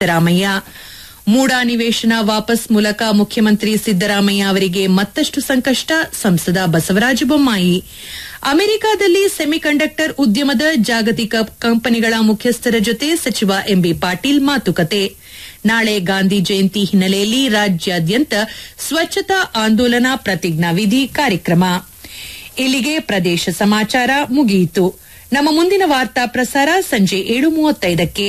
ಸಿದ್ದರಾಮಯ್ಯ ಮೂಡಾ ನಿವೇಶನ ವಾಪಸ್ ಮೂಲಕ ಮುಖ್ಯಮಂತ್ರಿ ಸಿದ್ದರಾಮಯ್ಯ ಅವರಿಗೆ ಮತ್ತಷ್ಟು ಸಂಕಷ್ಟ ಸಂಸದ ಬಸವರಾಜ ಬೊಮ್ಮಾಯಿ ಅಮೆರಿಕದಲ್ಲಿ ಸೆಮಿಕಂಡಕ್ಟರ್ ಉದ್ಯಮದ ಜಾಗತಿಕ ಕಂಪನಿಗಳ ಮುಖ್ಯಸ್ಥರ ಜೊತೆ ಸಚಿವ ಎಂಬಿ ಪಾಟೀಲ್ ಮಾತುಕತೆ ನಾಳೆ ಗಾಂಧಿ ಜಯಂತಿ ಹಿನ್ನೆಲೆಯಲ್ಲಿ ರಾಜ್ಯಾದ್ಯಂತ ಸ್ವಚ್ಛತಾ ಆಂದೋಲನ ಪ್ರತಿಜ್ಞಾವಿಧಿ ಕಾರ್ಯಕ್ರಮ ಇಲ್ಲಿಗೆ ಪ್ರದೇಶ ಸಮಾಚಾರ ಮುಗಿಯಿತು ನಮ್ಮ ಮುಂದಿನ ವಾರ್ತಾ ಪ್ರಸಾರ ಸಂಜೆ ಏಳು ಮೂವತ್ತೈದಕ್ಕೆ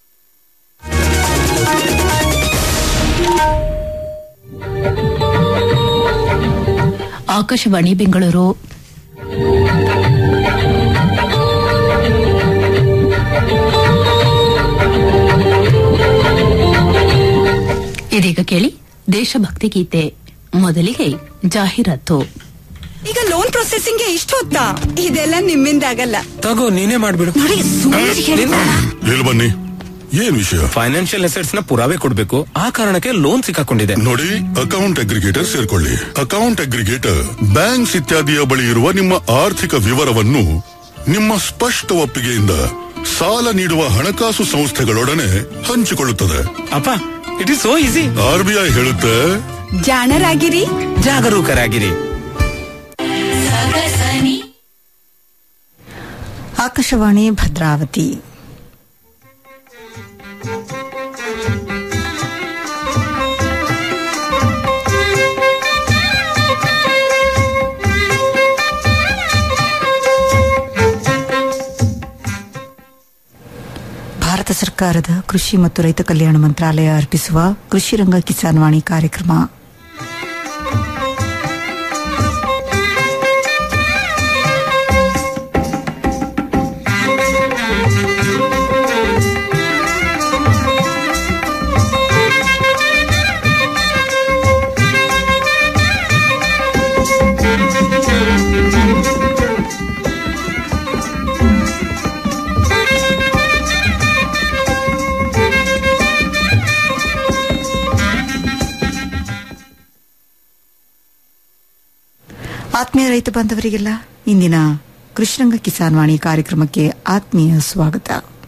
ಆಕಾಶವಾಣಿ ಬೆಂಗಳೂರು ಇದೀಗ ಕೇಳಿ ದೇಶಭಕ್ತಿ ಗೀತೆ ಮೊದಲಿಗೆ ಜಾಹೀರಾತು ಈಗ ಲೋನ್ ಪ್ರೊಸೆಸಿಂಗ್ ಇಷ್ಟು ಹೊತ್ತಾ ಇದೆಲ್ಲ ನಿಮ್ಮಿಂದ ಆಗಲ್ಲ ತಗೋ ನೀನೇ ಮಾಡ್ಬಿಡು ನೋಡಿ ಸುಮ್ಮನೆ ಹೇಳ್ಬೇಡ. ಹೇಳಿ ಬನ್ನಿ ಏನ್ ವಿಷಯ ಫೈನಾನ್ಷಿಯಲ್ ಅಸೆಟ್ಸ್ ನ ಪುರಾವೆ ಕೊಡ್ಬೇಕು ಆ ಕಾರಣಕ್ಕೆ ಲೋನ್ ಸಿಕ್ಕಾಕೊಂಡಿದೆ ನೋಡಿ ಅಕೌಂಟ್ ಅಗ್ರಿಗೇಟರ್ ಸೇರ್ಕೊಳ್ಳಿ ಅಕೌಂಟ್ ಅಗ್ರಿಗೇಟರ್ ಬ್ಯಾಂಕ್ಸ್ ಇತ್ಯಾದಿಯ ಬಳಿ ಇರುವ ನಿಮ್ಮ ಆರ್ಥಿಕ ವಿವರವನ್ನು ನಿಮ್ಮ ಸ್ಪಷ್ಟ ಒಪ್ಪಿಗೆಯಿಂದ ಸಾಲ ನೀಡುವ ಹಣಕಾಸು ಸಂಸ್ಥೆಗಳೊಡನೆ ಹಂಚಿಕೊಳ್ಳುತ್ತದೆ ಅಪ್ಪ it is so easy RBI ಹೇಳುತ್ತೆ ಜಾಣರಾಗಿರಿ ಜಾಗರೂಕರಾಗಿರಿ ಆಕಾಶವಾಣಿ ಭದ್ರಾವತಿ ಭಾರತ ಸರ್ಕಾರದ ಕೃಷಿ ಮತ್ತು ರೈತ ಕಲ್ಯಾಣ ಮಂತ್ರಾಲಯ ಅರ್ಪಿಸುವ ಕೃಷಿ ರಂಗ ಕಿಸಾನ್ ವಾಣಿ ಕಾರ್ಯಕ್ರಮ ಆತ್ಮೀಯ ರೈತ ಬಾಂಧವರಿಗೆಲ್ಲ ಇಂದಿನ ಕೃಷ್ಣಂಗ ಕಿಸಾನ್ ವಾಣಿ ಕಾರ್ಯಕ್ರಮಕ್ಕೆ ಆತ್ಮೀಯ ಸ್ವಾಗತ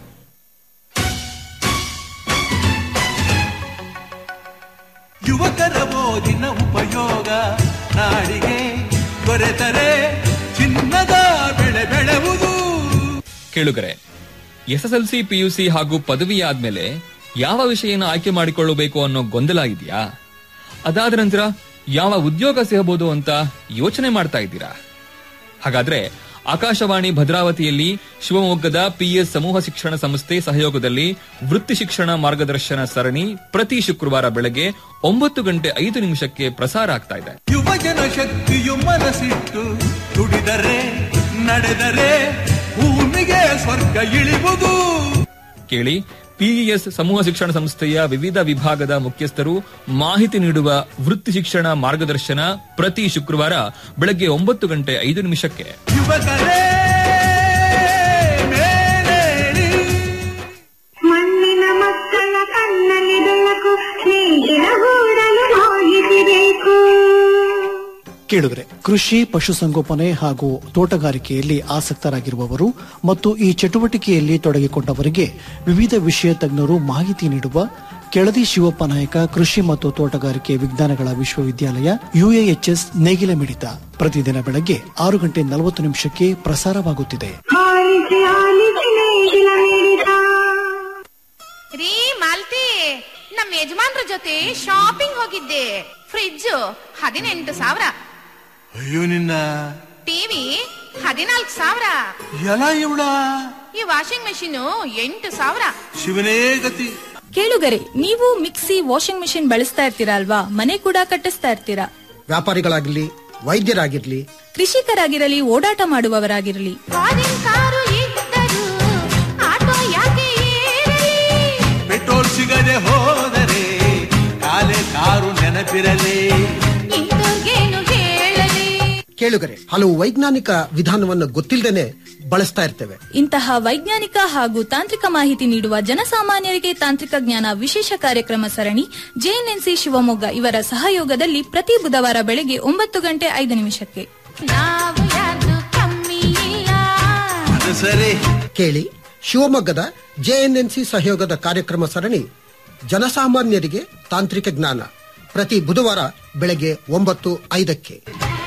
ಯುವಕರ ಓದಿನ ಉಪಯೋಗ ನಾಡಿಗೆ ದೊರೆತರೆ ಚಿನ್ನದ ಬೆಳೆ ಬೆಳೆವುದು ಕೇಳುಗರೆ ಎಸ್ಎಸ್ಎಲ್ಸಿ ಪಿಯುಸಿ ಹಾಗೂ ಪದವಿ ಆದ್ಮೇಲೆ ಯಾವ ವಿಷಯನ ಆಯ್ಕೆ ಮಾಡಿಕೊಳ್ಳಬೇಕು ಅನ್ನೋ ಗೊಂದಲ ಇದೆಯಾ ಅದಾದ ನಂತರ ಯಾವ ಉದ್ಯೋಗ ಸಿಗಬಹುದು ಅಂತ ಯೋಚನೆ ಮಾಡ್ತಾ ಇದ್ದೀರಾ ಹಾಗಾದ್ರೆ ಆಕಾಶವಾಣಿ ಭದ್ರಾವತಿಯಲ್ಲಿ ಶಿವಮೊಗ್ಗದ ಪಿಎಸ್ ಸಮೂಹ ಶಿಕ್ಷಣ ಸಂಸ್ಥೆ ಸಹಯೋಗದಲ್ಲಿ ವೃತ್ತಿ ಶಿಕ್ಷಣ ಮಾರ್ಗದರ್ಶನ ಸರಣಿ ಪ್ರತಿ ಶುಕ್ರವಾರ ಬೆಳಗ್ಗೆ ಒಂಬತ್ತು ಗಂಟೆ ಐದು ನಿಮಿಷಕ್ಕೆ ಪ್ರಸಾರ ಆಗ್ತಾ ಇದೆ ಯುವಜನ ಶಕ್ತಿಯು ಮನಸ್ಸಿಟ್ಟು ದುಡಿದರೆ ನಡೆದರೆ ಭೂಮಿಗೆ ಸ್ವರ್ಗ ಇಳಿವುದು ಕೇಳಿ ಪಿಇಎಸ್ ಸಮೂಹ ಶಿಕ್ಷಣ ಸಂಸ್ಥೆಯ ವಿವಿಧ ವಿಭಾಗದ ಮುಖ್ಯಸ್ಥರು ಮಾಹಿತಿ ನೀಡುವ ವೃತ್ತಿ ಶಿಕ್ಷಣ ಮಾರ್ಗದರ್ಶನ ಪ್ರತಿ ಶುಕ್ರವಾರ ಬೆಳಗ್ಗೆ ಒಂಬತ್ತು ಗಂಟೆ ಐದು ನಿಮಿಷಕ್ಕೆ ಯುವಕರೇ ಮೇಲೇಳಿ ಮಣ್ಣಿನ ಮಕ್ಕಳ ಕಣ್ಣಲ್ಲಿ ಬೆಳಕು ನೀರಿನ ಹೂಡಲು ಹೋಗಿಸಿಬೇಕು ಕೇಳುಗರೆ ಕೃಷಿ ಪಶುಸಂಗೋಪನೆ ಹಾಗೂ ತೋಟಗಾರಿಕೆಯಲ್ಲಿ ಆಸಕ್ತರಾಗಿರುವವರು ಮತ್ತು ಈ ಚಟುವಟಿಕೆಯಲ್ಲಿ ತೊಡಗಿಕೊಂಡವರಿಗೆ ವಿವಿಧ ವಿಷಯ ತಜ್ಞರು ಮಾಹಿತಿ ನೀಡುವ ಕೆಳದಿ ಶಿವಪ್ಪ ನಾಯಕ ಕೃಷಿ ಮತ್ತು ತೋಟಗಾರಿಕೆ ವಿಜ್ಞಾನಗಳ ವಿಶ್ವವಿದ್ಯಾಲಯ ಯುಎಎಚ್ಎಸ್ ನೇಗಿಲ ಮಿಡಿತ ಪ್ರತಿದಿನ ಬೆಳಗ್ಗೆ ಆರು ಗಂಟೆ ನಲವತ್ತು ನಿಮಿಷಕ್ಕೆ ಪ್ರಸಾರವಾಗುತ್ತಿದೆ ಆಲಿಸಿ ಆಲಿಸಿ ನೇಗಿಲ ಮಿಡಿತ ರೀ ಮಾಲ್ತಿ ನಮ್ ಯಜಮಾನ್ರ ಜೊತೆ ಶಾಪಿಂಗ್ ಹೋಗಿದ್ದೆ ಫ್ರಿಡ್ಜ್ ಹದಿನೆಂಟು ಸಾವಿರ ಅಯ್ಯೋ ನಿನ್ನ ಟಿವಿ ಹದಿನಾಲ್ಕು ಸಾವಿರ ಎಲ ಇವಳ ಈ ವಾಷಿಂಗ್ ಮೆಷಿನ್ ಎಂಟು ಸಾವಿರ ಶಿವನೇ ಗತಿ ಕೇಳುಗರೆ ನೀವು ಮಿಕ್ಸಿ ವಾಷಿಂಗ್ ಮೆಷಿನ್ ಬಳಸ್ತಾ ಇರ್ತೀರಾ ಅಲ್ವಾ ಮನೆ ಕೂಡ ಕಟ್ಟಿಸ್ತಾ ಇರ್ತೀರಾ ವ್ಯಾಪಾರಿಗಳಾಗಿರ್ಲಿ ವೈದ್ಯರಾಗಿರ್ಲಿ ಕೃಷಿಕರಾಗಿರಲಿ ಓಡಾಟ ಮಾಡುವವರಾಗಿರಲಿ ಫಾರಿನ್ ಕಾರು ಇದ್ದರು ಆಟೋ ಯಾಕೆ ಏರಲಿ ಪೆಟ್ರೋಲ್ ಸಿಗದೆ ಹೋದರೆ ಕಾಲೆ ಕಾರು ನೆನಪಿರಲಿ ಇಂಥವ್ರ್ಗೇನು ಹೇಳಲಿ ಕೇಳುಗರೆ ಹಲವು ವೈಜ್ಞಾನಿಕ ವಿಧಾನವನ್ನು ಗೊತ್ತಿಲ್ಲದೇನೆ ಬಳಸ್ತಾ ಇರ್ತೇವೆ ಇಂತಹ ವೈಜ್ಞಾನಿಕ ಹಾಗೂ ತಾಂತ್ರಿಕ ಮಾಹಿತಿ ನೀಡುವ ಜನಸಾಮಾನ್ಯರಿಗೆ ತಾಂತ್ರಿಕ ಜ್ಞಾನ ವಿಶೇಷ ಕಾರ್ಯಕ್ರಮ ಸರಣಿ ಜೆಎನ್ಎನ್ಸಿ ಶಿವಮೊಗ್ಗ ಇವರ ಸಹಯೋಗದಲ್ಲಿ ಪ್ರತಿ ಬುಧವಾರ ಬೆಳಗ್ಗೆ ಒಂಬತ್ತು ಗಂಟೆ ಐದು ನಿಮಿಷಕ್ಕೆ ನಾವು ಯಾರ್ದು ಕಮ್ಮಿ ಇಲ್ಲ ಅದು ಸರಿ ಕೇಳಿ ಶಿವಮೊಗ್ಗದ ಜೆಎನ್ಎನ್ಸಿ ಸಹಯೋಗದ ಕಾರ್ಯಕ್ರಮ ಸರಣಿ ಜನಸಾಮಾನ್ಯರಿಗೆ ತಾಂತ್ರಿಕ ಜ್ಞಾನ ಪ್ರತಿ ಬುಧವಾರ ಬೆಳಗ್ಗೆ ಒಂಬತ್ತು ಐದಕ್ಕೆ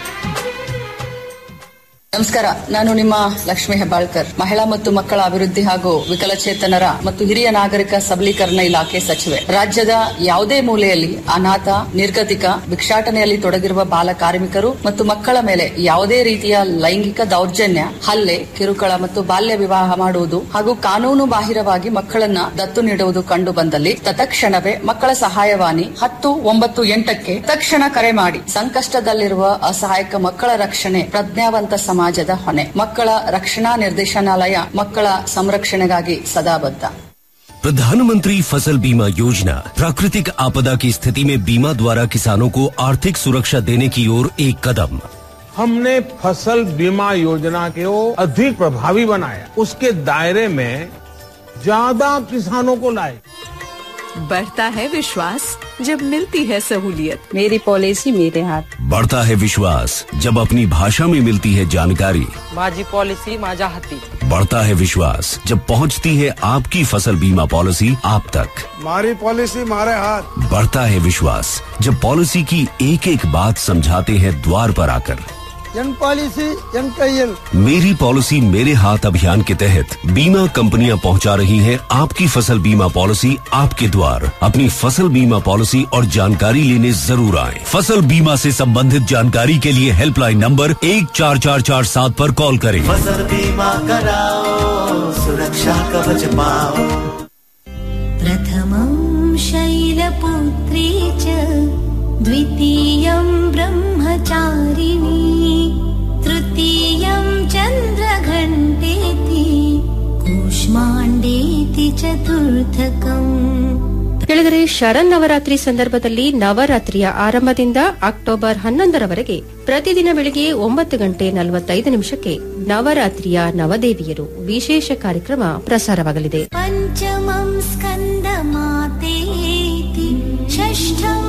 ನಮಸ್ಕಾರ ನಾನು ನಿಮ್ಮ ಲಕ್ಷ್ಮಿ ಹೆಬ್ಬಾಳ್ಕರ್ ಮಹಿಳಾ ಮತ್ತು ಮಕ್ಕಳ ಅಭಿವೃದ್ಧಿ ಹಾಗೂ ವಿಕಲಚೇತನರ ಮತ್ತು ಹಿರಿಯ ನಾಗರಿಕ ಸಬಲೀಕರಣ ಇಲಾಖೆ ಸಚಿವೆ ರಾಜ್ಯದ ಯಾವುದೇ ಮೂಲೆಯಲ್ಲಿ ಅನಾಥ ನಿರ್ಗತಿಕ ಭಿಕ್ಷಾಟನೆಯಲ್ಲಿ ತೊಡಗಿರುವ ಬಾಲ ಕಾರ್ಮಿಕರು ಮತ್ತು ಮಕ್ಕಳ ಮೇಲೆ ಯಾವುದೇ ರೀತಿಯ ಲೈಂಗಿಕ ದೌರ್ಜನ್ಯ ಹಲ್ಲೆ ಕಿರುಕುಳ ಮತ್ತು ಬಾಲ್ಯ ವಿವಾಹ ಮಾಡುವುದು ಹಾಗೂ ಕಾನೂನು ಬಾಹಿರವಾಗಿ ಮಕ್ಕಳನ್ನ ದತ್ತು ನೀಡುವುದು ಕಂಡು ಬಂದಲ್ಲಿ ತತ್ಕ್ಷಣವೇ ಮಕ್ಕಳ ಸಹಾಯವಾಣಿ ಹತ್ತು ಒಂಬತ್ತು ಎಂಟಕ್ಕೆ ತಕ್ಷಣ ಕರೆ ಮಾಡಿ ಸಂಕಷ್ಟದಲ್ಲಿರುವ ಅಸಹಾಯಕ ಮಕ್ಕಳ ರಕ್ಷಣೆ ಪ್ರಜ್ಞಾವಂತ ಸಮಾಜದ ಹೊಣೆ ಮಕ್ಕಳ ರಕ್ಷಣಾ ನಿರ್ದೇಶನಾಲಯ ಮಕ್ಕಳ ಸಂರಕ್ಷಣೆಗಾಗಿ ಸದಾ ಬದ್ಧ प्रधानमंत्री फसल बीमा योजना प्राकृतिक आपदा की स्थिति में बीमा द्वारा किसानों को आर्थिक सुरक्षा देने की ओर एक कदम हमने फसल बीमा योजना को अधिक प्रभावी बनाया उसके दायरे में ज्यादा किसानों को लाए बढ़ता है विश्वास जब मिलती है सहूलियत मेरी पॉलिसी मेरे हाथ बढ़ता है विश्वास जब अपनी भाषा में मिलती है जानकारी माझी पॉलिसी माझ्या हाती बढ़ता है विश्वास जब पहुंचती है आपकी फसल बीमा पॉलिसी आप तक मारी पॉलिसी मारे हाथ बढ़ता है विश्वास जब पॉलिसी की एक एक बात समझाते हैं द्वार पर आकर ಎನ್ ಪಾಲಿಸಿ ಎನ್ ಕೈಯಲ್ मेरी पॉलिसी मेरे हाथ अभियान के तहत बीमा कंपनियां पहुंचा रही हैं आपकी फसल बीमा पॉलिसी आपके द्वार अपनी फसल बीमा पॉलिसी और जानकारी लेने जरूर आए फसल बीमा से संबंधित जानकारी के लिए हेल्पलाइन नंबर एक चार चार चार सात पर कॉल करें फसल बीमा कराओ सुरक्षा कवच पाओ प्रथमं शैलपुत्री च द्वितीयं ब्रह्मचारिणी तृतीयं चन्द्रघण्टेति कूष्माण्डेति चतुर्थकम् ಕೆಳಗರೆ ಶರನ್ನವರಾತ್ರಿ ಸಂದರ್ಭದಲ್ಲಿ ನವರಾತ್ರಿಯ ಆರಂಭದಿಂದ ಅಕ್ಟೋಬರ್ ಹನ್ನೊಂದರವರೆಗೆ ಪ್ರತಿದಿನ ಬೆಳಿಗ್ಗೆ ಒಂಬತ್ತು ಗಂಟೆ ನಲವತ್ತೈದು ನಿಮಿಷಕ್ಕೆ ನವರಾತ್ರಿಯ ನವದೇವಿಯರು ವಿಶೇಷ ಕಾರ್ಯಕ್ರಮ ಪ್ರಸಾರವಾಗಲಿದೆ पञ्चमं स्कन्दमातेति षष्ठं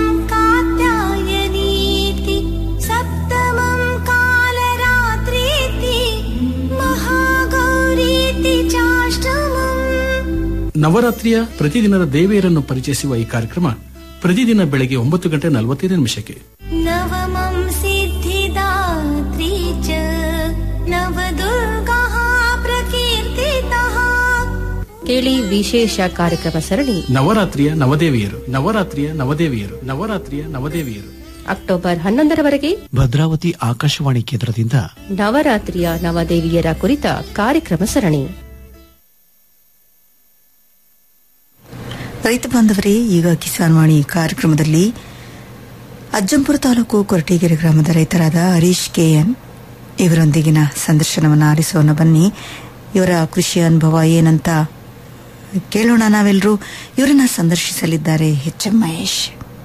कात्यायनीति सप्तमं कालरात्रीति महागौरीति चाष्टमम् ನವರಾತ್ರಿಯ ಪ್ರತಿದಿನದ ದೇವಿಯರನ್ನು ಪರಿಚಯಿಸುವ ಈ ಕಾರ್ಯಕ್ರಮ ಪ್ರತಿದಿನ ಬೆಳಗ್ಗೆ ಒಂಬತ್ತು ಗಂಟೆ ನಲವತ್ತೈದು ನಿಮಿಷಕ್ಕೆ नवमं सिद्धिदात्री च नवदुर्गाः प्रकीर्तितः ಕೇಳಿ ವಿಶೇಷ ಕಾರ್ಯಕ್ರಮ ಸರಣಿ ನವರಾತ್ರಿಯ ನವದೇವಿಯರು ನವರಾತ್ರಿಯ ನವದೇವಿಯರು ನವರಾತ್ರಿಯ ನವದೇವಿಯರು ಅಕ್ಟೋಬರ್ ಹನ್ನೊಂದರವರೆಗೆ ಭದ್ರಾವತಿ ಆಕಾಶವಾಣಿ ಕೇಂದ್ರದಿಂದ ನವರಾತ್ರಿಯ ನವದೇವಿಯರ ಕುರಿತ ಕಾರ್ಯಕ್ರಮ ಸರಣಿ ರೈತ ಬಾಂಧವರೇ ಈಗ ಕಿಸಾನ್ ವಾಣಿ ಕಾರ್ಯಕ್ರಮದಲ್ಲಿ ಅಜ್ಜಂಪುರ ತಾಲೂಕು ಕೊರಟೀಗೆರೆ ಗ್ರಾಮದ ರೈತರಾದ ಹರೀಶ್ ಕೆಎನ್ ಇವರೊಂದಿಗಿನ ಸಂದರ್ಶನವನ್ನು ಆಲಿಸೋಣ ಬನ್ನಿ ಇವರ ಕೃಷಿ ಅನುಭವ ಏನಂತ ಕೇಳೋಣ ನಾವೆಲ್ಲರೂ ಇವರನ್ನ ಸಂದರ್ಶಿಸಲಿದ್ದಾರೆ ಎಚ್ ಎಂ ಮಹೇಶ್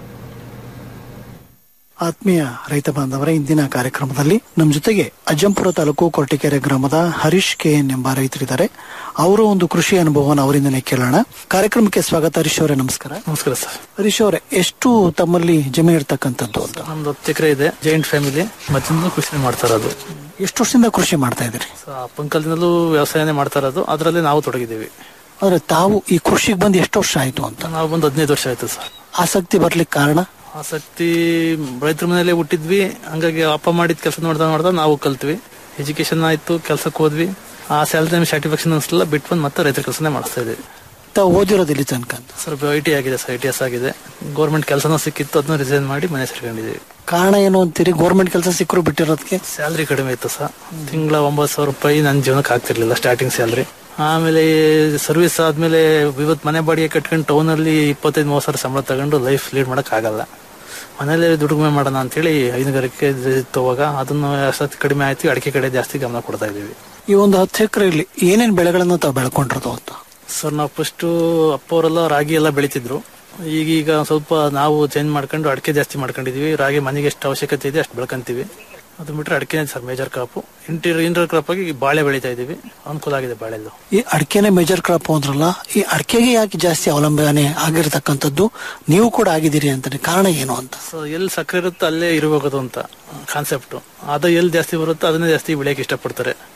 ಆತ್ಮೀಯ ರೈತ ಬಾಂಧವರ ಇಂದಿನ ಕಾರ್ಯಕ್ರಮದಲ್ಲಿ ನಮ್ಮ ಜೊತೆಗೆ ಅಜ್ಜಂಪುರ ತಾಲೂಕು ಕೊರಟಿಕೆರೆ ಗ್ರಾಮದ ಹರೀಶ್ ಕೆ ಎನ್ ಎಂಬ ರೈತರಿದ್ದಾರೆ ಅವರ ಒಂದು ಕೃಷಿ ಅನುಭವವನ್ನು ಅವರಿಂದನೇ ಕೇಳೋಣ ಕಾರ್ಯಕ್ರಮಕ್ಕೆ ಸ್ವಾಗತ ಹರೀಶ್ ಅವರೇ ನಮಸ್ಕಾರ ನಮಸ್ಕಾರ ಸರ್ ಹರೀಶ್ ಅವರೇ ಎಷ್ಟು ತಮ್ಮಲ್ಲಿ ಜಮೀನು ಇರ್ತಕ್ಕಂಥದ್ದು ಅಂತ ನಮ್ದು ಹತ್ತು ಎಕರೆ ಇದೆ ಜಾಯಿಂಟ್ ಫ್ಯಾಮಿಲಿ ಮತ್ತಿಂದ ಕೃಷಿ ಮಾಡ್ತಾ ಇರೋದು ಎಷ್ಟು ವರ್ಷದಿಂದ ಕೃಷಿ ಮಾಡ್ತಾ ಇದ್ದೀರಿ ಸೊ ಅಪ್ಪಂಕಲ್ದಿಂದಲೂ ವ್ಯವಸಾಯನೇ ಮಾಡ್ತಾ ಇರೋದು ಅದರಲ್ಲಿ ನಾವು ತೊಡಗಿದ್ದೀವಿ ಆದ್ರೆ ತಾವು ಈ ಕೃಷಿಗೆ ಬಂದು ಎಷ್ಟು ವರ್ಷ ಆಯ್ತು ಅಂತ ನಾವು ಬಂದು ಹದಿನೈದು ವರ್ಷ ಆಯ್ತು ಸರ್ ಆಸಕ್ತಿ ಬರ್ಲಿಕ್ಕೆ ಕಾರಣ ಆಸಕ್ತಿ ರೈತರ ಮನೆಯಲ್ಲೇ ಹುಟ್ಟಿದ್ವಿ ಹಂಗಾಗಿ ಅಪ್ಪ ಮಾಡಿದ ಕೆಲಸ ನೋಡ್ತಾ ನೋಡ್ತಾ ನಾವು ಕಲ್ತ್ವಿ ಎಜುಕೇಶನ್ ಆಯ್ತು ಕೆಲಸಕ್ಕೆ ಹೋದ್ವಿ ಆ ಸ್ಯಾಲರಿ ಸ್ಯಾಟಿಸ್ಫ್ಯಾಕ್ಷನ್ ಅನ್ಸಲಿಲ್ಲ ಬಿಟ್ಟು ಬಂದು ಮತ್ತೆ ರೈತರ ಕೆಲಸನೇ ಮಾಡಿಸ್ತಾ ಇದ್ದೀವಿ ತಾವು ಓದಿರೋದು ಇಲ್ಲಿ ತನಕ ಅಂತ ಸರ್ ಐ ಟಿ ಆಗಿದೆ ಸರ್ ಐ ಟಿ ಎಸ್ ಆಗಿದೆ ಗೌರ್ಮೆಂಟ್ ಕೆಲಸನೂ ಸಿಕ್ಕಿತ್ತು ಅದನ್ನ ರಿಸೈನ್ ಮಾಡಿ ಮನೆ ಸೇರ್ಕೊಂಡಿದ್ದೀವಿ ಕಾರಣ ಏನು ಅಂತೀರಿ ಗೌರ್ಮೆಂಟ್ ಕೆಲಸ ಸಿಕ್ಕರು ಬಿಟ್ಟಿರೋದಕ್ಕೆ ಸ್ಯಾಲ್ರಿ ಕಡಿಮೆ ಇತ್ತು ಸರ್ ತಿಂಗಳ ಒಂಬತ್ತು ಸಾವಿರ ರೂಪಾಯಿ ನನ್ನ ಜೀವನಕ್ಕೆ ಆಗ್ತಿರ್ಲಿಲ್ಲ ಸ್ಟಾರ್ಟಿಂಗ್ ಸ್ಯಾಲ್ರಿ ಆಮೇಲೆ ಸರ್ವಿಸ್ ಆದ್ಮೇಲೆ ಇವತ್ತು ಮನೆ ಬಾಡಿಗೆ ಕಟ್ಕೊಂಡು ಟೌನ್ ಅಲ್ಲಿ ಇಪ್ಪತ್ತೈದು ಮೂವತ್ತು ಸಾವಿರ ಸಂಬಳ ತಗೊಂಡು ಲೈಫ್ ಲೀಡ್ ಮಾಡಕ್ ಆಗಲ್ಲ ಮನೇಲಿ ದುಡುಗುಮೆ ಮಾಡೋಣ ಅಂತೇಳಿ ಹೈನುಗಾರಿಕೆ ತಗೋವಾಗ ಅದನ್ನು ಅಷ್ಟೊತ್ತು ಕಡಿಮೆ ಆಯ್ತು ಅಡಿಕೆ ಕಡೆ ಜಾಸ್ತಿ ಗಮನ ಕೊಡ್ತಾ ಇದೀವಿ ಈ ಒಂದು ಹತ್ತು ಎಕರೆಯಲ್ಲಿ ಏನೇನ್ ಬೆಳೆಗಳನ್ನು ತಾವು ಬೆಳ್ಕೊಂಡಿರೋದು ಅಂತ ಸರ್ ನಾವು ಫಸ್ಟ್ ಅಪ್ಪವರೆಲ್ಲ ರಾಗಿ ಎಲ್ಲ ಬೆಳಿತಿದ್ರು ಈಗೀಗ ಸ್ವಲ್ಪ ನಾವು ಚೇಂಜ್ ಮಾಡ್ಕೊಂಡು ಅಡಿಕೆ ಜಾಸ್ತಿ ಮಾಡ್ಕೊಂಡಿದೀವಿ ರಾಗಿ ಮನೆಗೆ ಎಷ್ಟು ಅವಶ್ಯಕತೆ ಇದೆ ಅಷ್ಟು ಬೆಳ್ಕೊಂತೀವಿ ಅದು ಬಿಟ್ರೆ ಅಡಿಕೆನೇ sir major crop interior inter crop ಆಗಿ ಬಾಳೆ ಬೆಳಿತಾ ಇದೀವಿ ಅನುಕೂಲ ಆಗಿದೆ ಬಾಳೆಲ್ಲೂ ಈ ಅಡಿಕೆನೆ ಮೇಜರ್ ಕ್ರಾಪ್ ಅಂದ್ರಲ್ಲ ಈ ಅಡಿಕೆಗೆ ಯಾಕೆ ಜಾಸ್ತಿ ಅವಲಂಬನೆ ಆಗಿರ್ತಕ್ಕಂಥದ್ದು ನೀವು ಕೂಡ ಆಗಿದ್ದೀರಿ ಅಂತಾನೆ ಕಾರಣ ಏನು ಅಂತ ಸೊ ಎಲ್ಲಿ ಸಕ್ಕರೆ ಇರುತ್ತೋ ಅಲ್ಲೇ ಇರಬೇಕು ಅಂತ ಕಾನ್ಸೆಪ್ಟ್ ಅದು ಎಲ್ಲಿ ಜಾಸ್ತಿ ಬರುತ್ತೋ ಅದನ್ನೇ ಜಾಸ್ತಿ ಬೆಳೆಯಕ್ಕೆ ಇಷ್ಟಪಡ್ತಾರೆ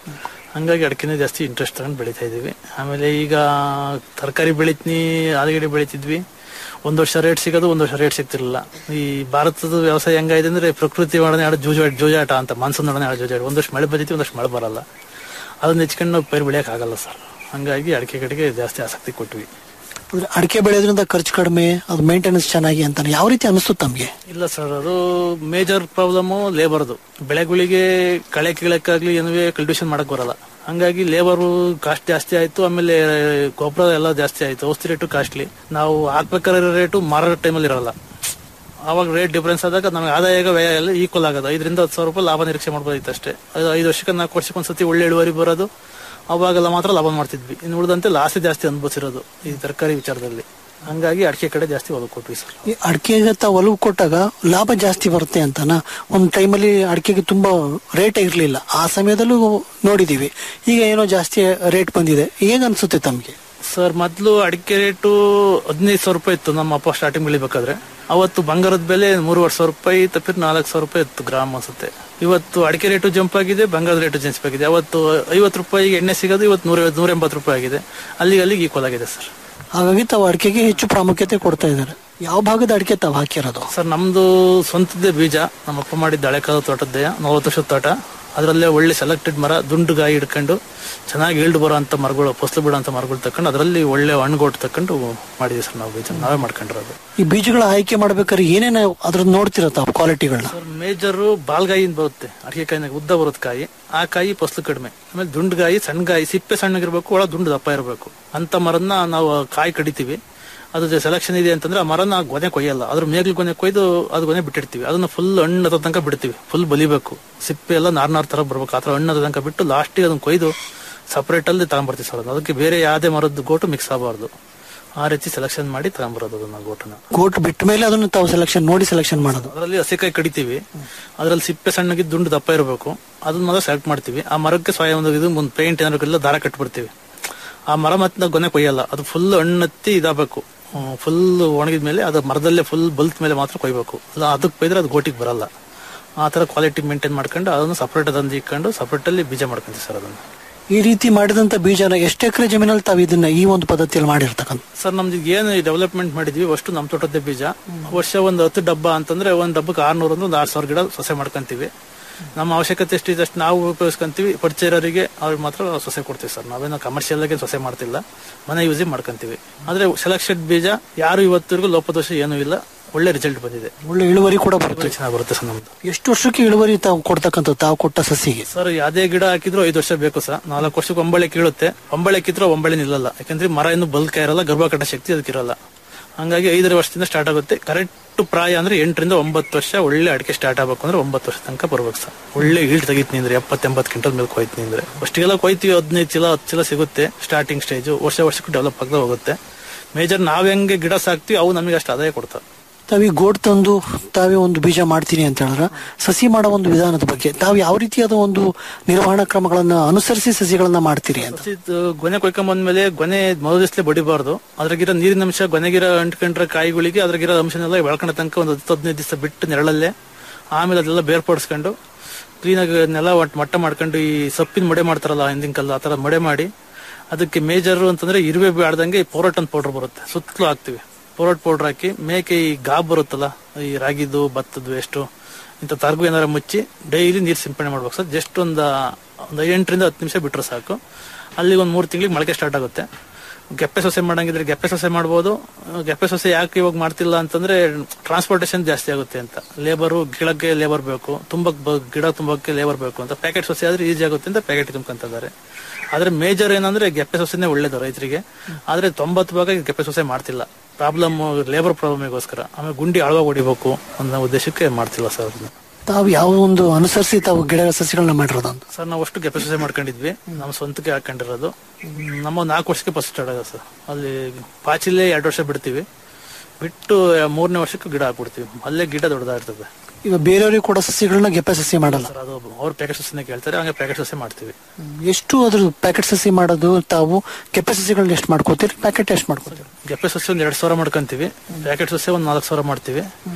ಹಂಗಾಗಿ ಅಡಿಕೆನೇ ಜಾಸ್ತಿ ಇಂಟ್ರೆಸ್ಟ್ ತಗೊಂಡು ಬೆಳಿತಾ ಇದೀವಿ ಆಮೇಲೆ ಈಗ ತರಕಾರಿ ಬೆಳಿತೀನಿ ಆಲೂಗಡ್ಡೆ ಬೆಳಿತಿದ್ವಿ ಒಂದ್ ವರ್ಷ ರೇಟ್ ಸಿಗೋದು ಒಂದ್ ವರ್ಷ ರೇಟ್ ಸಿಗ್ತಿರ್ಲಿಲ್ಲ ಈ ಭಾರತದ ವ್ಯವಸಾಯ ಹೆಂಗಾಗಿದೆ ಅಂದ್ರೆ ಪ್ರಕೃತಿ ಮಾಡೋಣ ಆಡೋ ಜೂಜಾಟ ಜೂಜಾಟ ಅಂತ ಮಾನ್ಸೂನ್ ನೋಡೋಣ ಆಡೋ ಜೂಜಾಟ ಒಂದಷ್ಟು ಮಳೆ ಬಂದಿತ್ತು ಒಂದಷ್ಟು ಮಳೆ ಬರಲ್ಲ ಅದನ್ನ ಹೆಚ್ಕೊಂಡು ನಾವು ಪೈರು ಬೆಳೆಯಕ್ ಆಗಲ್ಲ ಸರ್ ಹಂಗಾಗಿ ಅಡಿಕೆ ಕಡೆಗೆ ಜಾಸ್ತಿ ಆಸಕ್ತಿ ಕೊಟ್ವಿ ಅಂದ್ರೆ ಅಡಿಕೆ ಬೆಳೆಯೋದ್ರಿಂದ ಖರ್ಚು ಕಡಿಮೆ ಅದು ಮೇಂಟೆನೆನ್ಸ್ ಚೆನ್ನಾಗಿ ಅಂತಾನೆ ಯಾವ ರೀತಿ ಅನಿಸ್ತು ತಮ್ಗೆ ಇಲ್ಲ ಸರ್ ಅದು ಮೇಜರ್ ಪ್ರಾಬ್ಲಮ್ ಲೇಬರ್ದು ಬೆಳೆಗಳಿಗೆ ಕಳೆ ಕೀಳಕ್ಕಾಗ್ಲಿ ಏನುವೆ ಕಲ್ಟಿವೇಶನ್ ಮಾಡಕ್ ಬರಲ್ಲ ಹಂಗಾಗಿ ಲೇಬರ್ ಕಾಸ್ಟ್ ಜಾಸ್ತಿ ಆಯ್ತು ಆಮೇಲೆ ಗೊಬ್ಬರ ಎಲ್ಲ ಜಾಸ್ತಿ ಆಯ್ತು ಔಷಧಿ ರೇಟು ಕಾಸ್ಟ್ಲಿ ನಾವು ಹಾಕ್ಬೇಕಾದ್ರೆ ರೇಟು ಮಾರೋ ಟೈಮಲ್ಲಿ ಇರಲ್ಲ ಅವಾಗ ರೇಟ್ ಡಿಫ್ರೆನ್ಸ್ ಆದಾಗ ನಮಗೆ ಆದಾಯ ವ್ಯಯ ಎಲ್ಲ ಈಕ್ವಲ್ ಆಗೋದು ಐದರಿಂದ ಹತ್ತು ಸಾವಿರ ರೂಪಾಯಿ ಲಾಭ ನಿರೀಕ್ಷೆ ಮಾಡ್ಬೋದಿತ್ತು ಅಷ್ಟೇ ಅದು ಐದು ವರ್ಷಕ್ಕೆ ನಾಲ್ಕು ವರ್ಷಕ್ಕೆ ಒಂದ್ಸತಿ ಒಳ್ಳೆ ಇಳುವರಿ ಬರೋದು ಅವಾಗೆಲ್ಲ ಮಾತ್ರ ಲಾಭ ಮಾಡ್ತಿದ್ವಿ ಇನ್ನು ಉಳಿದಂತೆ ಲಾಸೇ ಜಾಸ್ತಿ ಅನುಭವಿಸಿರೋದು ಈ ತರಕಾರಿ ವಿಚಾರದಲ್ಲಿ ಹಂಗಾಗಿ ಅಡಿಕೆ ಕಡೆ ಜಾಸ್ತಿ ಒಲವು ಕೊಟ್ವಿ ಸರ್ ಈ ಅಡಿಕೆಗೆ ತಾವು ಒಲವು ಕೊಟ್ಟಾಗ ಲಾಭ ಜಾಸ್ತಿ ಬರುತ್ತೆ ಅಂತಾನ ಒಂದ್ ಟೈಮಲ್ಲಿ ಅಡಿಕೆಗೆ ತುಂಬಾ ರೇಟ್ ಇರ್ಲಿಲ್ಲ ಆ ಸಮಯದಲ್ಲೂ ನೋಡಿದೀವಿ ಈಗ ಏನೋ ಜಾಸ್ತಿ ರೇಟ್ ಬಂದಿದೆ ಹೇಗ್ ಅನ್ಸುತ್ತೆ ತಮ್ಗೆ ಸರ್ ಮೊದಲು ಅಡಿಕೆ ರೇಟು ಹದಿನೈದು ಸಾವಿರ ರೂಪಾಯಿ ಇತ್ತು ನಮ್ಮ ಅಪ್ಪ ಸ್ಟಾರ್ಟಿಂಗ್ ಬೆಳಿಬೇಕಾದ್ರೆ ಅವತ್ತು ಬಂಗಾರದ ಬೆಲೆ ಮೂರುವರೆ ಸಾವಿರ ರೂಪಾಯಿ ತಪ್ಪಿದ್ರೆ ನಾಲ್ಕು ಸಾವಿರ ರೂಪಾಯಿ ಇತ್ತು ಗ್ರಾಮ್ ಅನ್ಸುತ್ತೆ ಇವತ್ತು ಅಡಿಕೆ ರೇಟು ಜಂಪ್ ಆಗಿದೆ ಬಂಗಾರದ ರೇಟು ಜಂಪ್ ಆಗಿದೆ ಅವತ್ತು ಐವತ್ತು ರೂಪಾಯಿಗೆ ಎಣ್ಣೆ ಸಿಗೋದು ಇವತ್ತು ನೂರ ನೂರ ಎಂಬತ್ತು ರೂಪಾಯಿ ಆಗಿದೆ ಅಲ್ಲಿಗೆ ಅಲ್ಲಿಗೆ ಈಕ್ವಲ್ ಆಗಿದೆ ಸರ್ ಹಾಗಾಗಿ ತಾವು ಅಡಿಕೆಗೆ ಹೆಚ್ಚು ಪ್ರಾಮುಖ್ಯತೆ ಕೊಡ್ತಾ ಇದ್ದಾರೆ ಯಾವ ಭಾಗದ ಅಡಿಕೆ ತಾವು ಹಾಕಿರೋದು ಸರ್ ನಮ್ದು ಸ್ವಂತದ್ದೇ ಬೀಜ ನಮ್ಮ ಅಪ್ಪ ಮಾಡಿದ್ದ ಹಳೆಕಾಲ ತೋಟದ್ದೇ ನಲವತ್ತು ವರ್ಷದ ತೋಟ ಅದರಲ್ಲೇ ಒಳ್ಳೆ ಸೆಲೆಕ್ಟೆಡ್ ಮರ ದುಂಡು ಗಾಯಿ ಹಿಡ್ಕೊಂಡು ಚೆನ್ನಾಗಿ ಈಲ್ಡ್ ಬರೋ ಅಂತ ಮರಗಳು ಫಸಲು ಬಿಡೋ ಅಂತ ಮರಗಳು ತಕೊಂಡು ಅದರಲ್ಲಿ ಒಳ್ಳೆ ಹಣ್ಣುಗೋಟು ತಕೊಂಡು ಮಾಡಿದ್ವಿ ಸರ್ ನಾವು ಬೀಜ ನಾವೇ ಮಾಡ್ಕೊಂಡಿರೋದು ಈ ಬೀಜಗಳ ಆಯ್ಕೆ ಮಾಡ್ಬೇಕಾದ್ರೆ ಏನೇನು ಅದ್ರದ್ದು ನೋಡ್ತಿರೋ ತಾವು ಕ್ವಾಲಿಟಿಗಳನ್ನ ಮೇಜರ್ ಬಾಲ್ಗಾಯಿಯಿಂದ ಬರುತ್ತೆ ಅಡಿಕೆ ಕಾಯಿನಾಗ ಉದ್ದ ಬರುತ್ತೆ ಕಾಯಿ ಆ ಕಾಯಿ ಫಸಲು ಕಡಿಮೆ ಆಮೇಲೆ ದುಂಡುಗಾಯಿ ಸಣ್ಣಗಾಯಿ ಸಿಪ್ಪೆ ಸಣ್ಣಗಿರ್ಬೇಕು ಒಳ ದುಂಡು ದಪ್ಪ ಇರಬೇಕು ಅಂತ ಮರನ್ನ ನಾವು ಕಾಯಿ ಕಡಿತೀವಿ ಅದು ಸೆಲೆಕ್ಷನ್ ಇದೆ ಅಂತಂದ್ರೆ ಆ ಮರನ ಗೊನೆ ಕೊಯ್ಯಲ್ಲ ಅದ್ರ ಮೇಗ್ಲು ಗೊನೆ ಕೊಯ್ದು ಅದು ಗೊನೆ ಬಿಟ್ಟಿರ್ತೀವಿ ಅದನ್ನ ಫುಲ್ ಹಣ್ಣದ ತನಕ ಬಿಡ್ತೀವಿ ಫುಲ್ ಬಲಿಬೇಕು ಸಿಪ್ಪೆ ಎಲ್ಲ ನಾರ್ ನಾರ್ ತರ ಬರ್ಬೇಕು ಆ ತರ ಹಣ್ಣದ ತನಕ ಬಿಟ್ಟು ಲಾಸ್ಟಿಗೆ ಅದನ್ನ ಕೊಯ್ದು ಸಪರೇಟ್ ಅಲ್ಲಿ ತಗೊಂಡ್ಬರ್ತೀವಿ ಸರ್ ಅದನ್ನ. ಅದಕ್ಕೆ ಬೇರೆ ಯಾವುದೇ ಮರದ್ದು ಗೋಟು ಮಿಕ್ಸ್ ಆಗಬಾರ್ದು ಆ ರೀತಿ ಸೆಲೆಕ್ಷನ್ ಮಾಡಿ ತಗೊಂಬರೋದು ಅದನ್ನ ಗೋಟನ ಗೋಟ್ ಬಿಟ್ಟ ಮೇಲೆ ಅದನ್ನು ತಾವು ಸೆಲೆಕ್ಷನ್ ನೋಡಿ ಸೆಲೆಕ್ಷನ್ ಮಾಡೋದು ಅದರಲ್ಲಿ ಹಸಿಕಾಯಿ ಕಡಿತೀವಿ ಅದ್ರಲ್ಲಿ ಸಿಪ್ಪೆ ಸಣ್ಣಗಿದ್ದು ದುಂಡು ದಪ್ಪ ಇರಬೇಕು ಅದನ್ನ ಮಾತ್ರ ಸೆಲೆಕ್ಟ್ ಮಾಡ್ತೀವಿ ಆ ಮರಕ್ಕೆ ಸ್ವಯಂ ಒಂದು ಇದು ಒಂದು ಪೇಂಟ್ ಏನಾದ್ರು ದಾರ ಕಟ್ಬಿಡ್ತೀವಿ ಆ ಮರ ಮತ್ತೆ ನಾವು ಗೊನೆ ಕೊಯ್ಯಲ್ಲ ಅದು ಫುಲ್ ಹಣ್ಣತ್ತಿ ಇದಾಗಬೇಕು ಫುಲ್ ಒಣಗಿದ ಮೇಲೆ ಅದು ಮರದಲ್ಲೇ ಫುಲ್ ಬಲ್ತ್ ಮೇಲೆ ಮಾತ್ರ ಕೊಯ್ಬೇಕು ಅಲ್ಲ ಅದಕ್ಕೆ ಕೊಯ್ದ್ರೆ ಅದು ಗೋಟಿಗೆ ಬರಲ್ಲ ಆ ತರ ಕ್ವಾಲಿಟಿ ಮೇಂಟೈನ್ ಮಾಡ್ಕೊಂಡು ಅದನ್ನು ಸಪರೇಟ್ ಅದಂದು ಇಟ್ಕೊಂಡು ಸಪರೇಟ್ ಅಲ್ಲಿ ಬೀಜ ಮಾಡ್ಕೊಂತೀವಿ ಸರ್ ಅದನ್ನ ಈ ರೀತಿ ಮಾಡಿದಂತ ಬೀಜನ ಎಷ್ಟು ಎಕರೆ ಜಮೀನಲ್ಲಿ ತಾವು ಇದನ್ನ ಈ ಒಂದು ಪದ್ಧತಿಯಲ್ಲಿ ಮಾಡಿರ್ತಕ್ಕಂಥ ಸರ್ ನಮ್ದು ಈಗ ಏನು ಡೆವಲಪ್ಮೆಂಟ್ ಮಾಡಿದ್ವಿ ಅಷ್ಟು ನಮ್ ತೋಟದ ಬೀಜ ವರ್ಷ ಒಂದು ಹತ್ತು ಡಬ್ಬ ಅಂತಂದ್ರೆ ಒಂದ್ ಡಬ್ಬಕ್ಕೆ ಆರ್ನೂರ ಒಂದು ಆರ್ ಸಾವಿರ ಗಿಡ ಸೊಸೆ ಮಾಡ್ಕೊಂತೀವಿ ನಮ್ಮ ಅವಶ್ಯಕತೆ ಎಷ್ಟಿದೆ ಅಷ್ಟು ನಾವು ಉಪಯೋಗಿಸ್ಕೊಂತೀವಿ ಪರಿಚಯರಿಗೆ ಅವ್ರಿಗೆ ಮಾತ್ರ ಸೊಸೆ ಕೊಡ್ತೀವಿ ಸರ್ ನಾವೇನೋ ಕಮರ್ಷಿಯಲ್ ಆಗಿ ಸೊಸೆ ಮಾಡ್ತಿಲ್ಲ ಮನೆ ಯೂಸ್ ಮಾಡ್ಕೊಂತೀವಿ ಆದ್ರೆ ಸೆಲೆಕ್ಷನ್ ಬೀಜ ಯಾರು ಇವತ್ತಿಗೂ ಲೋಪದೋಷ ಏನೂ ಇಲ್ಲ ಒಳ್ಳೆ ರಿಸಲ್ಟ್ ಬಂದಿದೆ ಒಳ್ಳೆ ಇಳುವರಿ ಕೂಡ ಬರುತ್ತೆ ಚೆನ್ನಾಗಿ ಬರುತ್ತೆ ಸರ್ ನಮ್ದು ಎಷ್ಟು ವರ್ಷಕ್ಕೆ ಇಳುವರಿ ತಾವು ಕೊಡ್ತಕ್ಕಂಥ ತಾವು ಕೊಟ್ಟ ಸಸಿಗೆ ಸರ್ ಯಾವ್ದೇ ಗಿಡ ಹಾಕಿದ್ರು ಐದು ವರ್ಷ ಬೇಕು ಸರ್ ನಾಲ್ಕು ವರ್ಷಕ್ಕೆ ಒಂಬಳೆ ಕೀಳುತ್ತೆ ಒಂಬಳೆ ಕಿದ್ರು ಒಂಬಳೆ ನಿಲ್ಲಲ್ಲ ಯಾಕಂದ್ರೆ ಮರ ಇನ್ನು ಬಲ್ಕ ಇರಲ್ಲ ಗರ್ಭ ಕಟ್ಟ ಶಕ್ತಿ ಅದಕ್ಕೆ ಇರಲ್ಲ ಹಂಗಾಗಿ ಐದರ ವರ್ಷದಿಂದ ಸ್ಟಾರ್ಟ್ ಆಗುತ್ತೆ ಕರೆಕ್ಟ್ ಪ್ರಾಯ ಅಂದ್ರೆ ಎಂಟರಿಂದ ಒಂಬತ್ತು ವರ್ಷ ಒಳ್ಳೆ ಅಡಿಕೆ ಸ್ಟಾರ್ಟ್ ಆಗ್ಬೇಕು ಅಂದ್ರೆ ಒಂಬತ್ತು ವರ್ಷ ತನಕ ಬರ್ಬೇಕು ಸರ್ ಒಳ್ಳೆ ಈಲ್ಡ್ ತೆಗಿತೀನಿ ಅಂದ್ರೆ ಎಪ್ಪತ್ತೆಂಬತ್ತು ಕ್ವಿಂಟಲ್ ಮೇಲೆ ಕೊಯ್ತೀನಿ ಅಂದ್ರೆ ಫಸ್ಟಿಗೆಲ್ಲ ಕೊಯ್ತೀವಿ ಹದಿನೈದು ಚೀಲ ಹತ್ತು ಚೀಲ ಸಿಗುತ್ತೆ ಸ್ಟಾರ್ಟಿಂಗ್ ಸ್ಟೇಜ್ ವರ್ಷ ವರ್ಷಕ್ಕೂ ಡೆವಲಪ್ ಆಗ್ತಾ ಹೋಗುತ್ತೆ ಮೇಜರ್ ನಾವ್ ಹೆಂಗೆ ಗಿಡ ಸಾಕ್ತಿವಿ ಅವು ನಮಗೆ ಅಷ್ಟು ಆದಾಯ ಕೊಡ್ತಾವೆ ತಾವೀಗ ಗೋಟ್ ತಂದು ತಾವೇ ಒಂದು ಬೀಜ ಮಾಡ್ತೀನಿ ಅಂತ ಹೇಳಿದ್ರೆ ಸಸಿ ಮಾಡೋ ಒಂದು ವಿಧಾನದ ಬಗ್ಗೆ ತಾವು ಯಾವ ರೀತಿಯಾದ ಒಂದು ನಿರ್ವಹಣಾ ಕ್ರಮಗಳನ್ನ ಅನುಸರಿಸಿ ಸಸಿಗಳನ್ನ ಮಾಡ್ತೀರಿ ಅಂತ ಇದು ಗೊನೆ ಕೊಯ್ಕೊಂಬಂದ್ಮೇಲೆ ಗೊನೆ ಮೊದಲಿಸ್ಲೇ ಬಡಿಬಾರ್ದು ಅದ್ರಾಗಿರೋ ನೀರಿನ ಅಂಶ ಗೊನೆಗಿರೋ ಅಂಟ್ಕೊಂಡ್ರೆ ಕಾಯಿಗಳಿಗೆ ಅದ್ರಾಗಿರೋ ಅಂಶನೆಲ್ಲ ಬೆಳ್ಕೊಂಡ ತನಕ ಒಂದು ಹತ್ತು ಹದಿನೈದು ದಿವಸ ಬಿಟ್ಟು ನೆರಳಲ್ಲೇ ಆಮೇಲೆ ಅದೆಲ್ಲ ಬೇರ್ಪಡಿಸ್ಕೊಂಡು ಕ್ಲೀನಾಗಿ ನೆಲ ಒಟ್ಟು ಮಟ್ಟ ಮಾಡ್ಕೊಂಡು ಈ ಸೊಪ್ಪಿನ ಮಡೆ ಮಾಡ್ತಾರಲ್ಲ ಹಿಂದಿನ ಕಲ್ಲು ಆ ಥರ ಮಡೆ ಮಾಡಿ ಅದಕ್ಕೆ ಮೇಜರ್ ಅಂತಂದ್ರೆ ಇರುವೆ ಬ್ಯಾಡ್ದಂಗೆ ಪೋರಟ್ ಅಂತ ಪೌಡರ್ ಬರುತ್ತೆ ಸುತ್ತಲೂ ಹಾಕ್ತಿವಿ ಪೋರಟ್ ಪೌಡರ್ ಹಾಕಿ ಮೇಕೆ ಈ ಗಾಬ್ ಬರುತ್ತಲ್ಲ ಈ ರಾಗಿದು ಭತ್ತದ್ದು ಎಷ್ಟು ಇಂಥ ತರ್ಗು ಏನಾರ ಮುಚ್ಚಿ ಡೈಲಿ ನೀರು ಸಿಂಪಡಣೆ ಮಾಡ್ಬೇಕು ಸರ್ ಜಸ್ಟ್ ಒಂದು ಒಂದು ಎಂಟರಿಂದ ಹತ್ತು ನಿಮಿಷ ಬಿಟ್ರೆ ಸಾಕು ಅಲ್ಲಿ ಒಂದು ಮೂರು ತಿಂಗಳಿಗೆ ಮೊಳಕೆ ಸ್ಟಾರ್ಟ್ ಆಗುತ್ತೆ ಗೆಪ್ಪೆ ಸೊಸೆ ಮಾಡಂಗಿದ್ರೆ ಗೆಪ್ಪೆ ಸೊಸೆ ಮಾಡ್ಬೋದು ಅಹ್, ಗೆಪ್ಪೆ ಸೊಸೆ ಯಾಕೆ ಇವಾಗ ಮಾಡ್ತಿಲ್ಲ ಅಂತಂದ್ರೆ ಟ್ರಾನ್ಸ್ಪೋರ್ಟೇಷನ್ ಜಾಸ್ತಿ ಆಗುತ್ತೆ ಅಂತ ಲೇಬರು ಗಿಡಕ್ಕೆ ಲೇಬರ್ ಬೇಕು ತುಂಬಕ್ ಬ- ಗಿಡ ತುಂಬಕ್ಕೆ ಲೇಬರ್ ಬೇಕು ಅಂತ ಪ್ಯಾಕೆಟ್ ಸೊಸೆ ಆದ್ರೆ ಈಸಿ ಆಗುತ್ತೆ ಅಂತ ಪ್ಯಾಕೆಟ್ ತುಂಬ್ಕೊಂತಿದ್ದಾರೆ ಆದ್ರೆ ಮೇಜರ್ ಏನಂದ್ರೆ ಗೆಪ್ಪೆ ಸೊಸೆನೇ ಒಳ್ಳೇದು ರೈತರಿಗೆ ಆದ್ರೆ ತೊಂಬತ್ತು ಭಾಗ ಈ ಗೆಪ್ಪೆ ಸೊಸೆ ಮಾಡ್ತಿಲ್ಲ ಪ್ರಾಬ್ಲಮ್ ಲೇಬರ್ ಪ್ರಾಬ್ಲಮ್ಗೋಸ್ಕರ ಆಮೇಲೆ ಗುಂಡಿ ಆಳವಾಗಿ ಹೊಡಿಬೇಕು ಅನ್ನೋ ಉದ್ದೇಶಕ್ಕೆ ಮಾಡ್ತಿಲ್ಲ ಸರ್ ಅದನ್ನ ತಾವು ಯಾವ ಒಂದು ಅನುಸರಿಸಿ ತಾವು ಗಿಡ ಸಸಿಗಳನ್ನ ಮಾಡಿರೋದು ಅಂತ ಸರ್ ನಾವು ಅಷ್ಟು ಗೆಪ್ಪೆ ಸೊಸೆ ಮಾಡ್ಕೊಂಡಿದ್ವಿ ನಮ್ಮ ಸ್ವಂತಕ್ಕೆ ಹಾಕೊಂಡಿರೋದು ಹ್ಮ್, ನಮ್ಮ ನಾಲ್ಕು ವರ್ಷಕ್ಕೆ ಫಸ್ಟ್ ಸ್ಟಾರ್ಟ್ ಆಗೋದು ಸರ್ ಅಲ್ಲಿ ಪಾಚಿಲ್ಲೇ ಎರಡು ವರ್ಷ ಬಿಡ್ತೀವಿ ಬಿಟ್ಟು ಮೂರನೇ ವರ್ಷಕ್ಕೆ ಗಿಡ ಹಾಕ್ಬಿಡ್ತೀವಿ ಅಲ್ಲೇ ಗಿಡ ದೊಡ್ಡದಾಗಿರ್ತದೆ ಈಗ ಬೇರೆಯವರಿಗೆ ಕೂಡ ಸಸಿಗಳನ್ನ ಗೆಪ್ಪೆ ಸಸಿ ಮಾಡಲ್ಲ ಸರ್ ಅದು ಅವ್ರು ಪ್ಯಾಕೆಟ್ ಸೊಸೆನೇ ಕೇಳ್ತಾರೆ ಹಂಗೆ ಪ್ಯಾಕೆಟ್ ಸೊಸೆ ಮಾಡ್ತೀವಿ ಎಷ್ಟು ಅದ್ರ ಪ್ಯಾಕೆಟ್ ಸಸಿ ಮಾಡೋದು ತಾವು ಗೆಪ್ಪೆ ಸಸಿಗಳನ್ನ ಎಷ್ಟು ಮಾಡ್ಕೋತೀರಿ ಪ್ಯಾಕೆಟ್ ಎಷ್ಟು ಮಾಡ್ಕೋತೀರಿ ಗೆಪ್ಪೆ ಸೊಸೆ ಒಂದ್ ಎರಡ್ ಸಾವಿರ ಮಾಡ್ಕೊಂತೀವಿ ಪ್ಯಾಕೆಟ್ ಸೊಸೆ ಒಂದ್ ನಾಲ್ಕು ಸಾವಿರ ಮಾಡ್ತೀವಿ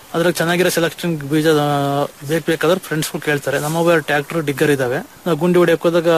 ಅದ್ರಾಗ ಚೆನ್ನಾಗಿರೋ ಸೆಲೆಕ್ಷನ್ ಬೀಜ ಆ, ಬೇಕ್ ಬೇಕಾದ್ರೆ ಫ್ರೆಂಡ್ಸ್ ಕೇಳ್ತಾರೆ ನಮ್ಮ ಟ್ರ್ಯಾಕ್ಟರ್ ಡಿಗ್ಗರ್ ಇದಾವೆ ನಾವು ಗುಂಡಿ ಹೊಡಿಯಕ್ ಹೋದಾಗ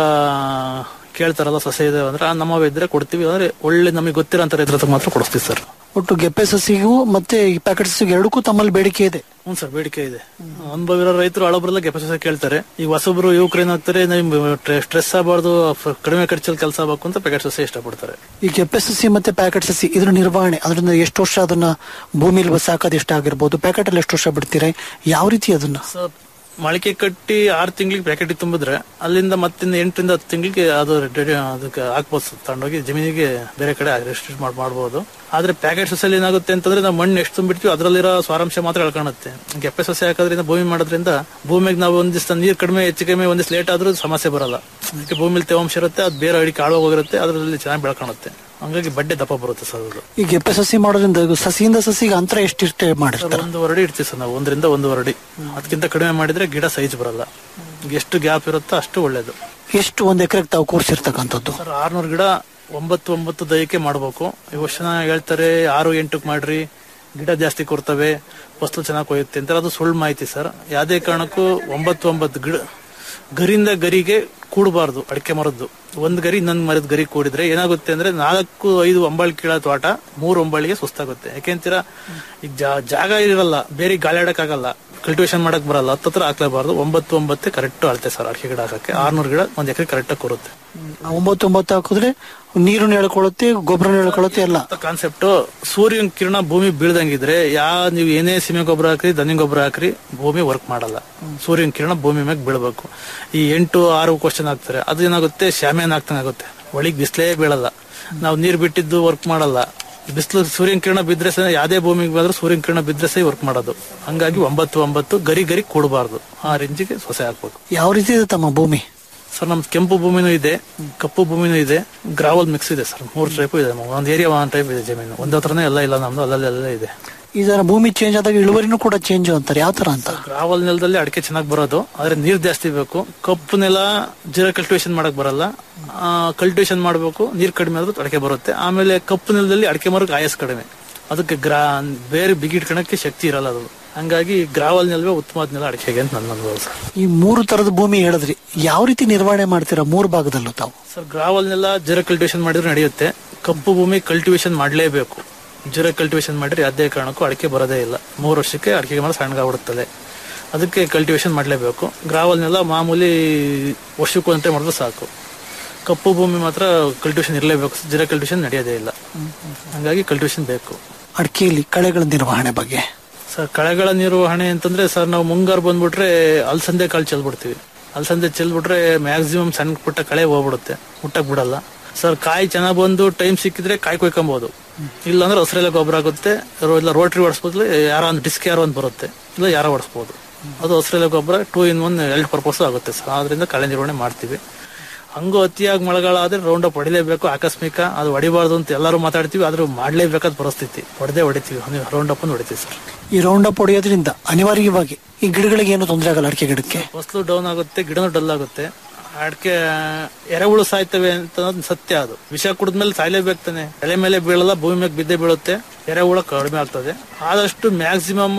ಕೇಳ್ತಾರಲ್ಲ ಸೊಸೆ ಇದೆ ಅಂದ್ರೆ ಆ ನಮ್ಮವ ಇದ್ರೆ ಕೊಡ್ತೀವಿ ಅಂದ್ರೆ ಒಳ್ಳೆ ನಮಗೆ ಗೊತ್ತಿರೋ ಅಂತ ರೈತರ ಹತ್ರ ಮಾತ್ರ ಕೊಡಿಸ್ತೀವಿ ಸರ್ ಒಟ್ಟು ಗೆಪ್ಪೆ ಸಸಿಗೂ ಮತ್ತೆ ಈ ಪ್ಯಾಕೆಟ್ ಸಸಿಗೂ ಎರಡಕ್ಕೂ ತಮ್ಮಲ್ಲಿ ಬೇಡಿಕೆ ಇದೆ ಹ್ಞೂ ಸರ್ ಬೇಡಿಕೆ ಇದೆ ಅನುಭವ ಇರೋ ರೈತರು ಹಳಬ್ರೆಲ್ಲ ಗೆಪಸ ಕೇಳ್ತಾರೆ ಈಗ ಹೊಸಬ್ರು ಯುವಕರು ಏನಾಗ್ತಾರೆ ಸ್ಟ್ರೆಸ್ ಆಗಬಾರ್ದು ಕಡಿಮೆ ಖರ್ಚಲ್ಲಿ ಕೆಲಸ ಆಗಬೇಕು ಅಂತ ಪ್ಯಾಕೆಟ್ ಸಸಿ ಇಷ್ಟಪಡ್ತಾರೆ ಈ ಗೆಪ್ಪೆ ಸಸಿ ಮತ್ತೆ ಪ್ಯಾಕೆಟ್ ಸಸಿ ಇದ್ರ ನಿರ್ವಹಣೆ ಅದರಿಂದ ಎಷ್ಟು ವರ್ಷ ಅದನ್ನ ಭೂಮಿಲಿ ಸಾಕೋದು ಎಷ್ಟಾಗಿರ್ಬೋದು ಪ್ಯಾಕೆಟ್ ಅಲ್ಲಿ ಎಷ್ಟು ವರ್ಷ ಬಿಡ್ತೀರಾ ಯಾವ ರೀತಿ ಅದನ್ನ ಸರ್ ಮೊಳಕೆ ಕಟ್ಟಿ ಆರು ತಿಂಗಳಿಗೆ ಪ್ಯಾಕೆಟ್ ತುಂಬಿದ್ರೆ ಅಲ್ಲಿಂದ ಮತ್ತಿಂದ ಎಂಟರಿಂದ ಹತ್ತು ತಿಂಗಳಿಗೆ ಅದು ರೆಡಿ ಅದಕ್ಕೆ ಹಾಕ್ಬೋದು ಸರ್ ತಗೊಂಡೋಗಿ ಜಮೀನಿಗೆ ಬೇರೆ ಕಡೆ ರೆಸ್ಟ್ರಿಕ್ಟ್ ಮಾಡಿ ಮಾಡ್ಬೋದು ಆದ್ರೆ ಪ್ಯಾಕೆಟ್ ಸೊಸೆಯಲ್ಲಿ ಏನಾಗುತ್ತೆ ಅಂತಂದ್ರೆ ನಾವು ಮಣ್ಣು ಎಷ್ಟು ತುಂಬಿಡ್ತೀವಿ ಅದರಲ್ಲಿರೋ ಸ್ವಾರಂಶ ಮಾತ್ರ ಎಳ್ಕೊಳುತ್ತೆ ಗೆಪ್ಪೆ ಸೊಸೆ ಹಾಕೋದ್ರಿಂದ ಭೂಮಿ ಮಾಡೋದ್ರಿಂದ ಭೂಮಿಗೆ ನಾವು ಒಂದಿಷ್ಟು ನೀರು ಕಡಿಮೆ ಹೆಚ್ಚು ಕಡಿಮೆ ಒಂದಿಷ್ಟು ಲೇಟ್ ಆದ್ರೂ ಸಮಸ್ಯೆ ಬರಲ್ಲ ಅದಕ್ಕೆ ಭೂಮಿಲಿ ತೇವಾಂಶ ಇರುತ್ತೆ ಅದು ಬೇರೆ ಅಡಿಕೆ ಆಳವಾಗಿ ಹೋಗಿರುತ್ತೆ ಅದರಲ್ಲಿ ಚೆನ್ನಾಗಿ ಬೆಳ್ಕೊಳುತ್ತೆ ಹಂಗಾಗಿ ಬಡ್ಡೆ ದಪ್ಪ ಬರುತ್ತೆ ಸರ್ ಅದು ಈ ಗೆಪ್ಪೆ ಸಸಿ ಮಾಡೋದ್ರಿಂದ ಇದು ಸಸಿಯಿಂದ ಸಸಿಗೆ ಅಂತರ ಎಷ್ಟಿಷ್ಟೇ ಸರ್ ಮಾಡಿರ್ತಾರೆ ಒಂದು ವರಡಿ ಇಡ್ತೀವಿ ಸರ್ ನಾವು ಒಂದರಿಂದ ಒಂದು ವರಡಿ ಅದಕ್ಕಿಂತ ಕಡಿಮೆ ಮಾಡಿದ್ರೆ ಗಿಡ ಸೈಜ್ ಬರಲ್ಲ ಎಷ್ಟು ಗ್ಯಾಪ್ ಇರುತ್ತೋ ಅಷ್ಟು ಒಳ್ಳೇದು ಎಷ್ಟು ಒಂದ್ ಎಕರೆಗೆ ತಾವು ಕೂರ್ಸಿರ್ತಕ್ಕಂಥದ್ದು ಸರ್ ಆರ್ನೂರು ಗಿಡ ಒಂಬತ್ತು ಒಂಬತ್ತು ದಯಕ್ಕೆ ಮಾಡಬೇಕು ಈ ವರ್ಷ ಹೇಳ್ತಾರೆ ಆರು ಎಂಟಕ್ಕೆ ಮಾಡ್ರಿ ಗಿಡ ಜಾಸ್ತಿ ಕೊಡ್ತವೆ ಫಸಲು ಚೆನ್ನಾಗಿ ಕೊಯ್ಯುತ್ತೆ ಅಂತ ಅದು ಸುಳ್ಳು ಮಾಹಿತಿ ಸರ್ ಯಾವುದೇ ಕಾರಣಕ್ಕೂ ಒಂಬತ್ತು ಒಂಬತ್ತು ಗಿಡ ಗರಿಂದ ಗರಿಗೆ ಕೂಡಬಾರ್ದು ಅಡಿಕೆ ಮರದ್ದು ಒಂದ್ ಗರಿ ಇನ್ನೊಂದ್ ಮರದ ಗರಿ ಕೂಡಿದ್ರೆ ಏನಾಗುತ್ತೆ ಅಂದ್ರೆ ನಾಲ್ಕು ಐದು ಒಂಬಾಳಿ ಕೀಳ ತೋಟ ಮೂರು ಒಂಬಾಳಿಗೆ ಸುಸ್ತಾಗುತ್ತೆ ಯಾಕೆಂತೀರಾ ಈಗ ಜಾ- ಜಾಗ ಇರಲ್ಲ ಬೇರೆ ಗಾಳಿ ಆಡಕ್ಕಾಗಲ್ಲ ಕಲ್ಟಿವೇಶನ್ ಮಾಡಕ್ ಬರಲ್ಲ ಹತ್ತತ್ರ ಹಾಕ್ಲೇಬಾರ್ದು ಒಂಬತ್ತು ಒಂಬತ್ತೆ ಕರೆಕ್ಟ್ ಅಳತೆ ಸರ್ ಅಡಿಕೆ ಗಿಡ ಹಾಕಕ್ಕೆ ಆರ್ನೂರು ಗಿಡ ಒಂದ್ ಎಕರೆ ಕರೆಕ್ಟ್ ಆಗಿ ಕೂರುತ್ತೆ ಒಂಬತ್ತು ಒಂಬತ್ತು ಹಾಕಿದ್ರೆ ನೀರು ಹೇಳ್ಕೊಳುತ್ತೆ ಗೊಬ್ಬರ ಹೇಳ್ಕೊಳುತ್ತೆ ಎಲ್ಲ ಕಾನ್ಸೆಪ್ಟ್ ಸೂರ್ಯನ ಕಿರಣ ಭೂಮಿ ಬೀಳ್ದಂಗಿದ್ರೆ ಯಾ ನೀವು ಏನೇ ಸೀಮೆ ಗೊಬ್ಬರ ಹಾಕ್ರಿ ದನಿ ಗೊಬ್ಬರ ಹಾಕ್ರಿ ಭೂಮಿ ವರ್ಕ್ ಮಾಡಲ್ಲ ಸೂರ್ಯನ ಕಿರಣ ಭೂಮಿ ಮ್ಯಾಗ ಬೀಳ್ಬೇಕು ಈ ಎಂಟು ಆರು ಕ್ವಶನ್ ಹಾಕ್ತಾರೆ ಅದು ಏನಾಗುತ್ತೆ ಶಾಮಿಯಾನ ಆಗ್ತಂಗೆ ಆಗುತ್ತೆ ಒಳಗ್ ಬಿಸಿಲೇ ಬೀಳಲ್ಲ ನಾವು ನೀರ್ ಬಿಟ್ಟಿದ್ದು ವರ್ಕ್ ಮಾಡಲ್ಲ ಬಿಸಿಲು ಸೂರ್ಯನ ಕಿರಣ ಬಿದ್ರೆ ಸಹ ಯಾವ್ದೇ ಭೂಮಿಗೆ ಬಂದ್ರೆ ಸೂರ್ಯನ ಕಿರಣ ಬಿದ್ರೆ ಸಹ ವರ್ಕ್ ಮಾಡೋದು ಹಂಗಾಗಿ ಒಂಬತ್ತು ಒಂಬತ್ತು ಗರಿ ಗರಿ ಕೂಡಬಾರ್ದು ಆ ರೇಂಜಿಗೆ ಸೊಸೆ ಹಾಕ್ಬೇಕು ಯಾವ ರೀತಿ ಇದೆ ತಮ್ಮ ಭೂಮಿ ಸರ್ ನಮ್ ಕೆಂಪು ಭೂಮಿನೂ ಇದೆ ಕಪ್ಪು ಭೂಮಿನೂ ಇದೆ ಗ್ರಾವಲ್ ಮಿಕ್ಸ್ ಇದೆ ಸರ್ ಮೂರು ಟೈಪ್ ಇದೆ ಒಂದ್ ಏರಿಯಾ ಒಂದ್ ಟೈಪ್ ಇದೆ ಜಮೀನು ಒಂದ್ ಹತ್ರನೇ ಎಲ್ಲ ಇಲ್ಲ ನಮ್ದು ಅಲ್ಲಲ್ಲಿ ಎಲ್ಲ ಇದೆ ಇದರ ಭೂಮಿ ಚೇಂಜ್ ಆದಾಗ ಇಳುವರಿನೂ ಕೂಡ ಚೇಂಜ್ ಅಂತಾರೆ ಯಾವ ತರ ಅಂತ ಗ್ರಾವಲ್ ನೆಲದಲ್ಲಿ ಅಡಿಕೆ ಚೆನ್ನಾಗಿ ಬರೋದು ಆದ್ರೆ ನೀರ್ ಜಾಸ್ತಿ ಬೇಕು ಕಪ್ಪು ನೆಲ ಜೀರ ಕಲ್ಟಿವೇಶನ್ ಮಾಡಕ್ ಬರಲ್ಲ ಕಲ್ಟಿವೇಶನ್ ಮಾಡಬೇಕು ನೀರ್ ಕಡಿಮೆ ಆದ್ರೂ ಅಡಿಕೆ ಬರುತ್ತೆ ಆಮೇಲೆ ಕಪ್ಪು ನೆಲದಲ್ಲಿ ಅಡಿಕೆ ಮರಕ್ಕೆ ಆಯಸ್ ಕಡಿಮೆ ಅದಕ್ಕೆ ಗ್ರಾ ಬೇರೆ ಬಿಗಿಟ್ಕೊಳಕ್ಕೆ ಶಕ್ತಿ ಇರಲ್ಲ ಅದು ಹಂಗಾಗಿ ಗ್ರಾವಲ್ ನೆಲವೇ ಉತ್ತಮವಾದ ನೆಲ ಅಡಿಕೆಗೆ ಅಂತ ನನ್ನ ಅನುಭವ ಸರ್ ಈ ಮೂರು ತರದ ಭೂಮಿ ಹೇಳಿದ್ರಿ ಯಾವ ರೀತಿ ನಿರ್ವಹಣೆ ಮಾಡ್ತೀರಾ ಮೂರು ಭಾಗದಲ್ಲೂ ತಾವು ಸರ್ ಗ್ರಾವಲ್ ನೆಲ ಜೀರ ಕಲ್ಟಿವೇಶನ್ ಮಾಡಿದ್ರೆ ನಡೆಯುತ್ತೆ ಕಪ್ಪು ಭೂಮಿ ಕಲ್ಟಿವೇಶನ್ ಮಾಡಲೇಬೇಕು ಜೀರ ಕಲ್ಟಿವೇಶನ್ ಮಾಡಿದ್ರೆ ಯಾವುದೇ ಕಾರಣಕ್ಕೂ ಅಡಿಕೆ ಬರೋದೇ ಇಲ್ಲ ಮೂರು ವರ್ಷಕ್ಕೆ ಅಡಿಕೆ ಮರ ಸಣ್ಣಗಾಗ್ಬಿಡುತ್ತದೆ ಅದಕ್ಕೆ ಕಲ್ಟಿವೇಶನ್ ಮಾಡಲೇಬೇಕು ಗ್ರಾವಲ್ ನೆಲ ಮಾಮೂಲಿ ವರ್ಷಕ್ಕೆ ಒಂದ್ ಟೈಮ್ ಮಾಡಿದ್ರೆ ಸಾಕು ಕಪ್ಪು ಭೂಮಿ ಮಾತ್ರ ಕಲ್ಟಿವೇಶನ್ ಇರಲೇಬೇಕು ಜೀರ ಕಲ್ಟಿವೇಶನ್ ನಡೆಯೋದೇ ಇಲ್ಲ ಹಂಗಾಗಿ ಕಲ್ಟಿವೇಶನ್ ಬೇಕು ಅಡಿಕೆಯಲ್ಲಿ ಕಳೆಗಳ ನಿರ್ವಹಣೆ ಬಗ್ಗೆ ಸರ್ ಕಳೆಗಳ ನಿರ್ವಹಣೆ ಅಂತಂದ್ರೆ ಸರ್ ನಾವು ಮುಂಗಾರು ಬಂದ್ಬಿಟ್ರೆ ಅಲಸಂದೆ ಕಾಳು ಚೆಲ್ಬಿಡ್ತೀವಿ ಅಲಸಂದೆ ಚೆಲ್ಬಿಟ್ರೆ ಮ್ಯಾಕ್ಸಿಮಮ್ ಸಣ್ಣ ಪುಟ್ಟ ಕಳೆ ಹೋಗ್ಬಿಡುತ್ತೆ ಮುಟ್ಟಕ್ ಬಿಡಲ್ಲ ಸರ್ ಕಾಯಿ ಚೆನ್ನಾಗ್ ಬಂದು ಟೈಮ್ ಸಿಕ್ಕಿದ್ರೆ ಕಾಯಿ ಕೊಯ್ಕೊಬಹುದು ಇಲ್ಲ ಅಂದ್ರೆ ಹಸಿರೆಲ್ಲ ಗೊಬ್ಬರ ಆಗುತ್ತೆ ರೋ- ಇಲ್ಲ ರೋಟ್ರಿ ಹೊಡಿಸ್ಬೋದು ಯಾರೋ ಒಂದು ಡಿಸ್ಕ್ ಯಾರೋ ಒಂದು ಬರುತ್ತೆ ಇಲ್ಲ ಯಾರೋ ಹೊಡಿಸ್ಬೋದು ಅದು ಹಸಿರೆಲ್ಲ ಗೊಬ್ಬರ ಟೂ ಇನ್ ಒನ್ ಎರಡು ಪರ್ಪಸ್ ಆಗುತ್ತೆ ಸರ್ ಅದರಿಂದ ಕಳೆ ನಿರ್ವಹಣೆ ಮಾಡ್ತೀವಿ ಹಂಗೂ ಅತಿಯಾಗಿ ಮಳೆಗಾಲ ಆದ್ರೆ ರೌಂಡ್ ಅಪ್ ಹೊಡಿಲೇಬೇಕು ಆಕಸ್ಮಿಕ ಅದು ಹೊಡಿಬಾರ್ದು ಅಂತ ಎಲ್ಲರೂ ಮಾತಾಡ್ತೀವಿ ಆದ್ರೂ ಮಾಡ್ಲೇಬೇಕಾದ ಪರಿಸ್ಥಿತಿ ಹೊಡೆದೇ ಹೊಡಿತೀವಿ ರೌಂಡ್ ಅಪ್ ಹೊಡಿತೀವಿ ಸರ್ ಈ ರೌಂಡ್ ಅಪ್ ಹೊಡೆಯೋದ್ರಿಂದ ಅನಿವಾರ್ಯವಾಗಿ ಈ ಗಿಡಗಳಿಗೆ ಏನು ತೊಂದರೆ ಆಗಲ್ಲ ಅಡಿಕೆ ಗಿಡಕ್ಕೆ ಫಸಲು ಡೌನ್ ಆಗುತ್ತೆ ಗಿಡನೂ ಡಲ್ ಆಗುತ್ತೆ ಅಡಿಕೆ ಎರೆಹುಳು ಸಾಯ್ತವೆ ಅಂತ ಅನ್ನೋದು ಸತ್ಯ ಅದು ವಿಷ ಕುಡಿದ್ಮೇಲೆ ಸಾಯ್ಲೇಬೇಕು ತಾನೆ ಎಲೆ ಮೇಲೆ ಬೀಳಲ್ಲ ಭೂಮಿ ಮೇಲೆ ಬಿದ್ದೇ ಬೀಳುತ್ತೆ ಎರೆಹುಳ ಕಡಿಮೆ ಆಗ್ತದೆ ಆದಷ್ಟು ಮ್ಯಾಕ್ಸಿಮಮ್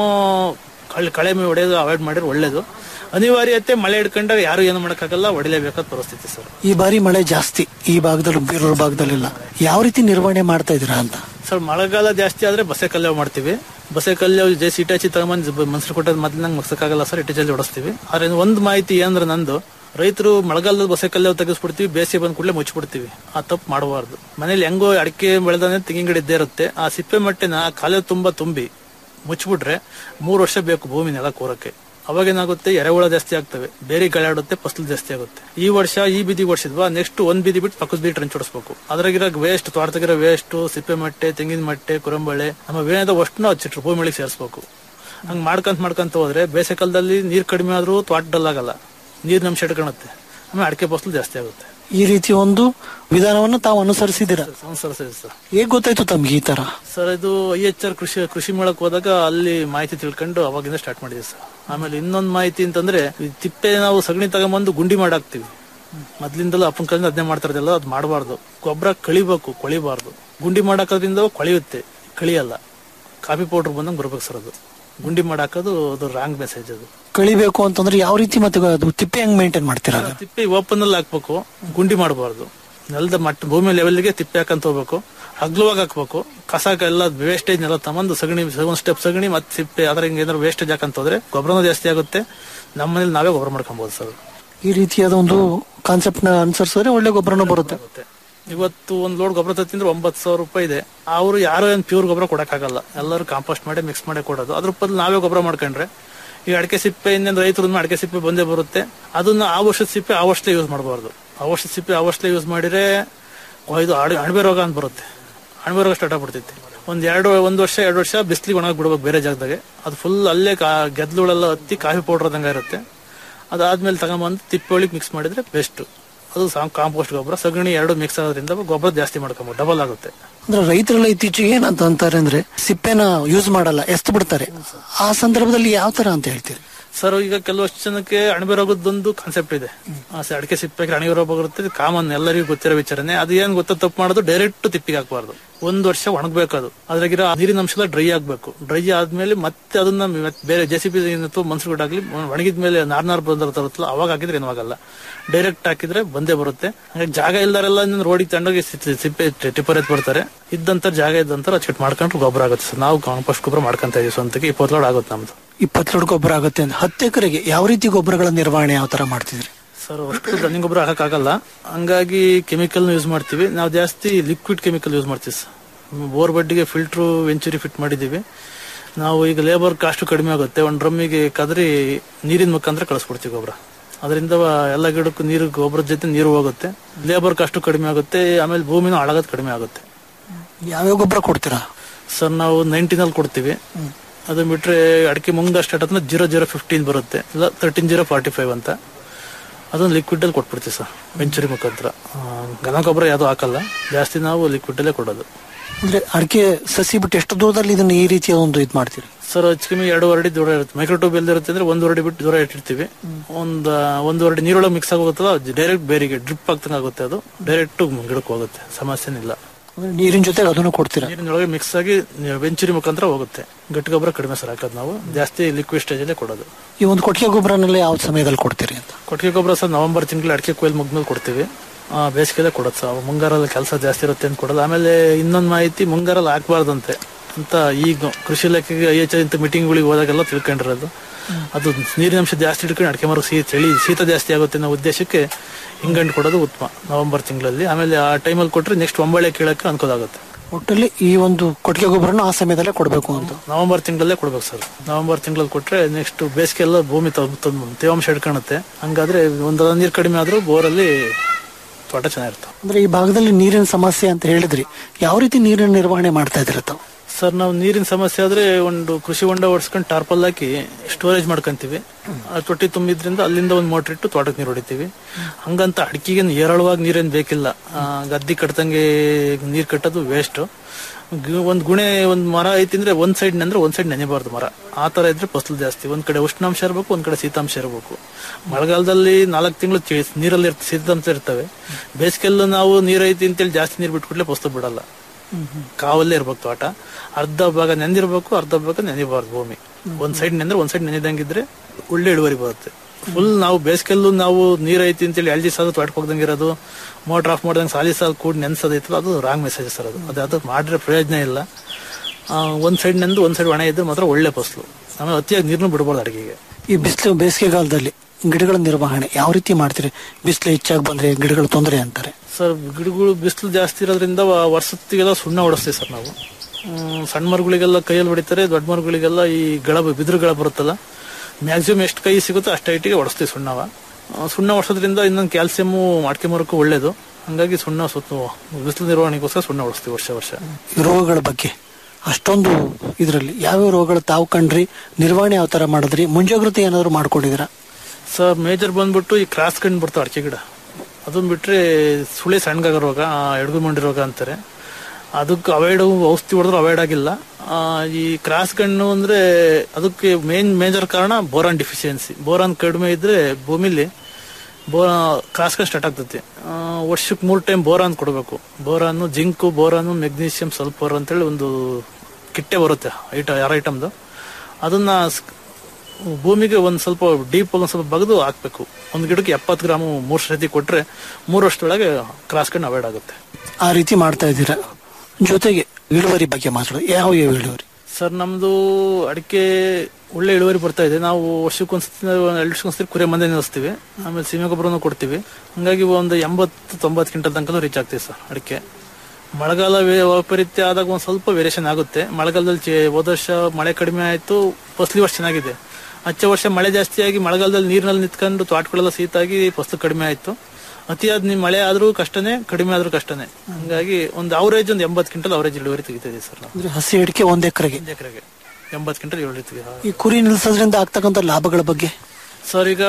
ಕಳೆ ಮೇಲೆ ಹೊಡೆಯೋದು ಅವಾಯ್ಡ್ ಮಾಡಿದ್ರೆ ಒಳ್ಳೇದು ಅನಿವಾರ್ಯತೆ ಮಳೆ ಹಿಡ್ಕೊಂಡಾಗ ಯಾರು ಏನು ಮಾಡಕ್ಕಾಗಲ್ಲ ಹೊಡಿಲೇಬೇಕಾದ ಪರಿಸ್ಥಿತಿ ಸರ್ ಈ ಬಾರಿ ಮಳೆ ಜಾಸ್ತಿ ಈ ಭಾಗದಲ್ಲಿ ಬೇರೂರು ಭಾಗದಲ್ಲೆಲ್ಲ ಯಾವ ರೀತಿ ನಿರ್ವಹಣೆ ಮಾಡ್ತಾ ಇದೀರಾ ಅಂತ ಸರ್ ಮಳೆಗಾಲ ಜಾಸ್ತಿ ಆದ್ರೆ ಬಸೆ ಕಲ್ಯಾವ್ ಮಾಡ್ತೀವಿ ಬಸೆ ಕಲ್ಯಾವ್ ಜೆ ಇಟಾಚಿ ತಗೊಂಬಂದು ಮನ್ಸರು ಕೊಟ್ಟದ್ ಮೊದ್ಲಿನಂಗ್ ಮಗ್ಸಕ್ಕಾಗಲ್ಲ ಸರ್ ಇಟಾಚಲ್ಲಿ ಹೊಡಿಸ್ತೀವಿ ಆದ್ರೆ ಒಂದ್ ಮಾಹಿತಿ ಏನಂದ್ರೆ ನಂದು ರೈತರು ಮಳೆಗಾಲದಲ್ಲಿ ಬಸೆ ಕಲ್ಯಾವ್ ತೆಗೆಸ್ಬಿಡ್ತೀವಿ ಬೇಸಿಗೆ ಬಂದ್ ಕೂಡಲೇ ಮುಚ್ಚಿಬಿಡ್ತೀವಿ ಆ ತಪ್ಪು ಮಾಡಬಾರ್ದು ಮನೇಲಿ ಹೆಂಗೋ ಅಡಿಕೆ ಬೆಳೆದಾನೆ ತೆಂಗಿನ ಗಿಡ ಇದ್ದೇ ಇರುತ್ತೆ ಆ ಸಿಪ್ಪೆ ಮಟ್ಟಿನ ಕಾಲೆ ತುಂಬಾ ತುಂಬಿ ಮುಚ್ಚಿಬಿಟ್ರೆ ಮೂರು ವರ್ಷ ಬೇಕು ಭೂಮಿ ನೆಲ ಕೂರಕ್ಕೆ ಅವಾಗೇನಾಗುತ್ತೆ ಎರೆಹುಳ ಜಾಸ್ತಿ ಆಗ್ತವೆ ಬೇರೆ ಗಾಳಾಡುತ್ತೆ ಫಸಲು ಜಾಸ್ತಿ ಆಗುತ್ತೆ ಈ ವರ್ಷ ಈ ಬೀದಿ ಓಡಿಸಿದ್ವಾ ನೆಕ್ಸ್ಟ್ ಒಂದ್ ಬೀದಿ ಬಿಟ್ಟು ಪಕ್ಕದ ಬೀದಿ ಟ್ರೆಂಚ್ ಹೊಡಿಸ್ಬೇಕು ಅದ್ರಾಗಿರೋ ವೇಸ್ಟ್ ತೋಟದಾಗಿರೋ ವೇಸ್ಟ್ ಸಿಪ್ಪೆ ಮಟ್ಟೆ ತೆಂಗಿನ ಮಟ್ಟೆ ಕುರಂಬಳೆ ನಮ್ಮ ವೇಣದ ಅಷ್ಟು ಹಚ್ಚಿಟ್ರು ಭೂಮಿ ಒಳಗೆ ಸೇರಿಸ್ಬೇಕು ಹಂಗ್ ಮಾಡ್ಕೊಂತ ಮಾಡ್ಕೊಂತ ಹೋದ್ರೆ ಬೇಸಿಗೆ ಕಾಲದಲ್ಲಿ ನೀರ್ ಕಡಿಮೆ ಆದ್ರೂ ತೋಟ ಡಲ್ ಆಗಲ್ಲ ನೀರ್ ನಮ್ಶ ಇಟ್ಕೊಳತ್ತೆ ಆಮೇಲೆ ಅಡಿಕೆ ಫಸಲು ಜಾಸ್ತಿ ಆಗುತ್ತೆ ಈ ರೀತಿ ಒಂದು ವಿಧಾನವನ್ನು ತಾವು ಅನುಸರಿಸಿದ್ದೀರಾ ಅನುಸರಿಸಿದೆ ಸರ್ ಹೇಗ್ ಗೊತ್ತಾಯ್ತು ತಮ್ಗೆ ಈ ತರ ಸರ್ ಇದು ಐ ಎಚ್ ಆರ್ ಕೃಷಿ ಕೃಷಿ ಮೇಳಕ್ ಹೋದಾಗ ಅಲ್ಲಿ ಮಾಹಿತಿ ತಿಳ್ಕೊಂಡು ಅವಾಗಿಂದ ಸ್ಟಾರ್ಟ್ ಮಾಡಿದ್ವಿ ಸರ್ ಆಮೇಲೆ ಇನ್ನೊಂದ್ ಮಾಹಿತಿ ಅಂತಂದ್ರೆ ಈ ತಿಪ್ಪೆ ನಾವು ಸಗಣಿ ತಗೊಂಬಂದು ಗುಂಡಿ ಮಾಡಾಕ್ತಿವಿ ಮೊದ್ಲಿಂದಲೂ ಅಪ್ಪನ ಕಾಲದಿಂದ ಅದನ್ನೇ ಮಾಡ್ತಾರದಲ್ಲ ಅದು ಮಾಡಬಾರ್ದು ಗೊಬ್ಬರ ಕಳಿಬೇಕು ಕೊಳಿಬಾರ್ದು ಗುಂಡಿ ಮಾಡಾಕೋದ್ರಿಂದ ಕೊಳೆಯುತ್ತೆ ಕಳಿಯಲ್ಲ ಕಾಫಿ ಪೌಡರ್ ಬಂದಂಗೆ ಬರ್ಬೇಕು ಸರ್ ಅದು ಗುಂಡಿ ಮಾಡಾಕೋದು ಅದು ರಾಂಗ್ ಮೆಸೇಜ್ ಅದು ಕಳಿಬೇಕು ಅಂತಂದ್ರೆ ಯಾವ ರೀತಿ ಮತ್ತೆ ಅದು ತಿಪ್ಪೆ ಹೆಂಗ್ ಮೇಂಟೈನ್ ಮಾಡ್ತೀರಾ ಅದು? ತಿಪ್ಪೆ ಓಪನ್ ಅಲ್ಲಿ ಹಾಕ್ಬೇಕು ಗುಂಡಿ ಮಾಡಬಾರ್ದು ನೆಲದ ಮಟ್ಟ ಭೂಮಿ ಲೆವೆಲ್ಗೆ ತಿಪ್ಪೆ ಹಾಕಂತ ಹೋಗ್ಬೇಕು ಅಗ್ಲವಾಗಿ ಹಾಕ್ಬೇಕು ಕಸ ಎಲ್ಲ ವೇಸ್ಟೇಜ್ ಎಲ್ಲ ತಗೊಂಡು ಸಗಣಿ ಒಂದ್ ಸ್ಟೆಪ್ ಸಗಣಿ ಮತ್ತೆ ತಿಪ್ಪೆ ಅದ್ರ ಹಿಂಗೆ ಏನಾದ್ರು ವೇಸ್ಟೇಜ್ ಹಾಕಂತ ಹೋದ್ರೆ ಗೊಬ್ಬರನೂ ಜಾಸ್ತಿ ಆಗುತ್ತೆ ನಮ್ಮನೇಲಿ ನಾವೇ ಗೊಬ್ಬರ ಮಾಡ್ಕೊಬಹುದು ಸರ್ ಈ ರೀತಿಯಾದ ಒಂದು ಕಾನ್ಸೆಪ್ಟ್ ನ ಅನುಸರಿಸಿದ್ರೆ ಒಳ್ಳೆ ಗೊಬ್ಬರನೂ ಬರುತ್ತೆ ಇವತ್ತು ಒಂದ್ ಲೋಡ್ ಗೊಬ್ಬರ ತತ್ತಿಂದ್ರೆ ಒಂಬತ್ತು ಸಾವಿರ ರೂಪಾಯಿ ಇದೆ ಅವರು ಯಾರು ಏನ್ ಪ್ಯೂರ್ ಗೊಬ್ಬರ ಕೊಡಕ್ಕಾಗಲ್ಲ ಎಲ್ಲರೂ ಕಾಂಪೋಸ್ಟ್ ಮಾಡಿ ಮಿಕ್ಸ್ ಮಾಡಿ ಕೊಡೋದು ಅದ್ರ ಬದಲು ನಾವೇ ಗೊಬ್ಬರ ಮಾಡ್ಕೊಂಡ್ರೆ ಈ ಅಡಿಕೆ ಸಿಪ್ಪೆ ಇನ್ನೇನು ರೈತರು ಅಡಿಕೆ ಸಿಪ್ಪೆ ಬಂದೇ ಬರುತ್ತೆ ಅದನ್ನ ಆ ವರ್ಷದ ಸಿಪ್ಪೆ ಆ ವರ್ಷದಲ್ಲೇ ಯೂಸ್ ಮಾಡಬಾರ್ದು ಆ ವರ್ಷದ ಸಿಪ್ಪೆ ಆ ವರ್ಷದಲ್ಲೇ ಯೂಸ್ ಮಾಡಿದ್ರೆ ಇದು ಅಣ- ಅಣಬೆ ರೋಗ ಅಂತ ಬರುತ್ತೆ ಅಣಬೆ ರೋಗ ಸ್ಟಾರ್ಟ್ ಆಗ್ಬಿಡ್ತೈತಿ ಒಂದ್ ಎರಡು ಒಂದ್ ವರ್ಷ ಎರಡು ವರ್ಷ ಬಿಸಿಲಿಗೆ ಒಣಗಿ ಬಿಡ್ಬೇಕು ಬೇರೆ ಜಾಗದಾಗೆ ಅದು ಫುಲ್ ಅಲ್ಲೇ ಕಾ ಗೆದ್ಲುಗಳೆಲ್ಲ ಹತ್ತಿ ಕಾಫಿ ಪೌಡರ್ ಆದಂಗೆ ಇರುತ್ತೆ ಅದಾದ್ಮೇಲೆ ತಗೊಂಬಂದು ತಿಪ್ಪೆ ಒಳಗೆ ಮಿಕ್ಸ್ ಮಾಡಿದ್ರೆ ಬೆಸ್ಟ್ ಅದು ಕಾಂಪೋಸ್ಟ್ ಗೊಬ್ಬರ ಸಗಣಿ ಎರಡು ಮಿಕ್ಸ್ ಆಗೋದ್ರಿಂದ ಗೊಬ್ಬರ ಜಾಸ್ತಿ ಮಾಡ್ಕೊಬೋದು ಡಬಲ್ ಆಗುತ್ತೆ ಅಂದ್ರೆ ರೈತರೆಲ್ಲ ಇತ್ತೀಚೆಗೆ ಏನಂತ ಅಂತಾರೆ ಅಂದ್ರೆ ಸಿಪ್ಪೆನ ಯೂಸ್ ಮಾಡಲ್ಲ ಎಸ್ತ್ ಬಿಡ್ತಾರೆ ಆ ಸಂದರ್ಭದಲ್ಲಿ ಯಾವ ತರ ಅಂತ ಹೇಳ್ತೀರಿ ಸರ್ ಈಗ ಕೆಲವಷ್ಟು ಜನಕ್ಕೆ ಅಣಬೆ ರೋಗದೊಂದು ಕಾನ್ಸೆಪ್ಟ್ ಇದೆ ಆ ಸ- ಅಡಿಕೆ ಸಿಪ್ಪೆಗೆ ಅಣಬೆ ರೋಗ ಬರುತ್ತೆ ಕಾಮನ್ ಎಲ್ಲರಿಗೂ ಗೊತ್ತಿರೋ ವಿಚಾರನೆ ಅದು ಏನ್ ಗೊತ್ತಾ ತಪ್ಪು ಮಾಡೋದು ಡೈರೆಕ್ಟ್ ತಿಪ್ಪಿಗೆ ಹಾಕಬಾರ್ದು ಒಂದ್ ವರ್ಷ ಒಣಗಬೇಕು ಅದು ಅದ್ರಾಗಿರೋ ನೀರಿನ ಅಂಶ ಎಲ್ಲ ಡ್ರೈ ಆಗ್ಬೇಕು ಡ್ರೈ ಆದ್ಮೇಲೆ ಮತ್ತೆ ಅದನ್ನ ಮತ್ತೆ ಬೇರೆ ಜೆ ಸಿ ಪಿ ಮನ್ಸುಗಳಾಗ್ಲಿ ಒಣಗಿದ ಮೇಲೆ ನಾರ್ ನಾರ್ ಬಂದಿರುತ್ತಲ್ಲ ಅವಾಗ ಹಾಕಿದ್ರೆ ಏನೂ ಆಗಲ್ಲ ಡೈರೆಕ್ಟ್ ಹಾಕಿದ್ರೆ ಬಂದೇ ಬರುತ್ತೆ ಹಾಗಾಗಿ ಜಾಗ ಇಲ್ದಾರೆಲ್ಲ ರೋಡಿಗೆ ತಗೊಂಡೋಗಿ ಸಿ- ಸಿಪ್ಪೆ ಟಿಪ್ಪರ್ ಎತ್ ಬರ್ತಾರೆ ಇದ್ದಂತ ಜಾಗ ಇದ್ದಂತ ಅಚ್ಚುಟ್ ಮಾಡ್ಕೊಂಡ್ರೆ ಗೊಬ್ಬರ ಆಗುತ್ತೆ ಸರ್ ನಾವು ಕಾಂಪೋಸ್ಟ್ ಗೊಬ್ಬರ ಮಾಡ್ಕೊಂತ ಇದೀವಿ ಸ್ವಂತಕ್ಕೆ ಇಪ್ಪತ್ತು ಲೋಡ್ ಆಗುತ್ತೆ ನಮ್ದು ಇಪ್ಪತ್ತು ಲೋಡ್ ಗೊಬ್ಬರ ಆಗುತ್ತೆ ಅಂತ ಹತ್ತು ಎಕರೆಗೆ ಯಾವ ರೀತಿ ಗೊಬ್ಬರಗಳ ನಿರ್ವಹಣೆ ಯಾವ ತರ ಮಾಡ್ತಿದ್ರಿ ಸರ್ ಅಷ್ಟು ದನಿ ಗೊಬ್ಬರ ಹಾಕಕ್ಕಾಗಲ್ಲ ಹಂಗಾಗಿ ಕೆಮಿಕಲ್ ಯೂಸ್ ಮಾಡ್ತೀವಿ ನಾವು ಜಾಸ್ತಿ ಲಿಕ್ವಿಡ್ ಕೆಮಿಕಲ್ ಯೂಸ್ ಮಾಡ್ತೀವಿ ಸರ್ ಬೋರ್ ಬಡ್ಡಿಗೆ ಫಿಲ್ಟ್ರು ವೆಂಚುರಿ ಫಿಟ್ ಮಾಡಿದ್ದೀವಿ ನಾವು ಈಗ ಲೇಬರ್ ಕಾಸ್ಟ್ ಕಡಿಮೆ ಆಗುತ್ತೆ ಒಂದು ಡ್ರಮ್ಮಿಗೆ ಕದರಿ ನೀರಿನ ಮುಖಾಂತರ ಕಳಿಸ್ಬಿಡ್ತೀವಿ ಗೊಬ್ಬರ ಅದರಿಂದ ಎಲ್ಲ ಗಿಡಕ್ಕೂ ನೀರು ಗೊಬ್ಬರದ ಜೊತೆ ನೀರು ಹೋಗುತ್ತೆ ಲೇಬರ್ ಕಾಸ್ಟ್ ಕಡಿಮೆ ಆಗುತ್ತೆ ಆಮೇಲೆ ಭೂಮಿನೂ ಹಾಳಾಗೋದು ಕಡಿಮೆ ಆಗುತ್ತೆ ಯಾವ್ಯಾವ ಗೊಬ್ಬರ ಕೊಡ್ತೀರಾ ಸರ್ ನಾವು ನೈನ್ಟೀನಲ್ಲಿ ಕೊಡ್ತೀವಿ ಅದು ಬಿಟ್ರೆ ಅಡಿಕೆ ಮುಂಗ ಸ್ಟಾರ್ಟ್ ಆದ್ರೆ ಜೀರೋ ಜೀರೋ ಫಿಫ್ಟೀನ್ ಬರುತ್ತೆ ಇಲ್ಲ ತರ್ಟೀನ್ ಜೀರೋ ಫಾರ್ಟಿ ಫೈವ್ ಅಂತ ಅದನ್ನ ಲಿಕ್ವಿಡ್ ಅಲ್ಲಿ ಕೊಟ್ಬಿಡ್ತೀವಿ ಸರ್ ವೆಂಚುರಿ ಮುಖಾಂತರ ಆ, ಘನ ಗೊಬ್ಬರ ಯಾವುದು ಹಾಕಲ್ಲ ಜಾಸ್ತಿ ನಾವು ಲಿಕ್ವಿಡ್ ಅಲ್ಲೇ ಕೊಡೋದು ಅಂದ್ರೆ ಅಡಿಕೆ ಸಸಿ ಬಿಟ್ಟು ಎಷ್ಟು ದೂರದಲ್ಲಿ ಇದನ್ನ ಈ ರೀತಿಯ ಒಂದು ಇದು ಮಾಡ್ತೀರಿ ಸರ್ ಹೆಚ್ಚು ಕಮ್ಮಿ ಎರಡು ಅಡಿ ದೂರ ಇರುತ್ತೆ ಮೈಕ್ರೋಟೂಬ್ ಎಲ್ಲಿ ಇರುತ್ತೆ ಅಂದ್ರೆ ಒಂದು ಅಡಿ ಬಿಟ್ಟು ದೂರ ಇಟ್ಟಿರ್ತೀವಿ ಒಂದ್ ಒಂದು ಅಡಿ ನೀರೊಳಗೆ ಮಿಕ್ಸ್ ಆಗೋಗುತ್ತಲ್ಲ ಡೈರೆಕ್ಟ್ ಬೇರಿಗೆ ಡ್ರಿಪ್ ಆಗ್ತಂಗ ಆಗುತ್ತೆ ಅದು ಡೈರೆಕ್ಟ್ ಗಿಡಕ್ಕೆ ಹೋಗುತ್ತೆ ಸಮಸ್ಯೆನಿಲ್ಲ ಅಂದ್ರೆ ನೀರಿನ ಜೊತೆ ಅದನ್ನು ಕೊಡ್ತೀರಾ ನೀರಿನೊಳಗೆ ಮಿಕ್ಸ್ ಆಗಿ ವೆಂಚುರಿ ಮುಖಾಂತರ ಹೋಗುತ್ತೆ ಗಟ್ಟಿ ಗೊಬ್ಬರ ಕಡಿಮೆ ಸರ್ ಹಾಕೋದು ನಾವು ಜಾಸ್ತಿ ಲಿಕ್ವಿಡ್ ಸ್ಟೇಜ್ ಅಲ್ಲೇ ಕೊಡೋದು ಈ ಒಂದು ಕೊಟ್ಟಿಗೆ ಗೊಬ್ಬರನೆಲ್ಲ ಯಾವ ಸಮಯದಲ್ಲಿ ಕೊಡ್ತೀರಿ ಅಂತ ಕೊಟ್ಟಿಗೆ ಗೊಬ್ಬರ ಸರ್ ನವೆಂಬರ್ ತಿಂಗಳು ಅಡಿಕೆ ಕೊಯ್ಲು ಮುಗ್ದ್ಮೇಲೆ ಕೊಡ್ತೀವಿ ಆ, ಬೇಸಿಗೆಲ್ಲೇ ಕೊಡೋದು ಸರ್ ಮುಂಗಾರಲ್ಲಿ ಕೆಲಸ ಜಾಸ್ತಿ ಇರುತ್ತೆ ಅಂತ ಕೊಡೋದು ಆಮೇಲೆ ಇನ್ನೊಂದು ಮಾಹಿತಿ ಮುಂಗಾರಲ್ಲಿ ಹಾಕ್ಬಾರ್ದಂತೆ ಅಂತ ಈಗ ಕೃಷಿ ಇಲಾಖೆಗೆ ಐ ಎಚ್ ಇಂಥ ಮೀಟಿಂಗ್ಗಳಿಗೆ ಹೋದಾಗೆಲ್ಲ ತಿಳ್ಕೊಂಡಿರೋದು ಅದು ನೀರಿನ ಅಂಶ ಜಾಸ್ತಿ ಹಿಡ್ಕೊಂಡು ಅಡಿಕೆ ಮರ ಸೀ ಚಳಿ ಶೀತ ಜಾಸ್ತಿ ಆಗುತ್ತೆ ಅನ್ನೋ ಉದ್ದೇಶಕ್ಕೆ ಹಿಂಗಂಡು ಕೊಡೋದು ಉತ್ತಮ ನವೆಂಬರ್ ತಿಂಗಳಲ್ಲಿ ಆಮೇಲೆ ಆ ಟೈಮಲ್ಲಿ ಕೊಟ್ಟರೆ ನೆಕ್ಸ್ಟ್ ಒಂಬಳೆ ಕೀಳಕ್ಕೆ ಅನುಕೂಲ ಆಗುತ್ತೆ ಒಟ್ಟಲ್ಲಿ ಈ ಒಂದು ಕೊಟ್ಟಿಗೆ ಗೊಬ್ಬರನ ಆ ಸಮಯದಲ್ಲೇ ಕೊಡಬೇಕು ಅಂತ ನವೆಂಬರ್ ತಿಂಗಳಲ್ಲೇ ಕೊಡ್ಬೇಕು ಸರ್ ನವೆಂಬರ್ ತಿಂಗಳಲ್ಲಿ ಕೊಟ್ರೆ ನೆಕ್ಸ್ಟ್ ಬೇಸಿಗೆ ಎಲ್ಲ ಭೂಮಿ ತ- ತ- ತೇವಾಂಶ ಹಿಡ್ಕೊಳುತ್ತೆ ಹಂಗಾದ್ರೆ ಒಂದು ನೀರು ಕಡಿಮೆ ಆದ್ರೂ ಬೋರಲ್ಲಿ ತೋಟ ಚೆನ್ನಾಗಿರ್ತಾವೆ ಅಂದ್ರೆ ಈ ಭಾಗದಲ್ಲಿ ನೀರಿನ ಸಮಸ್ಯೆ ಅಂತ ಹೇಳಿದ್ರಿ ಯಾವ ರೀತಿ ನೀರಿನ ನಿರ್ವಹಣೆ ಮಾಡ್ತಾ ಇದ್ದೀರ ತಾವು ಸರ್ ನಾವು ನೀರಿನ ಸಮಸ್ಯೆ ಆದ್ರೆ ಒಂದು ಕೃಷಿ ಹೊಂಡ ಓಡಿಸ್ಕೊಂಡು ಟಾರ್ಪಲ್ ಹಾಕಿ ಸ್ಟೋರೇಜ್ ಮಾಡ್ಕೊಂತೀವಿ ಆ ತೊಟ್ಟಿ ತುಂಬಿದ್ರಿಂದ ಅಲ್ಲಿಂದ ಒಂದು ಮೋಟರ್ ಇಟ್ಟು ತೋಟಕ್ಕೆ ನೀರು ಹೊಡಿತೀವಿ ಹಂಗಂತ ಅಡಿಕೆಗೆ ಹೇರಳವಾಗಿ ನೀರೇನು ಬೇಕಿಲ್ಲ ಆ, ಗದ್ದೆ ಕಟ್ತಂಗೆ ನೀರು ಕಟ್ಟೋದು ವೇಸ್ಟ್ ಒಂದು ಗುಣೆ ಒಂದು ಮರ ಐತಿ ಅಂದ್ರೆ ಒಂದ್ ಸೈಡ್ ಅಂದ್ರೆ ಒಂದ್ ಸೈಡ್ ನೆನೆಬಾರ್ದು ಮರ ಆ ತರ ಇದ್ರೆ ಫಸಲು ಜಾಸ್ತಿ ಒಂದ್ ಕಡೆ ಉಷ್ಣಾಂಶ ಇರಬೇಕು ಒಂದ್ ಕಡೆ ಶೀತಾಂಶ ಇರಬೇಕು ಮಳೆಗಾಲದಲ್ಲಿ ನಾಲ್ಕು ತಿಂಗಳು ನೀರಲ್ಲಿ ಇರ್ತ- ಶೀತಾಂಶ ಇರ್ತವೆ ಬೇಸಿಗೆಲ್ಲೂ ನಾವು ನೀರ್ ಐತಿ ಅಂತೇಳಿ ಜಾಸ್ತಿ ನೀರು ಬಿಟ್ಬಿಟ್ಲೆ ಫಸಲು ಬಿಡಲ್ಲ ಕಾವಲ್ಲೇ ಇರ್ಬೇಕು ತೋಟ ಅರ್ಧ ಭಾಗ ನೆಂದಿರ್ಬೇಕು ಅರ್ಧ ಭಾಗ ನೆನೆಬಾರ್ದು ಭೂಮಿ ಒಂದ್ ಸೈಡ್ ನೆಂದ್ರೆ ಒಂದ್ ಸೈಡ್ ನೆನೆದಂಗಿದ್ರೆ ಒಳ್ಳೆ ಇಳುವರಿ ಬರುತ್ತೆ ಫುಲ್ ನಾವು ಬೇಸಿಗೆಲ್ಲೂ ನಾವು ನೀರ್ ಐತಿ ಅಂತೇಳಿ ಎಲ್ ಜಿ ಸಾಲ ತೋಟಕ್ಕೆ ಹೋಗ್ದಂಗೆ ಇರೋದು ಮೋಟರ್ ಆಫ್ ಮಾಡ್ದಂಗೆ ಸಾಲಿ ಸಾಲ ಕೂಡ ನೆನ್ಸೋದೈತಲ್ಲ ಅದು ರಾಂಗ್ ಮೆಸೇಜ್ ಸರ್ ಅದು ಅದು ಅದು ಮಾಡಿದ್ರೆ ಪ್ರಯೋಜನ ಇಲ್ಲ ಆ, ಒಂದ್ ಸೈಡ್ ನೆಂದು ಒಂದ್ ಸೈಡ್ ಒಣ ಇದ್ರೆ ಮಾತ್ರ ಒಳ್ಳೆ ಫಸಲು ಆಮೇಲೆ ಅತಿಯಾಗಿ ನೀರ್ನು ಬಿಡಬಾರ್ದು ಅಡಿಗೆಗೆ ಈ ಬಿಸಿಲು ಬೇಸಿಗೆಗಾಲದಲ್ಲಿ ಗಿಡಗಳ ನಿರ್ವಹಣೆ ಯಾವ ರೀತಿ ಮಾಡ್ತೀರಿ ಬಿಸಿಲು ಹೆಚ್ಚಾಗಿ ಬಂದ್ರೆ ಗಿಡಗಳು ತೊಂದರೆ ಅಂತಾರೆ ಸರ್ ಗಿಡಗಳು ಬಿಸಿಲು ಜಾಸ್ತಿ ಇರೋದ್ರಿಂದ ವ- ವರ್ಷತ್ತಿಗೆಲ್ಲ ಸುಣ್ಣ ಹೊಡಿಸ್ತೀವಿ ಸರ್ ನಾವು ಹ್ಮ್, ಸಣ್ಣ ಮರಗಳಿಗೆಲ್ಲ ಕೈಯಲ್ಲಿ ಹೊಡಿತಾರೆ ದೊಡ್ಡ ಮರಗಳಿಗೆಲ್ಲ ಈ ಗಳ ಬಿದಿರು ಗಳ ಬರುತ್ತಲ್ಲ ಮ್ಯಾಕ್ಸಿಮಮ್ ಎಷ್ಟು ಕೈ ಸಿಗುತ್ತೋ ಅಷ್ಟು ಹೈಟಿಗೆ ಹೊಡಿಸ್ತೀವಿ ಸುಣ್ಣವ ಆ, ಸುಣ್ಣ ಹೊಡ್ಸೋದ್ರಿಂದ ಇನ್ನೊಂದು ಕ್ಯಾಲ್ಸಿಯಮ್ಮು ಅಡಿಕೆ ಮರಕ್ಕೂ ಒಳ್ಳೇದು ಹಂಗಾಗಿ ಸುಣ್ಣ ಸುತ್ತ ಬಿಸಿಲು ನಿರ್ವಹಣೆಗೋಸ್ಕರ ಸುಣ್ಣ ಹೊಡಿಸ್ತೀವಿ ವರ್ಷ ವರ್ಷ ಈ ರೋಗಗಳ ಬಗ್ಗೆ ಅಷ್ಟೊಂದು ಇದರಲ್ಲಿ ಯಾವ್ಯಾವ ರೋಗಗಳು ತಾವು ಕಂಡ್ರಿ ನಿರ್ವಹಣೆ ಯಾವ ತರ ಮಾಡಿದ್ರಿ ಮುಂಜಾಗ್ರತೆ ಏನಾದ್ರು ಮಾಡ್ಕೊಂಡಿದ್ದೀರಾ ಸರ್ ಮೇಜರ್ ಬಂದ್ಬಿಟ್ಟು ಈ ಕ್ರಾಸ್ ಕಂಡು ಬರ್ತಾವೆ ಅಡಿಕೆ ಗಿಡ ಅದನ್ನ ಬಿಟ್ರೆ ಸುಳಿ ಸಣ್ಣಗಾಗ ರೋಗ ಎಡಗು ಮಂಡಿ ರೋಗ ಅಂತಾರೆ ಅದಕ್ಕೆ ಅವಾಯ್ಡ್ ಔಷಧಿ ಹೊಡೆದ್ರು ಅವಾಯ್ಡ್ ಆಗಿಲ್ಲ ಆ, ಈ ಕ್ರಾಸ್ ಕಣ್ಣು ಅಂದ್ರೆ ಅದಕ್ಕೆ ಮೇನ್ ಮೇಜರ್ ಕಾರಣ ಬೋರಾನ್ ಡಿಫಿಷಿಯನ್ಸಿ ಬೋರಾನ್ ಕಡಿಮೆ ಇದ್ರೆ ಭೂಮಿಲಿ ಬೋ ಕ್ರಾಸ್ ಕಣ್ ಸ್ಟಾರ್ಟ್ ಆಗ್ತೈತಿ ಆ, ವರ್ಷಕ್ಕೆ ಮೂರು ಟೈಮ್ ಬೋರಾನ್ ಕೊಡಬೇಕು boron zinc boron magnesium sulphur ಅಂತೇಳಿ ಒಂದು ಕಿಟ್ಟೆ ಬರುತ್ತೆ ಐಟ ಯಾರ ಐಟಮ್ದು ಅದನ್ನ ಸ್- ಭೂಮಿಗೆ ಒಂದ್ ಸ್ವಲ್ಪ ಡೀಪ್ ಒಂದ್ ಸ್ವಲ್ಪ ಬಗೆದು ಹಾಕ್ಬೇಕು ಒಂದ್ ಗಿಡಕ್ಕೆ ಎಪ್ಪತ್ತು ಗ್ರಾಮ್ ಮೂರ್ ಸತಿ ಕೊಟ್ರೆ ಮೂರು ವರ್ಷದೊಳಗೆ ಕ್ರಾಸ್ ಕಣ್ಣು ಅವಾಯ್ಡ್ ಆಗುತ್ತೆ ಆ ರೀತಿ ಮಾಡ್ತಾ ಇದ್ದೀರಾ ಜೊತೆಗೆ ಇಳುವರಿ ಬಗ್ಗೆ ಮಾತಾಡೋದು ಯಾವ ಯಾವ ಇಳುವರಿ ಸರ್ ನಮ್ದು ಅಡಿಕೆ ಒಳ್ಳೆ ಇಳುವರಿ ಬರ್ತಾ ಇದೆ ನಾವು ವರ್ಷಕ್ಕೊಂದ್ಸತಿ ಎರಡು ವರ್ಷಕ್ಕೊಂದ್ಸತಿ ಕುರಿ ಮಂದೆ ನಿಲ್ಲಿಸ್ತೀವಿ ಆಮೇಲೆ ಸೀಮೆ ಗೊಬ್ಬರನು ಕೊಡ್ತೀವಿ ಹಂಗಾಗಿ ಒಂದು ಎಂಬತ್ತು ತೊಂಬತ್ತು ಕ್ವಿಂಟಲ್ ತನಕ ರೀಚ್ ಆಗ್ತೀವಿ ಸರ್ ಅಡಿಕೆ ಮಳೆಗಾಲ ವೇ- ವೈಪರೀತ್ಯ ಆದಾಗ ಒಂದ್ ಸ್ವಲ್ಪ ವೇರಿಯೇಷನ್ ಆಗುತ್ತೆ ಮಳೆಗಾಲದಲ್ಲಿ ಚೆ- ಹೋದ ವರ್ಷ ಮಳೆ ಕಡಿಮೆ ಆಯ್ತು ಫಸಲಿ ವರ್ಷ ಚೆನ್ನಾಗಿದೆ ಹಚ್ಚ ವರ್ಷ ಮಳೆ ಜಾಸ್ತಿ ಆಗಿ ಮಳೆಗಾಲದಲ್ಲಿ ನೀರಿನಲ್ಲಿ ನಿಂತ್ಕೊಂಡು ತೋಟಗಳೆಲ್ಲ ಶೀತಾಗಿ ಫಸಲು ಕಡಿಮೆ ಆಯ್ತು ಅತಿಯಾದ ನೀ- ಮಳೆ ಆದ್ರೂ ಕಷ್ಟನೇ ಕಡಿಮೆ ಆದ್ರೂ ಕಷ್ಟನೇ ಹಂಗಾಗಿ ಒಂದು ಅವರೇಜ್ ಒಂದು ಎಂಬತ್ತು ಕ್ವಿಂಟಲ್ ಅವರೇಜ್ ಇಳುವರಿ ತೆಗಿತಿದೆ ಸರ್ ನಾವು ಅಂದ್ರೆ ಹಸಿ ಅಡಿಕೆ ಒಂದ್ ಎಕರೆಗೆ ಒಂದ್ ಎಕರೆಗೆ ಎಂಬತ್ತು ಕ್ವಿಂಟಲ್ ಇಳುವರಿ ತೆಗಿ ಈ ಕುರಿ ನಿಲ್ಸೋದ್ರಿಂದ ಆಗ್ತಕ್ಕಂಥ ಲಾಭಗಳ ಬಗ್ಗೆ ಸರ್ ಈಗ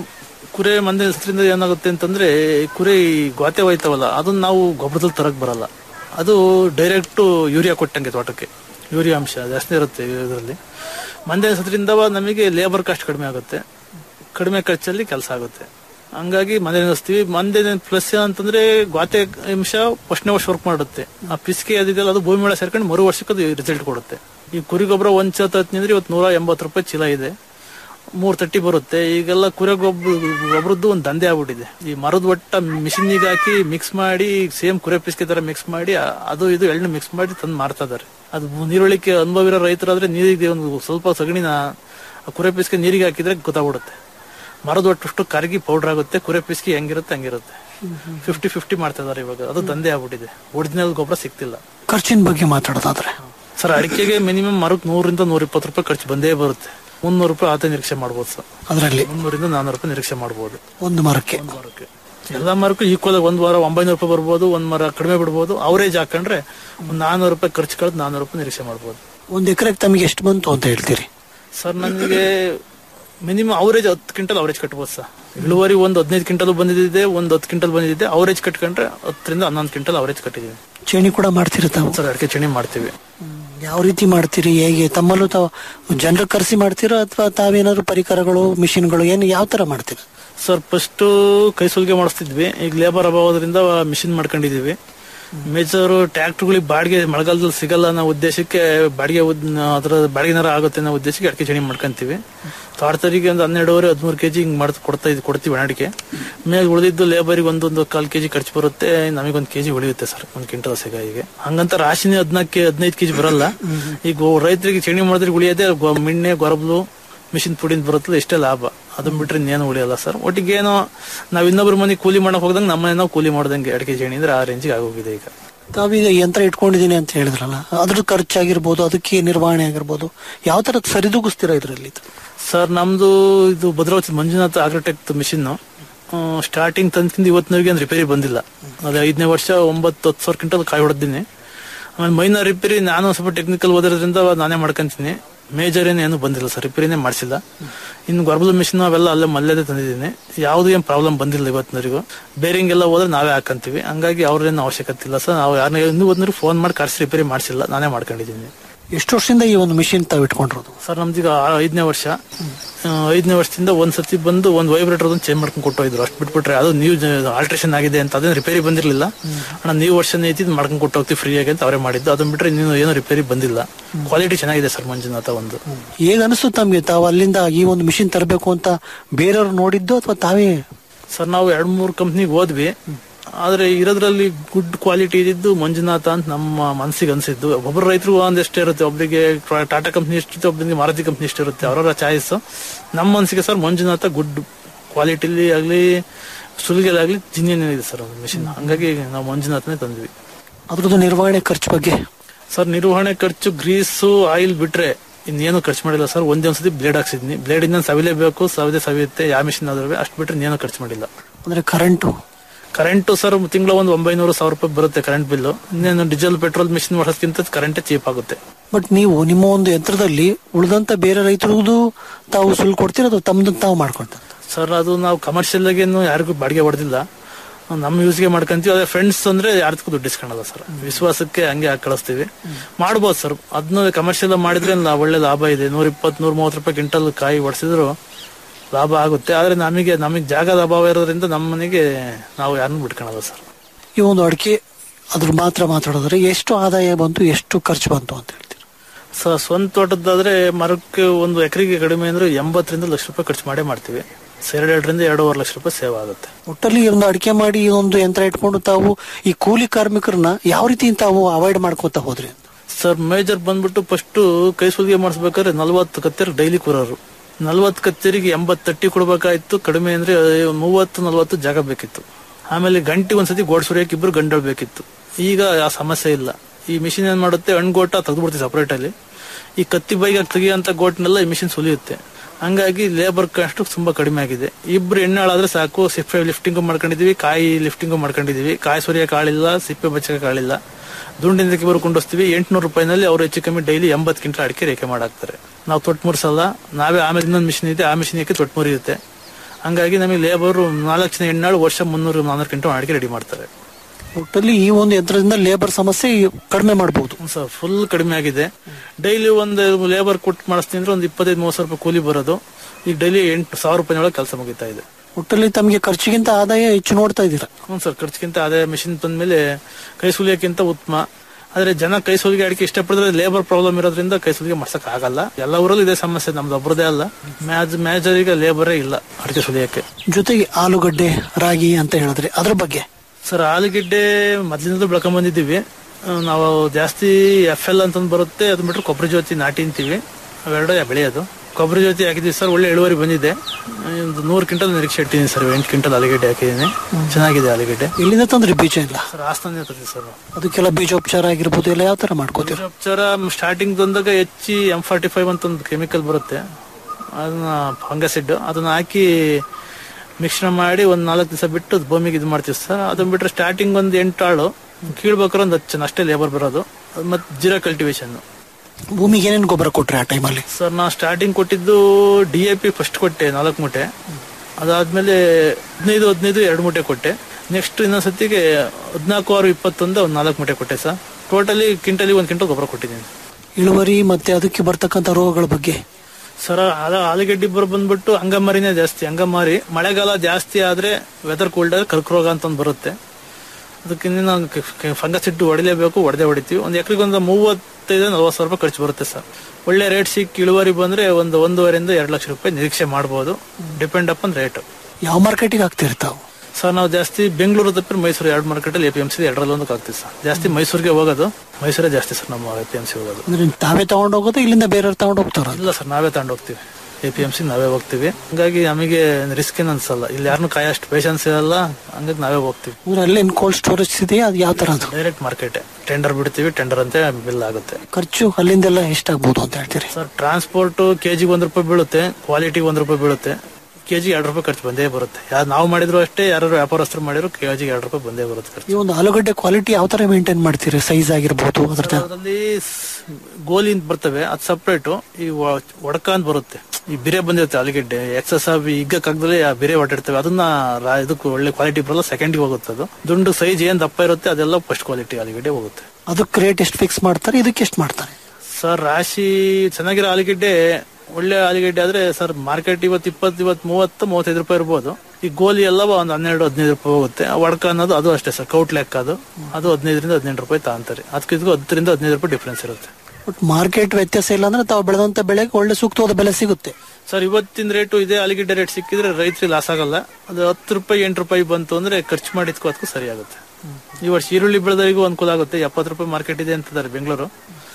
ಕುರಿ ಮಂದಿ ಹೆಸರಿಂದ ಏನಾಗುತ್ತೆ ಅಂತಂದ್ರೆ ಈ ಕುರಿ ಗೋತೆ ಹೋಯ್ತವಲ್ಲ ಅದನ್ನ ನಾವು ಗೊಬ್ಬರದಲ್ಲಿ ತರಕ್ ಬರಲ್ಲ ಅದು ಡೈರೆಕ್ಟ್ ಯೂರಿಯಾ ಕೊಟ್ಟಂಗೆ ತೋಟಕ್ಕೆ ಯೂರಿಯಾ ಅಂಶ ಜಾಸ್ತಿ ಇರುತ್ತೆ ಇದರಲ್ಲಿ ಮಂದೆ ಹೆಸರಿಂದ ನಮಗೆ ಲೇಬರ್ ಕಾಸ್ಟ್ ಕಡಿಮೆ ಆಗುತ್ತೆ ಕಡಿಮೆ ಖರ್ಚಲ್ಲಿ ಕೆಲಸ ಆಗುತ್ತೆ ಹಂಗಾಗಿ ಮನೆ ನಿಲ್ಲಿಸ್ತೀವಿ ಮಂದೆ ಪ್ಲಸ್ ಅಂತಂದ್ರೆ ಗೋತೆ ಅಂಶ ಫಸ್ಟ್ನೇ ವರ್ಷ ವರ್ಕ್ ಮಾಡುತ್ತೆ ಆ ಪಿಸ್ಕೆ ಅದಿದೆಯಲ್ಲ ಅದು ಭೂಮಿ ಒಳಗೆ ಸೇರ್ಕೊಂಡು ಮರು ವರ್ಷಕ್ಕೆ ಅದು ರಿಸಲ್ಟ್ ಕೊಡುತ್ತೆ ಈ ಕುರಿ ಗೊಬ್ಬರ ಒಂದ್ ಚತ್ ಅಂದ್ರೆ ಇವತ್ತು ನೂರ ಎಂಬತ್ತು ರೂಪಾಯಿ ಚೀಲ ಇದೆ ಮೂರ್ ತಟ್ಟಿ ಬರುತ್ತೆ ಈಗೆಲ್ಲ ಕುರಿ ಗೊಬ್ಬರ ಗೊಬ್ಬರದ್ದು ಒಂದು ದಂಧೆ ಆಗ್ಬಿಟ್ಟಿದೆ ಈ ಮರದ ಒಟ್ಟ ಮಿಷಿನಿಗೆ ಹಾಕಿ ಮಿಕ್ಸ್ ಮಾಡಿ ಸೇಮ್ ಕುರಿ ಪಿಸ್ಕೆ ತರ ಮಿಕ್ಸ್ ಮಾಡಿ ಆ- ಅದು ಇದು ಎಳ್ಳು ಮಿಕ್ಸ್ ಮಾಡಿ ತಂದು ಮಾರ್ತಾ ಇದಾರೆ ಅದು ನೀರುಳಿಕೆ ಅನುಭವ ಇರೋ ರೈತರಾದ್ರೆ ನೀರಿಗೆ ಒಂದು ಸ್ವಲ್ಪ ಸಗಣಿನ ಆ ಕುರಿ ಪಿಸ್ಕೆ ನೀರಿಗೆ ಹಾಕಿದ್ರೆ ಗೊತ್ತಾಗ್ಬಿಡುತ್ತೆ ಮರದ ಒಟ್ಟಷ್ಟು ಕರಗಿ ಪೌಡರ್ ಆಗುತ್ತೆ ಕುರಿ ಪಿಸ್ಕಿ ಹೆಂಗಿರುತ್ತೆ ಹಂಗಿರುತ್ತೆ ಫಿಫ್ಟಿ ಫಿಫ್ಟಿ ಮಾಡ್ತಾ ಇದಾರೆ ಇವಾಗ ಅದು ದಂಧೆ ಆಗ್ಬಿಟ್ಟಿದೆ ಒರಿಜಿನಲ್ ಗೊಬ್ಬರ ಸಿಗ್ತಿಲ್ಲ ಖರ್ಚಿನ ಬಗ್ಗೆ ಮಾತಾಡೋದಾದ್ರೆ ಸರ್ ಅಡಿಕೆಗೆ ಮಿನಿಮಮ್ ಮರಕ್ಕೆ ನೂರಿಂದ ನೂರ ಇಪ್ಪತ್ತು ರೂಪಾಯಿ ಖರ್ಚು ಬಂದೇ ಬರುತ್ತೆ ಮುನ್ನೂರು ರೂಪಾಯಿ ಆತ ನಿರೀಕ್ಷೆ ಮಾಡ್ಬೋದು ಸರ್ ಅದರಲ್ಲಿ ಮುನ್ನೂರಿಂದ ನಾನ್ನೂರು ರೂಪಾಯಿ ನಿರೀಕ್ಷೆ ಮಾಡ್ಬೋದು ಒಂದು ಮರಕ್ಕೆ ಎಲ್ಲ ಮರಕ್ಕೂ ಈಕ್ವಲ್ ಒಂದ್ ವಾರ ಒಂಬೈನೂರು ರೂಪಾಯಿ ಬರ್ಬೋದು ಒಂದ್ ಮರ ಕಡಿಮೆ ಬಿಡ್ಬೋದು ಅವರೇಜ್ ಹಾಕೊಂಡ್ರೆ ಒಂದ್ ನಾನ್ನೂರು ರೂಪಾಯಿ ಖರ್ಚು ಕಳೆದು ನಾನ್ನೂರು ರೂಪಾಯಿ ನಿರೀಕ್ಷೆ ಮಾಡ್ಬೋದು ಒಂದ್ ಎಕರೆಗೆ ತಮಗೆ ಎಷ್ಟು ಬಂತು ಅಂತ ಹೇಳ್ತೀರಿ ಸರ್ ನನಗೆ ಮಿನಿಮಮ್ ಅವರೇಜ್ ಹತ್ತು ಕ್ವಿಂಟಲ್ ಅವರೇಜ್ ಕಟ್ಬೋದು ಸರ್ ಇಳುವರಿ ಒಂದು ಹದಿನೈದು ಕ್ವಿಂಟಲ್ ಬಂದಿದೆ ಒಂದು ಹತ್ತು ಕ್ವಿಂಟಲ್ ಬಂದಿದೆ ಅವರೇಜ್ ಕಟ್ಕೊಂಡ್ರೆ ಹತ್ತರಿಂದ ಹನ್ನೊಂದು ಕ್ವಿಂಟಲ್ ಅವರೇಜ್ ಕಟ್ಟಿದೀವಿ ಚೇಣಿ ಕೂಡ ಮಾಡ್ತೀರ ತಾವು ಸರ್ ಅಡಿಕೆ ಚಣಿ ಮಾಡ್ತೀವಿ ಯಾವ ರೀತಿ ಮಾಡ್ತೀರಿ ಹೇಗೆ ತಮ್ಮಲ್ಲೂ ತಾವು ಜನರು ಕರೆಸಿ ಮಾಡ್ತೀರಾ ಅಥವಾ ತಾವೇನಾದ್ರು ಪರಿಕರಗಳು ಮಿಷಿನ್ಗಳು ಏನು ಯಾವ ತರ ಮಾಡ್ತೀರಾ ಸರ್ ಫಸ್ಟ್ ಕೈ ಸುಲಿಗೆ ಮಾಡಿಸ್ತಿದ್ವಿ ಈಗ ಲೇಬರ್ ಅಭಾವದಿಂದ ಮಿಷಿನ್ ಮಾಡ್ಕೊಂಡಿದೀವಿ ಮೇಜರ್ ಟ್ರ್ಯಾಕ್ಟರ್ಗಳಿಗೆ ಬಾಡಿಗೆ ಮಳೆಗಾಲದಲ್ಲಿ ಸಿಗಲ್ಲ ಅನ್ನೋ ಉದ್ದೇಶಕ್ಕೆ ಬಾಡಿಗೆ ಉದ್- ಅದ್ರ ಬಾಡಿಗೆನಾರ ಆಗುತ್ತೆ ಅನ್ನೋ ಉದ್ದೇಶಕ್ಕೆ ಅಡಿಕೆ ಚಣಿ ಮಾಡ್ಕೊಂತೀವಿ ತೋಟದರಿಗೆ ಒಂದು ಹನ್ನೆರಡುವರೆ ಹದಿಮೂರು ಕೆಜಿ ಹಿಂಗ್ ಮಾಡ್ತಾ ಕೊಡ್ತಾ ಇದ್ ಕೊಡ್ತೀವಿ ಅಡಿಕೆ ಮೇಲೆ ಉಳಿದಿದ್ದು ಲೇಬರಿಗೆ ಒಂದೊಂದು ಕಾಲ್ ಕೆಜಿ ಖರ್ಚು ಬರುತ್ತೆ ನಮಗೊಂದು ಕೆಜಿ ಉಳಿಯುತ್ತೆ ಸರ್ ಒಂದು ಕ್ವಿಂಟಲ್ ಹಸಿಗಾಯಿಗೆ ಹಂಗಂತ ರಾಶಿನೇ ಹದಿನಾಲ್ಕು ಹದಿನೈದು ಕೆಜಿ ಬರಲ್ಲ ಈಗ ರೈತರಿಗೆ ಚಣಿ ಮಾಡಿದ್ರೆ ಉಳಿಯೋದೇ ಗೊ- ಮಿಣ್ಣೆ ಗೊರಬ್ಲು ಮಿಷಿನ್ ಪುಡಿಂದ ಬರುತ್ತಲ್ಲ ಇಷ್ಟೇ ಲಾಭ ಅದನ್ನ ಬಿಟ್ರೆ ಇನ್ನೇನು ಉಳಿಯಲ್ಲ ಸರ್ ಒಟ್ಟಿಗೆ ಏನೋ ನಾವ್ ಇನ್ನೊಬ್ರ ಮನೆ ಕೂಲಿ ಮಾಡಕ್ ಹೋದಂಗೆ ನಮ್ಮ ಮನೆ ನಾವು ಕೂಲಿ ಮಾಡ್ದಂಗೆ ಅಡಿಕೆ ಚೇಣಿ ಅಂದ್ರೆ ಆ ರೇಂಜಿಗೆ ಆಗೋಗಿದೆ ಈಗ ತಾವೀಗ ಯಂತ್ರ ಇಟ್ಕೊಂಡಿದೀನಿ ಅಂತ ಹೇಳಿದ್ರಲ್ಲ ಅದ್ರ ಖರ್ಚಾಗಿರ್ಬೋದು ಅದಕ್ಕೆ ನಿರ್ವಹಣೆ ಆಗಿರ್ಬೋದು ಯಾವ ತರ ಸರಿದೂಗಿಸ್ತೀರಾ ಇದರಲ್ಲಿ ಸರ್ ನಮ್ದು ಇದು Bhadravati Manjunath Agrotech machine starting ತಂದ್ಕಿಂದ ಇವತ್ತಿನವರೆಗೆ ಒಂದು ರಿಪೇರಿ ಬಂದಿಲ್ಲ ಅದೇ ಐದನೇ ವರ್ಷ ಒಂಬತ್ತು ಹತ್ತು ಸಾವಿರ ಕ್ವಿಂಟಲ್ ಕಾಯಿ ಹೊಡೆದಿನಿ ಆಮೇಲೆ ಮೈನರ್ ರಿಪೇರಿ ನಾನು ಸ್ವಲ್ಪ ಟೆಕ್ನಿಕಲ್ ಓದಿರೋದ್ರಿಂದ ನಾನೇ ಮಾಡ್ಕೊಂತೀನಿ ಮೇಜರ್ ಏನು ಏನು ಬಂದಿಲ್ಲ ಸರ್ ರಿಪೇರಿನೇ ಮಾಡಿಸಿಲ್ಲ ಇನ್ನು ಗೊರ್ಬಲ್ ಮಿಷಿನ್ ಅವೆಲ್ಲ ಅಲ್ಲೇ ಮಲ್ಲೇದೇ ತಂದಿದ್ದೀನಿ ಯಾವ್ದು ಏನು ಪ್ರಾಬ್ಲಮ್ ಬಂದಿಲ್ಲ ಇವತ್ತಿನವರೆಗೂ ಬೇರಿಂಗ್ ಎಲ್ಲ ಹೋದ್ರೆ ನಾವೇ ಹಾಕಂತೀವಿ ಹಂಗಾಗಿ ಅವ್ರೇನು ಅವಶ್ಯಕತೆ ಇಲ್ಲ ಸರ್ ನಾವು ಯಾರನ್ನ ಇನ್ನೂ ಒಂದ್ನೂರು ಫೋನ್ ಮಾಡಿ ಕರ್ಸಿ ರಿಪೇರಿ ಮಾಡಿಸಿಲ್ಲ ನಾನೇ ಮಾಡ್ಕೊಂಡಿದ್ದೀನಿ ಎಷ್ಟು ವರ್ಷದಿಂದ ಈ ಒಂದು ಮಿಷಿನ್ ತಾವು ಇಟ್ಕೊಂಡಿರೋದು ಸರ್ ನಮ್ದೀಗ ಆ- ಐದನೇ ವರ್ಷ ಆ, ಐದನೇ ವರ್ಷದಿಂದ ಒಂದ್ ಸತಿ ಬಂದು ಒಂದು ವೈಬ್ರೇಟರ್ ಒಂದು ಚೇಂಜ್ ಮಾಡ್ಕೊಂಡು ಕೊಟ್ಟೋಯ್ರು ಅಷ್ಟು ಬಿಟ್ಬಿಟ್ರೆ ಅದು ನೀವು ಆಲ್ಟ್ರೇಷನ್ ಆಗಿದೆ ಅಂತ ಅದೇನು ರಿಪೇರಿ ಬಂದಿರಲಿಲ್ಲ ಅಣ್ಣ ನೀವು ವರ್ಷ ಐತಿ ಇದ್ ಮಾಡ್ಕೊಂಡು ಕೊಟ್ಟು ಹೋಗ್ತೀವಿ ಫ್ರೀ ಆಗಿ ಅಂತ ಅವರೇ ಮಾಡಿದ್ದು ಅದನ್ನ ಬಿಟ್ರೆ ಇನ್ನೂ ಏನೋ ರಿಪೇರಿ ಬಂದಿಲ್ಲ ಕ್ವಾಲಿಟಿ ಚೆನ್ನಾಗಿದೆ ಸರ್ ಮಂಜುನಾಥ ಒಂದು ಹೇಗ ಅನಿಸ್ತು ತಮ್ಗೆ ತಾವು ಅಲ್ಲಿಂದ ಈ ಒಂದು ಮಿಷಿನ್ ತರಬೇಕು ಅಂತ ಬೇರೆಯವ್ರು ನೋಡಿದ್ದು ಅಥವಾ ತಾವೇ ಸರ್ ನಾವು ಎರಡ್ ಮೂರು ಕಂಪ್ನಿಗೆ ಹೋದ್ವಿ ಆದ್ರೆ ಇರೋದ್ರಲ್ಲಿ ಗುಡ್ ಕ್ವಾಲಿಟಿ ಇದ್ದಿದ್ದು ಮಂಜುನಾಥ ಅಂತ ನಮ್ಮ ಮನಸ್ಸಿಗೆ ಅನ್ಸಿದ್ದು ಒಬ್ಬರು ರೈತರು ಒಂದೆಷ್ಟೇ ಇರುತ್ತೆ ಒಬ್ಬರಿಗೆ ಟಾಟಾ ಕಂಪ್ನಿ ಇಷ್ಟಿರುತ್ತೆ ಒಬ್ಬರಿಗೆ ಮಾರುತಿ ಕಂಪ್ನಿ ಇಷ್ಟ ಇರುತ್ತೆ ಅವರ ಚಾಯ್ಸ್ ನಮ್ಮ ಮನಸ್ಸಿಗೆ ಸರ್ ಮಂಜುನಾಥ ಗುಡ್ ಕ್ವಾಲಿಟಿಲಿ ಆಗ್ಲಿ ಸುಲಿಗೆಲಾಗ್ಲಿ ಜಿನಿಯನ್ ಇದೆ ಸರ್ ಮಿಷಿನ್ ಹಂಗಾಗಿ ನಾವು ಮಂಜುನಾಥನೇ ತಂದ್ವಿ ಅದ್ರದ್ದು ನಿರ್ವಹಣೆ ಖರ್ಚು ಬಗ್ಗೆ ಸರ್ ನಿರ್ವಹಣೆ ಖರ್ಚು ಗ್ರೀಸು ಆಯಿಲ್ ಬಿಟ್ರೆ ಇನ್ನೇನು ಖರ್ಚು ಮಾಡಿಲ್ಲ ಸರ್ ಒಂದೇ ಒಂದ್ಸತಿ ಬ್ಲೇಡ್ ಹಾಕ್ಸಿದ್ನಿ ಬ್ಲೇಡ್ ಇಂದ ಸವಿಲೇಬೇಕು ಸವಿದೆ ಸವಿಯುತ್ತೆ ಯಾವ ಮಿಷಿನ್ ಆದ್ರೂ ಅಷ್ಟು ಬಿಟ್ರೆ ಇನ್ನೇನು ಖರ್ಚು ಮಾಡಿಲ್ಲ ಅಂದ್ರೆ ಕರೆಂಟು ಕರೆಂಟ್ ಸರ್ ತಿಂಗಳ ಒಂದು ಒಂಬೈನೂರು ಸಾವಿರ ರೂಪಾಯಿ ಬರುತ್ತೆ ಕರೆಂಟ್ ಬಿಲ್ ಇನ್ನೇನು ಡೀಸೆಲ್ ಪೆಟ್ರೋಲ್ ಮಿಷಿನ್ ಮಾಡೋದಕ್ಕಿಂತ ಕರೆಂಟೇ ಚೀಪ್ ಆಗುತ್ತೆ ಬಟ್ ನೀವು ನಿಮ್ಮ ಒಂದು ಯಂತ್ರದಲ್ಲಿ ಉಳಿದಂತ ಬೇರೆ ರೈತರಿಗೂ ತಾವು ಸುಲ್ ಕೊಡ್ತೀರ ಅಥವಾ ತಮ್ದು ತಾವು ಮಾಡ್ಕೊಳ್ತಾರೆ ಸರ್ ಅದು ನಾವು ಕಮರ್ಷಿಯಲ್ ಆಗೇನು ಯಾರಿಗೂ ಬಾಡಿಗೆ ಹೊಡೆದಿಲ್ಲ ನಮ್ಮ ಯೂಸ್ಗೆ ಮಾಡ್ಕೊಂತೀವಿ ಅದೇ ಫ್ರೆಂಡ್ಸ್ ಅಂದ್ರೆ ಯಾರದಕ್ಕೂ ದುಡ್ಡು ಇಸ್ಕೊಳಲ್ಲ ಸರ್ ವಿಶ್ವಾಸಕ್ಕೆ ಹಂಗೆ ಹಾಕಿ ಕಳಿಸ್ತೀವಿ ಮಾಡ್ಬೋದು ಸರ್ ಅದನ್ನ ಕಮರ್ಷಿಯಲ್ ಮಾಡಿದ್ರೆ ಲಾ- ಒಳ್ಳೆ ಲಾಭ ಇದೆ ನೂರ ಇಪ್ಪತ್ ನೂರ ಮೂವತ್ತು ರೂಪಾಯಿ ಕ್ವಿಂಟಲ್ ಕಾಯಿ ಹೊಡ್ಸಿದ್ರು ಲಾಭ ಆಗುತ್ತೆ ಆದ್ರೆ ನಮಗೆ ನಮಗೆ ಜಾಗದ ಅಭಾವ ಇರೋದ್ರಿಂದ ನಮ್ಮ ಮನೆಗೆ ನಾವು ಯಾರನ್ನೂ ಬಿಟ್ಕೊಳಲ್ಲ ಸರ್ ಈ ಒಂದು ಅಡಿಕೆ ಅದ್ರ ಮಾತ್ರ ಮಾತಾಡೋದ್ರೆ ಎಷ್ಟು ಆದಾಯ ಬಂತು ಎಷ್ಟು ಖರ್ಚು ಬಂತು ಅಂತ ಹೇಳ್ತೀರಿ ಸ ಸ್ವಂತ ತೋಟದ್ದಾದ್ರೆ ಮರಕ್ಕೆ ಒಂದು ಎಕರೆಗೆ ಕಡಿಮೆ ಅಂದ್ರೆ ಎಂಬತ್ತರಿಂದ ಲಕ್ಷ ರೂಪಾಯಿ ಖರ್ಚು ಮಾಡೇ ಮಾಡ್ತೀವಿ ಸೊ ಎರಡೆರಡರಿಂದ ಎರಡೂವರೆ ಲಕ್ಷ ರೂಪಾಯಿ ಸೇವ್ ಆಗುತ್ತೆ ಒಟ್ಟಲ್ಲಿ ಒಂದು ಅಡಿಕೆ ಮಾಡಿ ಒಂದು ಯಂತ್ರ ಇಟ್ಕೊಂಡು ತಾವು ಈ ಕೂಲಿ ಕಾರ್ಮಿಕರನ್ನ ಯಾವ ರೀತಿ ತಾವು ಅವಾಯ್ಡ್ ಮಾಡ್ಕೋತಾ ಹೋದ್ರಿ ಸರ್ ಮೇಜರ್ ಬಂದ್ಬಿಟ್ಟು ಫಸ್ಟ್ ಕೈ ಸುಲಿಗೆ ಮಾಡಿಸ್ಬೇಕಾದ್ರೆ ನಲ್ವತ್ತು ಕತ್ತೇರಿ ಡೈಲಿ ಕೂರೋರು ನಲ್ವತ್ತು ಕತ್ತೇರಿಗೆ ಎಂಬತ್ತು ತಟ್ಟಿ ಕೊಡ್ಬೇಕಾಯ್ತು ಕಡಿಮೆ ಅಂದ್ರೆ ಮೂವತ್ತು ನಲ್ವತ್ತು ಜಾಗ ಬೇಕಿತ್ತು ಆಮೇಲೆ ಗಂಟೆ ಒಂದ್ಸತಿ ಗೋಡ್ ಸುರಿಯಕ್ಕೆ ಇಬ್ರು ಗಂಡಳು ಬೇಕಿತ್ತು ಈಗ ಆ ಸಮಸ್ಯೆ ಇಲ್ಲ ಈ ಮಿಷಿನ್ ಏನ್ ಮಾಡುತ್ತೆ ಹಣ್ಗೋಟ ತೆಗೆದ್ಬಿಡ್ತೀವಿ ಸಪರೇಟ್ ಅಲ್ಲಿ ಈ ಕತ್ತಿ ಬೈಗೆ ತೆಗಿಯೋಂತ ಗೋಟ್ನೆಲ್ಲ ಈ ಮಿಷಿನ್ ಸುಲಿಯುತ್ತೆ ಹಂಗಾಗಿ ಲೇಬರ್ ಕಾಸ್ಟ್ ತುಂಬಾ ಕಡಿಮೆ ಆಗಿದೆ ಇಬ್ರು ಎಣ್ಣಾಳಾದ್ರೆ ಸಾಕು ಸಿಪ್ಪೆ ಲಿಫ್ಟಿಂಗ್ ಮಾಡ್ಕೊಂಡಿದೀವಿ ಕಾಯಿ ಲಿಫ್ಟಿಂಗ್ ಮಾಡ್ಕೊಂಡಿದೀವಿ ಕಾಯಿ ಸುರಿಯ ಕಾಳಿಲ್ಲ ಸಿಪ್ಪೆ ಬಚ್ಚಕ ಕಾಳಿಲ್ಲ ದುಂಡಿಂದ ಕಿಬರು ಕೊಂಡೋಸ್ತೀವಿ ಎಂಟ್ನೂರು ರೂಪಾಯಿನಲ್ಲಿ ಅವ್ರು ಹೆಚ್ಚು ಕಮ್ಮಿ ಡೈಲಿ ಎಂಬತ್ತು ಕ್ವಿಂಟಲ್ ಅಡಿಕೆ ರೇಖೆ ಮಾಡಾಕ್ತಾರೆ ನಾವು ತೊಟ್ಮೂರು ಸಲ ನಾವೇ ಆಮೇಲೆ ಇನ್ನೊಂದು ಮಿಷಿನ್ ಇದೆ ಆ ಮಿಷಿನ್ ಹಾಕಿ ತೊಟ್ಮೂರು ಇರುತ್ತೆ ಹಂಗಾಗಿ ನಮಗೆ ಲೇಬರ್ ನಾಲ್ಕು ಜನ ಎಣ್ಣಾಳು ವರ್ಷ ಮುನ್ನೂರು ನಾನ್ನೂರು ಕ್ವಿಂಟಲ್ ಅಡಿಕೆ ರೆಡಿ ಮಾಡ್ತಾರೆ ಒಟ್ಟಲ್ಲಿ ಈ ಒಂದು ಯಂತ್ರದಿಂದ ಲೇಬರ್ ಸಮಸ್ಯೆ ಕಡಿಮೆ ಮಾಡಬಹುದು ಸರ್ ಫುಲ್ ಕಡಿಮೆ ಆಗಿದೆ ಡೈಲಿ ಒಂದು ಲೇಬರ್ ಕೊಟ್ಟು ಮಾಡಿಸ್ತೀನಿ ಅಂದ್ರೆ ಒಂದು ಇಪ್ಪತ್ತೈದು ಮೂವತ್ತು ಸಾವಿರ ರೂಪಾಯಿ ಕೂಲಿ ಬರೋದು ಈಗ ಡೈಲಿ ಎಂಟು ಸಾವಿರ ರೂಪಾಯಿ ಒಳಗೆ ಕೆಲಸ ಮುಗಿತಾ ಇದೆ ಒಟ್ಟಲ್ಲಿ ತಮಗೆ ಖರ್ಚಿಗಿಂತ ಆದಾಯ ಹೆಚ್ಚು ನೋಡ್ತಾ ಇದ್ದೀರಾ ಹ್ಞೂ ಸರ್ ಖರ್ಚಿಗಿಂತ ಅದೇ ಮಿಷಿನ್ ಬಂದ್ಮೇಲೆ ಕೈ ಸುಲಿಯಕ್ಕಿಂತ ಉತ್ತಮ ಆದ್ರೆ ಜನ ಕೈ ಸುಲಿಗೆ ಅಡಿಕೆ ಇಷ್ಟಪಡಿದ್ರೆ ಲೇಬರ್ ಪ್ರಾಬ್ಲಮ್ ಇರೋದ್ರಿಂದ ಕೈ ಸುಲಿಗೆ ಮಾಡ್ಸಕ್ ಆಗಲ್ಲ ಎಲ್ಲ ಊರಲ್ಲೂ ಇದೇ ಸಮಸ್ಯೆ ನಮ್ದು ಒಬ್ಬರದೇ ಅಲ್ಲ ಮ್ಯಾಜ್ ಮ್ಯಾಜರಿಗೆ ಲೇಬರೇ ಇಲ್ಲ ಅಡಿಕೆ ಸುಲಿಯಕ್ಕೆ ಜೊತೆಗೆ ಆಲೂಗಡ್ಡೆ ರಾಗಿ ಅಂತ ಹೇಳಿದ್ರೆ ಅದ್ರ ಬಗ್ಗೆ ಸರ್ ಆಲೂಗೆಡ್ಡೆ ಮೊದ್ಲಿಂದಲೂ ಬೆಳ್ಕೊಂಡ್ ಬಂದಿದ್ದೀವಿ ಆ, ನಾವು ಜಾಸ್ತಿ ಎಫ್ ಎಲ್ ಅಂತಂದು ಬರುತ್ತೆ ಅದು ಬಿಟ್ರೆ ಕೊಬ್ಬರಿ ಜ್ಯೋತಿ ನಾಟಿ ಅಂತೀವಿ ಅವೆರಡು ಬೆಳೆಯೋದು ಕೊಬ್ಬರಿ ಜ್ಯೋತಿ ಹಾಕಿದ್ವಿ ಸರ್ ಒಳ್ಳೆ ಇಳುವರಿ ಬಂದಿದೆ ಆ, ಒಂದು ನೂರು ಕ್ವಿಂಟಲ್ ನಿರೀಕ್ಷೆ ಇಟ್ಟಿದ್ದೀನಿ ಸರ್ ಎಂಟು ಕ್ವಿಂಟಲ್ ಆಲೂಗೆಡ್ಡೆ ಹಾಕಿದ್ದೀನಿ ಚೆನ್ನಾಗಿದೆ ಆಲೂಗೆಡ್ಡೆ ಎಲ್ಲಿಂದ ತಂದ್ರಿ ಬೀಜ ಇಲ್ಲ ಸರ್ ಆಸ್ಥಾನ ತರ್ತೀವಿ ಸರ್ ನಾವು. ಅದಕ್ಕೆಲ್ಲ ಬೀಜೋಪಚಾರ ಆಗಿರ್ಬೋದು ಎಲ್ಲ ಯಾವ ತರ ಮಾಡ್ಕೋತೀರ ಉಪಚಾರ ಸ್ಟಾರ್ಟಿಂಗ್ ಬಂದಾಗ ಹೆಚ್ಚಿ ಎಂ ಫಾರ್ಟಿ ಫೈವ್ ಅಂತ ಒಂದು ಕೆಮಿಕಲ್ ಬರುತ್ತೆ ಅದನ್ನ ಫಂಗಸಿಡ್ ಅದನ್ನ ಹಾಕಿ ಮಿಶ್ರಣ ಮಾಡಿ ಒಂದ್ ನಾಲ್ಕು ದಿವಸ ಬಿಟ್ಟು ಅದ್ ಭೂಮಿಗೆ ಇದು ಮಾಡ್ತೀವಿ ಸರ್ ಅದನ್ನ ಬಿಟ್ರೆ ಸ್ಟಾರ್ಟಿಂಗ್ ಒಂದು ಎಂಟು ಆಳು ಕೀಳ್ಬೇಕಾದ್ರೆ ಒಂದು ಹತ್ತು ಜನ ಅಷ್ಟೇ ಲೇಬರ್ ಬರೋದು ಅದು ಮತ್ತೆ ಜೀರಾ ಕಲ್ಟಿವೇಶನ್ ಭೂಮಿಗೆ ಏನೇನು ಗೊಬ್ಬರ ಕೊಟ್ರಿ ಆ ಟೈಮಲ್ಲಿ ಸರ್ ನಾ ಸ್ಟಾರ್ಟಿಂಗ್ ಕೊಟ್ಟಿದ್ದು ಡಿ ಎ ಪಿ ಫಸ್ಟ್ ಕೊಟ್ಟೆ ನಾಲ್ಕು ಮೂಟೆ ಅದಾದ್ಮೇಲೆ ಹದಿನೈದು ಹದಿನೈದು ಎರಡು ಮೂಟೆ ಕೊಟ್ಟೆ ನೆಕ್ಸ್ಟ್ ಇನ್ನೊಂದ್ಸತಿಗೆ ಹದಿನಾಲ್ಕು ಆರು ಇಪ್ಪತ್ತೊಂದು ಒಂದು ನಾಲ್ಕು ಮೂಟೆ ಕೊಟ್ಟೆ ಸರ್ ಟೋಟಲಿ ಕ್ವಿಂಟಲಿ ಒಂದು ಕ್ವಿಂಟಲ್ ಗೊಬ್ಬರ ಕೊಟ್ಟಿದ್ದೀನಿ ಇಳುವರಿ ಮತ್ತೆ ಅದಕ್ಕೆ ಬರ್ತಕ್ಕಂಥ ರೋಗಗಳ ಬಗ್ಗೆ ಸರ್ ಆದ ಆಲೂಗೆಡ್ಡೆ ಬರ ಬಂದ್ಬಿಟ್ಟು ಅಂಗಮಾರಿನೇ ಜಾಸ್ತಿ ಅಂಗಮಾರಿ ಮಳೆಗಾಲ ಜಾಸ್ತಿ ಆದ್ರೆ ವೆದರ್ ಕೋಲ್ಡ್ ಆದ್ರೆ ಕರ್ಕ ರೋಗ ಅಂತ ಒಂದು ಬರುತ್ತೆ ಅದಕ್ಕೆ ನಾವು ಫಂಗಸ್ ಇಟ್ಟು ಹೊಡಿಲೇಬೇಕು ಹೊಡೆದೇ ಹೊಡಿತೀವಿ ಒಂದು ಎಕರೆಗೆ ಒಂದು ಮೂವತ್ತೈದು ನಲ್ವತ್ತು ಸಾವಿರ ರೂಪಾಯಿ ಖರ್ಚು ಬರುತ್ತೆ ಸರ್ ಒಳ್ಳೆ ರೇಟ್ ಸಿಕ್ಕಿ ಇಳುವರಿ ಬಂದ್ರೆ ಒಂದು ಒಂದೂವರೆಯಿಂದ ಎರಡು ಲಕ್ಷ ರೂಪಾಯಿ ನಿರೀಕ್ಷೆ ಮಾಡಬಹುದು ಡಿಪೆಂಡ್ ಅಪನ್ ರೇಟ್ ಯಾವ ಮಾರ್ಕೆಟಿಗೆ ಆಗ್ತಿರ್ತಾವ ಸರ್ ನಾವು ಜಾಸ್ತಿ ಬೆಂಗಳೂರು ತಪ್ಪಿದ್ರೆ ಮೈಸೂರು ಎರಡು ಮಾರ್ಕೆಟಲ್ಲಿ ಎ ಪಿ ಎಂ ಸಿ ಎರಡರಲ್ಲಿ ಒಂದು ಆಗ್ತೀವಿ ಸರ್ ಜಾಸ್ತಿ ಮೈಸೂರಿಗೆ ಹೋಗೋದು ಮೈಸೂರೇ ಜಾಸ್ತಿ ಸರ್ ನಮ್ಮ ಎ ಪಿ ಎಂ ಸಿ ಹೋಗೋದು ಅಂದ್ರೆ ತಾವೇ ತಗೊಂಡು ಹೋಗೋದು ಇಲ್ಲಿಂದ ಬೇರೆಯವ್ರು ತಗೊಂಡು ಹೋಗ್ತಾರ ಇಲ್ಲ ಸರ್ ನಾವೇ ತಗೊಂಡು ಹೋಗ್ತೀವಿ ಎ ಪಿ ಎಂ ಸಿ ನಾವೇ ಹೋಗ್ತೀವಿ ಹಂಗಾಗಿ ನಮಗೆ ರಿಸ್ಕ್ ಏನು ಅನ್ಸಲ್ಲ ಇಲ್ಲಿ ಯಾರನ್ನು ಕಾಯಷ್ಟು ಪೇಷನ್ಸ್ ಇರಲ್ಲ ಹಂಗಾಗಿ ನಾವೇ ಹೋಗ್ತೀವಿ ಅಂದ್ರೆ ಅಲ್ಲೇ ಕೋಲ್ಡ್ ಸ್ಟೋರೇಜ್ ಇದೆಯಾ ಅದು ಯಾವ ತರ ಅದು ಡೈರೆಕ್ಟ್ ಮಾರ್ಕೆಟ್ ಟೆಂಡರ್ ಬಿಡ್ತೀವಿ ಟೆಂಡರ್ ಅಂತೆ ಬಿಲ್ ಆಗುತ್ತೆ ಖರ್ಚು ಅಲ್ಲಿಂದೆಲ್ಲ ಎಷ್ಟಾಗ್ಬೋದು ಅಂತ ಹೇಳ್ತೀರಿ ಸರ್ ಟ್ರಾನ್ಸ್ಪೋರ್ಟ್ ಕೆಜಿಗೆ ಒಂದ್ ರೂಪಾಯಿ ಬೀಳುತ್ತೆ ಕ್ವಾಲಿಟಿ ಒಂದ್ ರೂಪಾಯಿ ಬೀಳುತ್ತೆ ಕೆಜಿ ಎರಡು ರೂಪಾಯಿ ಖರ್ಚು ಬಂದೇ ಬರುತ್ತೆ ಯಾರು ನಾವು ಮಾಡಿದ್ರು ಅಷ್ಟೇ ಯಾರು ವ್ಯಾಪಾರಸ್ಥರು ಮಾಡಿದ್ರು ಕೆಜಿಗೆ ಎರಡು ರೂಪಾಯಿ ಬಂದೇ ಬರುತ್ತೆ ಖರ್ಚು ಈ ಒಂದು ಆಲೂಗಡ್ಡೆ ಕ್ವಾಲಿಟಿ ಯಾವ ತರ ಮೇಂಟೈನ್ ಮಾಡ್ತೀರಿ ಸೈಜ್ ಆಗಿರ್ಬೋದು ಅದ್ರದ್ದು ಅದರಲ್ಲಿ ಗೋಲಿ ಅಂತ ಬರ್ತವೆ ಅದು ಸಪ್ರೇಟ್ ಈ ಒ- ಒಡಕ ಅಂತ ಬರುತ್ತೆ ಈ ಬಿರೆ ಬಂದಿರುತ್ತೆ ಆಲೂಗೆಡ್ಡೆ ಎಕ್ಸಸ್ ಆಫ್ ಇಗ್ಗಕ್ಕಾಗ್ದಲೇ ಆ ಬಿರೆ ಹೊಟ್ಟಿರ್ತವೆ ಅದನ್ನ ರಾ- ಇದಕ್ಕೆ ಒಳ್ಳೆ ಕ್ವಾಲಿಟಿ ಬರಲ್ಲ ಸೆಕೆಂಡ್ಗೆ ಹೋಗುತ್ತೆ ಅದು ದುಂಡು ಸೈಜ್ ಏನ್ ದಪ್ಪ ಇರುತ್ತೆ ಅದೆಲ್ಲ ಫಸ್ಟ್ ಕ್ವಾಲಿಟಿ ಆಲೂಗೆಡ್ಡೆ ಹೋಗುತ್ತೆ ಅದಕ್ಕೆ ರೇಟ್ ಎಷ್ಟು ಫಿಕ್ಸ್ ಮಾಡ್ತಾರೆ ಇದಕ್ಕೆ ಎಷ್ಟು ಮಾಡ್ತಾರೆ ಸರ್ ರಾಶಿ ಚೆನ್ನಾಗಿರೋ ಆಲೂಗೆಡ್ಡೆ ಒಳ್ಳೆ ಆಲೂಗೆಡ್ಡೆ ಆದ್ರೆ ಸರ್ ಮಾರ್ಕೆಟ್ ಇವತ್ತು ಇಪ್ಪತ್ತು ಇವತ್ತು ಮೂವತ್ತು ಮೂವತ್ತೈದು ರೂಪಾಯಿ ಇರ್ಬೋದು ಈ ಗೋಲಿ ಎಲ್ಲ ಒಂದು ಹನ್ನೆರಡು ಹದಿನೈದು ರೂಪಾಯಿ ಹೋಗುತ್ತೆ ಆ ಒಡಕ ಅನ್ನೋದು ಅದು ಅಷ್ಟೇ ಸರ್ ಕೌಟ್ ಲೆಕ್ಕ ಅದು ಅದು ಹದಿನೈದರಿಂದ ಹದಿನೆಂಟು ರೂಪಾಯಿ ತಗೊಂತಾರೆ ಅದಕ್ಕೆ ಇದಕ್ಕೂ ಹತ್ತರಿಂದ ಹದಿನೈದು ರೂಪಾಯಿ ಡಿಫ್ರೆನ್ಸ್ ಇರುತ್ತೆ ಬಟ್ ಮಾರ್ಕೆಟ್ ವ್ಯತ್ಯಾಸ ಇಲ್ಲ ಅಂದ್ರೆ ತಾವು ಬೆಳೆದಂತ ಬೆಳೆಗೆ ಒಳ್ಳೆ ಸೂಕ್ತವಾದ ಬೆಲೆ ಸಿಗುತ್ತೆ ಸರ್ ಇವತ್ತಿನ ರೇಟು ಇದೇ ಆಲೂಗೆಡ್ಡೆ ರೇಟ್ ಸಿಕ್ಕಿದ್ರೆ ರೈತರಿಗೆ ಲಾಸ್ ಆಗಲ್ಲ ಅದು ಹತ್ತು ರೂಪಾಯಿ ಎಂಟು ರೂಪಾಯಿ ಬಂತು ಅಂದ್ರೆ ಖರ್ಚು ಮಾಡಿದ್ಕೋ ಅದಕ್ಕೂ ಸರಿ ಆಗುತ್ತೆ ಈ ವರ್ಷ ಈರುಳ್ಳಿ ಬೆಳೆದವರಿಗೂ ಅನುಕೂಲ ಆಗುತ್ತೆ ಎಪ್ಪತ್ತು ರೂಪಾಯಿ ಮಾರ್ಕೆಟ್ ಇದೆ ಅಂತಿದ್ದಾರೆ ಬೆಂಗಳೂರು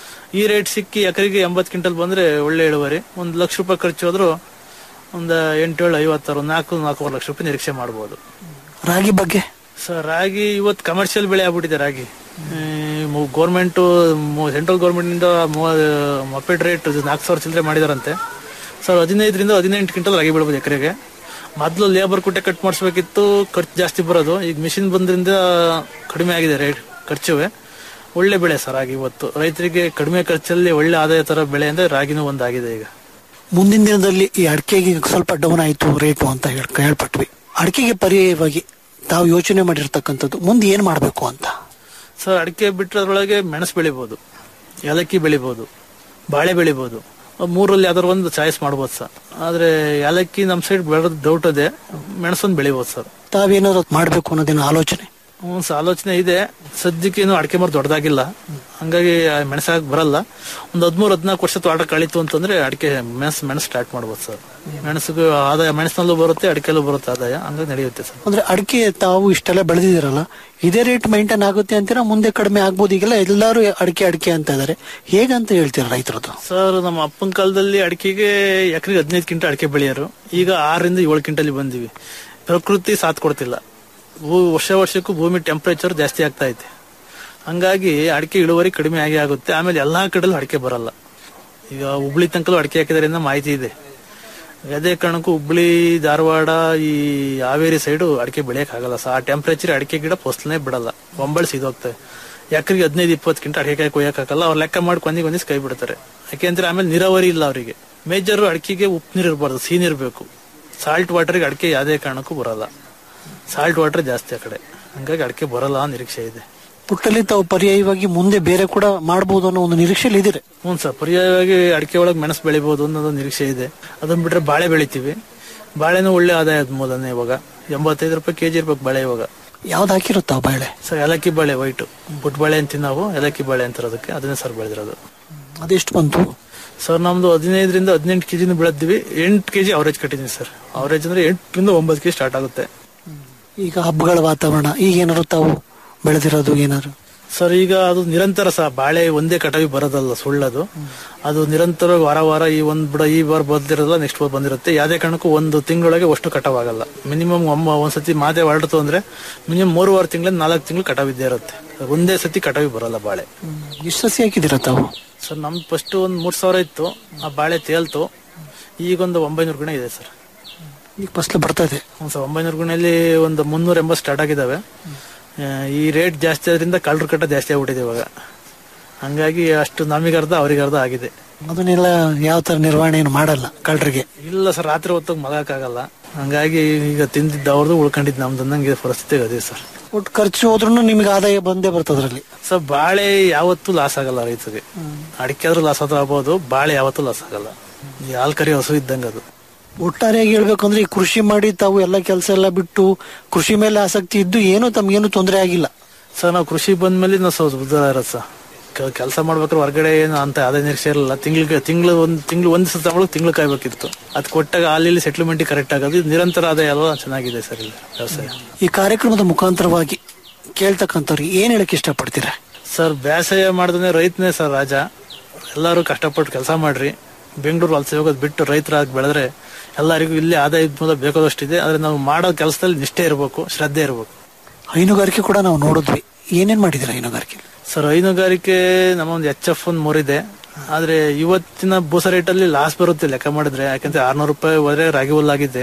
ಈ ರೇಟ್ ಸಿಕ್ಕಿ ಎಕರೆಗೆ ಎಂಬತ್ತು ಕ್ವಿಂಟಲ್ ಬಂದ್ರೆ ಒಳ್ಳೆ ಇಳುವರಿ ಒಂದು ಲಕ್ಷ ರೂಪಾಯಿ ಖರ್ಚು ಹೋದ್ರು ಒಂದು ಎಂಟು ಏಳು ಐವತ್ತಾರು ನಾಲ್ಕು ನಾಲ್ಕೂವರೆ ಲಕ್ಷ ರೂಪಾಯಿ ನಿರೀಕ್ಷೆ ಮಾಡಬಹುದು ರಾಗಿ ಬಗ್ಗೆ ಸರ್ ರಾಗಿ ಇವತ್ತು ಕಮರ್ಷಿಯಲ್ ಬೆಳೆ ಆಗ್ಬಿಟ್ಟಿದೆ ರಾಗಿ ಗೌರ್ಮೆಂಟ್ ಸೆಂಟ್ರಲ್ ಗೌರ್ಮೆಂಟ್ ನಿಂದ ಮಪೆಡ್ ರೇಟ್ ನಾಲ್ಕು ಸಾವಿರ ಚಿಲ್ಲರೆ ಮಾಡಿದಾರಂತೆ ಸರ್ ಹದಿನೈದರಿಂದ ಹದಿನೆಂಟು ಕ್ವಿಂಟಲ್ ರಾಗಿ ಬೆಳ್ಬೋದು ಎಕರೆಗೆ ಮೊದಲು ಲೇಬರ್ ಕುಟ್ಟೆ ಕಟ್ ಮಾಡಿಸ್ಬೇಕಿತ್ತು ಖರ್ಚು ಜಾಸ್ತಿ ಬರೋದು ಈಗ ಮಿಷಿನ್ ಬಂದ್ರಿಂದ ಕಡಿಮೆ ಆಗಿದೆ ರೇಟ್ ಖರ್ಚುವೆ ಒಳ್ಳೆ ಬೆಳೆ ಸರ್ ರಾಗಿ ಇವತ್ತು ರೈತರಿಗೆ ಕಡಿಮೆ ಖರ್ಚಲ್ಲಿ ಒಳ್ಳೆ ಆದಾಯ ತರ ಬೆಳೆ ಅಂದ್ರೆ ರಾಗಿನೂ ಒಂದಾಗಿದೆ ಈಗ ಮುಂದಿನ ದಿನದಲ್ಲಿ ಈ ಅಡಿಕೆಗೆ ಸ್ವಲ್ಪ ಡೌನ್ ಆಯ್ತು ರೇಟು ಅಂತ ಹೇಳ್- ಹೇಳ್ಪಟ್ವಿ ಅಡಿಕೆಗೆ ಪರ್ಯಾಯವಾಗಿ ತಾವು ಯೋಚನೆ ಮಾಡಿರ್ತಕ್ಕಂಥದ್ದು ಮುಂದೆ ಏನ್ ಮಾಡ್ಬೇಕು ಅಂತ ಸರ್ ಅಡಿಕೆ ಬಿಟ್ಟರೆ ಅದರೊಳಗೆ ಮೆಣಸು ಬೆಳಿಬೋದು ಏಲಕ್ಕಿ ಬೆಳಿಬೋದು ಬಾಳೆ ಬೆಳಿಬೋದು ಅವ್ ಮೂರಲ್ಲಿ ಯಾವ್ದಾರು ಒಂದು ಚಾಯ್ಸ್ ಮಾಡ್ಬೋದು ಸರ್ ಆದ್ರೆ ಏಲಕ್ಕಿ ನಮ್ಮ ಸೈಡ್ ಬೆಳೆದ ಡೌಟ್ ಇದೆ ಮೆಣಸೊಂದು ಬೆಳಿಬೋದು ಸರ್ ತಾವೇನಾದ್ರು ಮಾಡ್ಬೇಕು ಅನ್ನೋದೇನು ಆಲೋಚನೆ ಹ್ಮ್, ಸ ಆಲೋಚನೆ ಇದೆ ಸದ್ಯಕ್ಕೆ ಏನು ಅಡಿಕೆ ಮರ ದೊಡ್ಡದಾಗಿಲ್ಲ ಹಂಗಾಗಿ ಮೆಣಸಾಕ್ ಬರಲ್ಲ ಒಂದು ಹದಿಮೂರು ಹದಿನಾಲ್ಕು ವರ್ಷ ತೋಟ ಕಳೀತು ಅಂತಂದ್ರೆ ಅಡಿಕೆ ಮೆಣಸು ಮೆಣಸು ಸ್ಟಾರ್ಟ್ ಮಾಡ್ಬೋದು ಸರ್ ಮೆಣಸಿಗೆ ಆದಾಯ ಮೆಣಸಿನಲ್ಲೂ ಬರುತ್ತೆ ಅಡಿಕೆಲ್ಲೂ ಬರುತ್ತೆ ಆದಾಯ ಹಂಗಾಗಿ ನಡೆಯುತ್ತೆ ಸರ್ ಅಂದ್ರೆ ಅಡಿಕೆ ತಾವು ಇಷ್ಟೆಲ್ಲ ಬೆಳೆದಿದ್ದೀರಲ್ಲ ಇದೇ ರೇಟ್ ಮೇಂಟೈನ್ ಆಗುತ್ತೆ ಅಂತೀರಾ ಮುಂದೆ ಕಡಿಮೆ ಆಗ್ಬೋದು ಈಗೆಲ್ಲ ಎಲ್ಲರೂ ಅಡಿಕೆ ಅಡಿಕೆ ಅಂತ ಇದಾರೆ ಹೇಗಂತ ಹೇಳ್ತೀರಾ ರೈತರದ್ದು ಸರ್ ನಮ್ಮ ಅಪ್ಪನ ಕಾಲದಲ್ಲಿ ಅಡಿಕೆಗೆ ಎಕರೆಗೆ ಹದಿನೈದು ಕ್ವಿಂಟಲ್ ಅಡಿಕೆ ಬೆಳೆಯೋರು ಈಗ ಆರರಿಂದ ಏಳು ಕ್ವಿಂಟಲ್ ಬಂದಿವಿ ಪ್ರಕೃತಿ ಸಾಥ್ ಕೊಡ್ತಿಲ್ಲ ಭೂ- ವರ್ಷ ವರ್ಷಕ್ಕೂ ಭೂಮಿ ಟೆಂಪರೇಚರ್ ಜಾಸ್ತಿ ಆಗ್ತಾ ಐತೆ ಹಂಗಾಗಿ ಅಡಿಕೆ ಇಳುವರಿ ಕಡಿಮೆ ಆಗಿ ಆಗುತ್ತೆ ಆಮೇಲೆ ಎಲ್ಲಾ ಕಡೆಲೂ ಅಡಿಕೆ ಬರಲ್ಲ ಈಗ ಹುಬ್ಳಿ ತನಕಲೂ ಅಡಿಕೆ ಹಾಕಿದಾರೆ ಮಾಹಿತಿ ಇದೆ ಅದೇ ಕಾರಣಕ್ಕೂ ಹುಬ್ಳಿ ಧಾರವಾಡ ಈ ಹಾವೇರಿ ಸೈಡು ಅಡಿಕೆ ಬೆಳೆಯಕ್ ಆಗಲ್ಲ ಸರ್ ಆ ಟೆಂಪರೇಚರ್ ಅಡಿಕೆ ಗಿಡ ಫಸಲನೇ ಬಿಡಲ್ಲ ಒಂಬಳಿ ಸಿದೋಗ್ತವೆ ಎಕರೆಗೆ ಹದಿನೈದು ಇಪ್ಪತ್ತು ಕ್ವಿಂಟಲ್ ಅಡಿಕೆ ಕೊಯ್ಯಕ್ ಆಗಲ್ಲ ಅವ್ರು ಲೆಕ್ಕ ಮಾಡಿ ಕೊಂದಿಗೆ ಒಂದಿಸ್ ಕೈ ಬಿಡ್ತಾರೆ ಯಾಕೆಂದ್ರೆ ಆಮೇಲೆ ನೀರಾವರಿ ಇಲ್ಲ ಅವರಿಗೆ ಮೇಜರ್ ಅಡಿಕೆಗೆ ಉಪ್ಪು ನೀರು ಇರಬಾರ್ದು ಸಿಹಿ ನೀರು ಬೇಕು ಸಾಲ್ಟ್ ವಾಟರ್ಗೆ ಅಡಿಕೆ ಯಾವುದೇ ಕಾರಣಕ್ಕೂ ಬರಲ್ಲ ಸಾಲ್ಟ್ ವಾಟರ್ ಜಾಸ್ತಿ ಆ ಕಡೆ ಹಂಗಾಗಿ ಅಡಿಕೆ ಬರಲ್ಲ ಅನ್ನೋ ನಿರೀಕ್ಷೆ ಇದೆ ಪುಟ್ಟಲ್ಲಿ ತಾವು ಪರ್ಯಾಯವಾಗಿ ಮುಂದೆ ಬೇರೆ ಕೂಡ ಮಾಡಬಹುದು ಅನ್ನೋ ಒಂದು ನಿರೀಕ್ಷೆಯಲ್ಲಿ ಇದ್ದೀರಿ ಹ್ಞೂ ಸರ್ ಪರ್ಯಾಯವಾಗಿ ಅಡಿಕೆ ಒಳಗೆ ಮೆಣಸು ಬೆಳಿಬಹುದು ಅನ್ನೋದು ನಿರೀಕ್ಷೆ ಇದೆ ಅದನ್ನ ಬಿಟ್ರೆ ಬಾಳೆ ಬೆಳಿತೀವಿ ಬಾಳೆನೂ ಒಳ್ಳೆ ಆದಾಯದ ಮೂಲನೇ ಇವಾಗ ಎಂಬತ್ತೈದು ರೂಪಾಯಿ ಕೆಜಿ ಇರ್ಬೇಕು ಬಾಳೆ ಇವಾಗ ಯಾವ್ದು ಹಾಕಿರೋ ತಾವು ಬಾಳೆ ಸರ್ ಏಲಕ್ಕಿ ಬಾಳೆ ವೈಟ್ ಬುಟ್ ಬಾಳೆ ಅಂತೀವಿ ನಾವು ಏಲಕ್ಕಿ ಬಾಳೆ ಅಂತಾರೆ ಅದಕ್ಕೆ ಅದನ್ನೇ ಸರ್ ಬೆಳೆದಿರೋದು ಅದೆಷ್ಟು ಬಂತು ಸರ್ ನಮ್ದು ಹದಿನೈದರಿಂದ ಹದಿನೆಂಟು ಕೆಜಿನ ಬೆಳೆದ್ವಿ ಎಂಟು ಕೆಜಿ ಅವರೇಜ್ ಕಟ್ಟಿದೀನಿ ಸರ್ ಅವರೇಜ್ ಅಂದ್ರೆ ಎಂಟರಿಂದ ಒಂಬತ್ತು ಕೆಜಿ ಸ್ಟಾರ್ಟ್ ಆಗುತ್ತೆ ಈಗ ಹಬ್ಬಗಳ ವಾತಾವರಣ ಈಗ ಏನಾದ್ರು ತಾವು ಬೆಳೆದಿರೋದು ಏನಾದ್ರು ಸರ್ ಈಗ ಅದು ನಿರಂತರ ಸಹ ಬಾಳೆ ಒಂದೇ ಕಟಾವಿ ಬರೋದಲ್ಲ ಸುಳ್ಳದು ಅದು ನಿರಂತರ ವಾರ ವಾರ ಈ ಒಂದ್ ಬಿಡ ಈ ವಾರ ಬಂದಿರೋದಲ್ಲ ನೆಕ್ಸ್ಟ್ ವಾರ ಬಂದಿರುತ್ತೆ ಯಾವುದೇ ಕಾರಣಕ್ಕೂ ಒಂದು ತಿಂಗಳೊಳಗೆ ಅಷ್ಟು ಕಟಾವ್ ಆಗಲ್ಲ ಮಿನಿಮಮ್ ಒಮ್ಮ ಒಂದ್ಸತಿ ಮಾತೆ ಹೊರಡ್ತು ಅಂದ್ರೆ ಮಿನಿಮಮ್ ಮೂರುವರೆ ತಿಂಗಳಿಂದ ನಾಲ್ಕು ತಿಂಗಳು ಕಟಾವ್ ಇದ್ದೇ ಇರುತ್ತೆ ಒಂದೇ ಸತಿ ಕಟಾವಿ ಬರಲ್ಲ ಬಾಳೆ ಎಷ್ಟು ಸಸಿ ಹಾಕಿದ್ದೀರಾ ತಾವು ಸರ್ ನಮ್ದು ಫಸ್ಟ್ ಒಂದ್ ಮೂರ್ ಸಾವಿರ ಇತ್ತು ಆ ಬಾಳೆ ತೇಲ್ತು ಈಗೊಂದು ಒಂಬೈನೂರು ಗುಣ ಇದೆ ಸರ್ ಈಗ ಫಸಲು ಬರ್ತಾ ಇದೆ ಹ್ಞೂ ಸರ್ ಒಂಬೈನೂರು ಗುಣಲ್ಲಿ ಒಂದು ಮುನ್ನೂರ ಎಂಬತ್ತು ಸ್ಟಾರ್ಟ್ ಆಗಿದಾವೆ ಆ, ಈ ರೇಟ್ ಜಾಸ್ತಿ ಆದ್ರಿಂದ ಕಳ್ಳರು ಕಟ್ಟ ಜಾಸ್ತಿ ಆಗ್ಬಿಟ್ಟಿದೆ ಇವಾಗ ಹಂಗಾಗಿ ಅಷ್ಟು ನಮಿಗರ್ಧ ಅವ್ರಿಗರ್ಧ ಆಗಿದೆ ಅದನ್ನೆಲ್ಲ ಯಾವ ತರ ನಿರ್ವಹಣೆ ಏನು ಮಾಡಲ್ಲ ಕಳ್ಳರಿಗೆ ಇಲ್ಲ ಸರ್ ರಾತ್ರಿ ಹೊತ್ತಾಗ ಮಲಗಕ್ಕಾಗಲ್ಲ ಹಂಗಾಗಿ ಈಗ ತಿಂದಿದ್ದ ಅವ್ರದ್ದು ಉಳ್ಕೊಂಡಿದ್ದು ನಮ್ದು ಅನ್ನಂಗೆ ಪರಿಸ್ಥಿತಿ ಅದೇ ಸರ್ ಒಟ್ಟು ಖರ್ಚು ಹೋದ್ರೂ ನಿಮ್ಗೆ ಆದಾಯ ಬಂದೇ ಬರ್ತದ್ರಲ್ಲಿ ಸರ್ ಬಾಳೆ ಯಾವತ್ತೂ ಲಾಸ್ ಆಗಲ್ಲ ರೈತರಿಗೆ ಅಡಿಕೆ ಆದ್ರೂ ಲಾಸ್ ಆದ್ರೂ ಆಗ್ಬೋದು ಬಾಳೆ ಯಾವತ್ತೂ ಲಾಸ್ ಆಗಲ್ಲ ಈ ಹಾಲ್ ಕರಿ ಹಸು ಇದ್ದಂಗೆ ಅದು ಒಟ್ಟಾರೆಯಾಗಿ ಹೇಳ್ಬೇಕು ಅಂದ್ರೆ ಈ ಕೃಷಿ ಮಾಡಿ ತಾವು ಎಲ್ಲ ಕೆಲಸ ಎಲ್ಲ ಬಿಟ್ಟು ಕೃಷಿ ಮೇಲೆ ಆಸಕ್ತಿ ಇದ್ದು ಏನೂ ತಮ್ಗೇನು ತೊಂದರೆ ಆಗಿಲ್ಲ ಸರ್ ನಾವು ಕೃಷಿ ಬಂದ್ಮೇಲೆ ನಾವು ಸ್ವಲ್ಪ ಉದ್ದಾರ ಇರೋದು ಸರ್ ಕೆಲಸ ಮಾಡ್ಬೇಕಾದ್ರೆ ಹೊರಗಡೆ ಏನು ಅಂತ ಅದೇ ನಿರೀಕ್ಷೆ ಇರಲಿಲ್ಲ ತಿಂಗಳಿಗೆ ತಿಂಗಳು ಒಂದು ತಿಂಗಳು ಒಂದು ಸತ ತಗೊಳಕ್ ತಿಂಗಳು ಕಾಯ್ಬೇಕಿತ್ತು ಅದು ಕೊಟ್ಟಾಗ ಅಲ್ಲಿ ಸೆಟ್ಲ್ಮೆಂಟ್ ಕರೆಕ್ಟ್ ಆಗೋದು ಇದು ನಿರಂತರ ಆದಾಯ ಅಲ್ವಾ ಚೆನ್ನಾಗಿದೆ ಸರ್ ಇಲ್ಲಿ ವ್ಯವಸಾಯ ಈ ಕಾರ್ಯಕ್ರಮದ ಮುಖಾಂತರವಾಗಿ ಕೇಳ್ತಕ್ಕಂಥವ್ರಿಗೆ ಏನ್ ಹೇಳಕ್ ಇಷ್ಟಪಡ್ತೀರಾ ಸರ್ ಬೇಸಾಯ ಮಾಡಿದ್ರೆ ರೈತನೇ ಸರ್ ರಾಜ ಎಲ್ಲರೂ ಕಷ್ಟಪಟ್ಟು ಕೆಲಸ ಮಾಡ್ರಿ ಬೆಂಗಳೂರು ವಲಸೆ ಹೋಗೋದು ಬಿಟ್ಟು ರೈತರಾಗಿ ಬೆಳೆದ್ರೆ ಎಲ್ಲರಿಗೂ ಇಲ್ಲಿ ಆದಾಯದ ಮೂಲ ಬೇಕಾದಷ್ಟಿದೆ ಆದ್ರೆ ನಾವು ಮಾಡೋ ಕೆಲಸದಲ್ಲಿ ನಿಷ್ಠೆ ಇರಬೇಕು ಶ್ರದ್ಧೆ ಇರಬೇಕು ಹೈನುಗಾರಿಕೆ ಕೂಡ ನಾವು ನೋಡಿದ್ವಿ ಏನೇನ್ ಮಾಡಿದಿರ ಹೈನುಗಾರಿಕೆ ಸರ್ ಹೈನುಗಾರಿಕೆ ನಮ್ಮೊಂದು ಎಚ್ ಎಫ್ ಒಂದು ಮೂರಿದೆ ಆದ್ರೆ ಇವತ್ತಿನ ಬೂಸ ರೇಟಲ್ಲಿ ಲಾಸ್ ಬರುತ್ತೆ ಲೆಕ್ಕ ಮಾಡಿದ್ರೆ ಯಾಕಂದ್ರೆ ಆರ್ನೂರು ರೂಪಾಯಿ ಹೋದ್ರೆ ರಾಗಿ ಹುಲ್ಲಾಗಿದೆ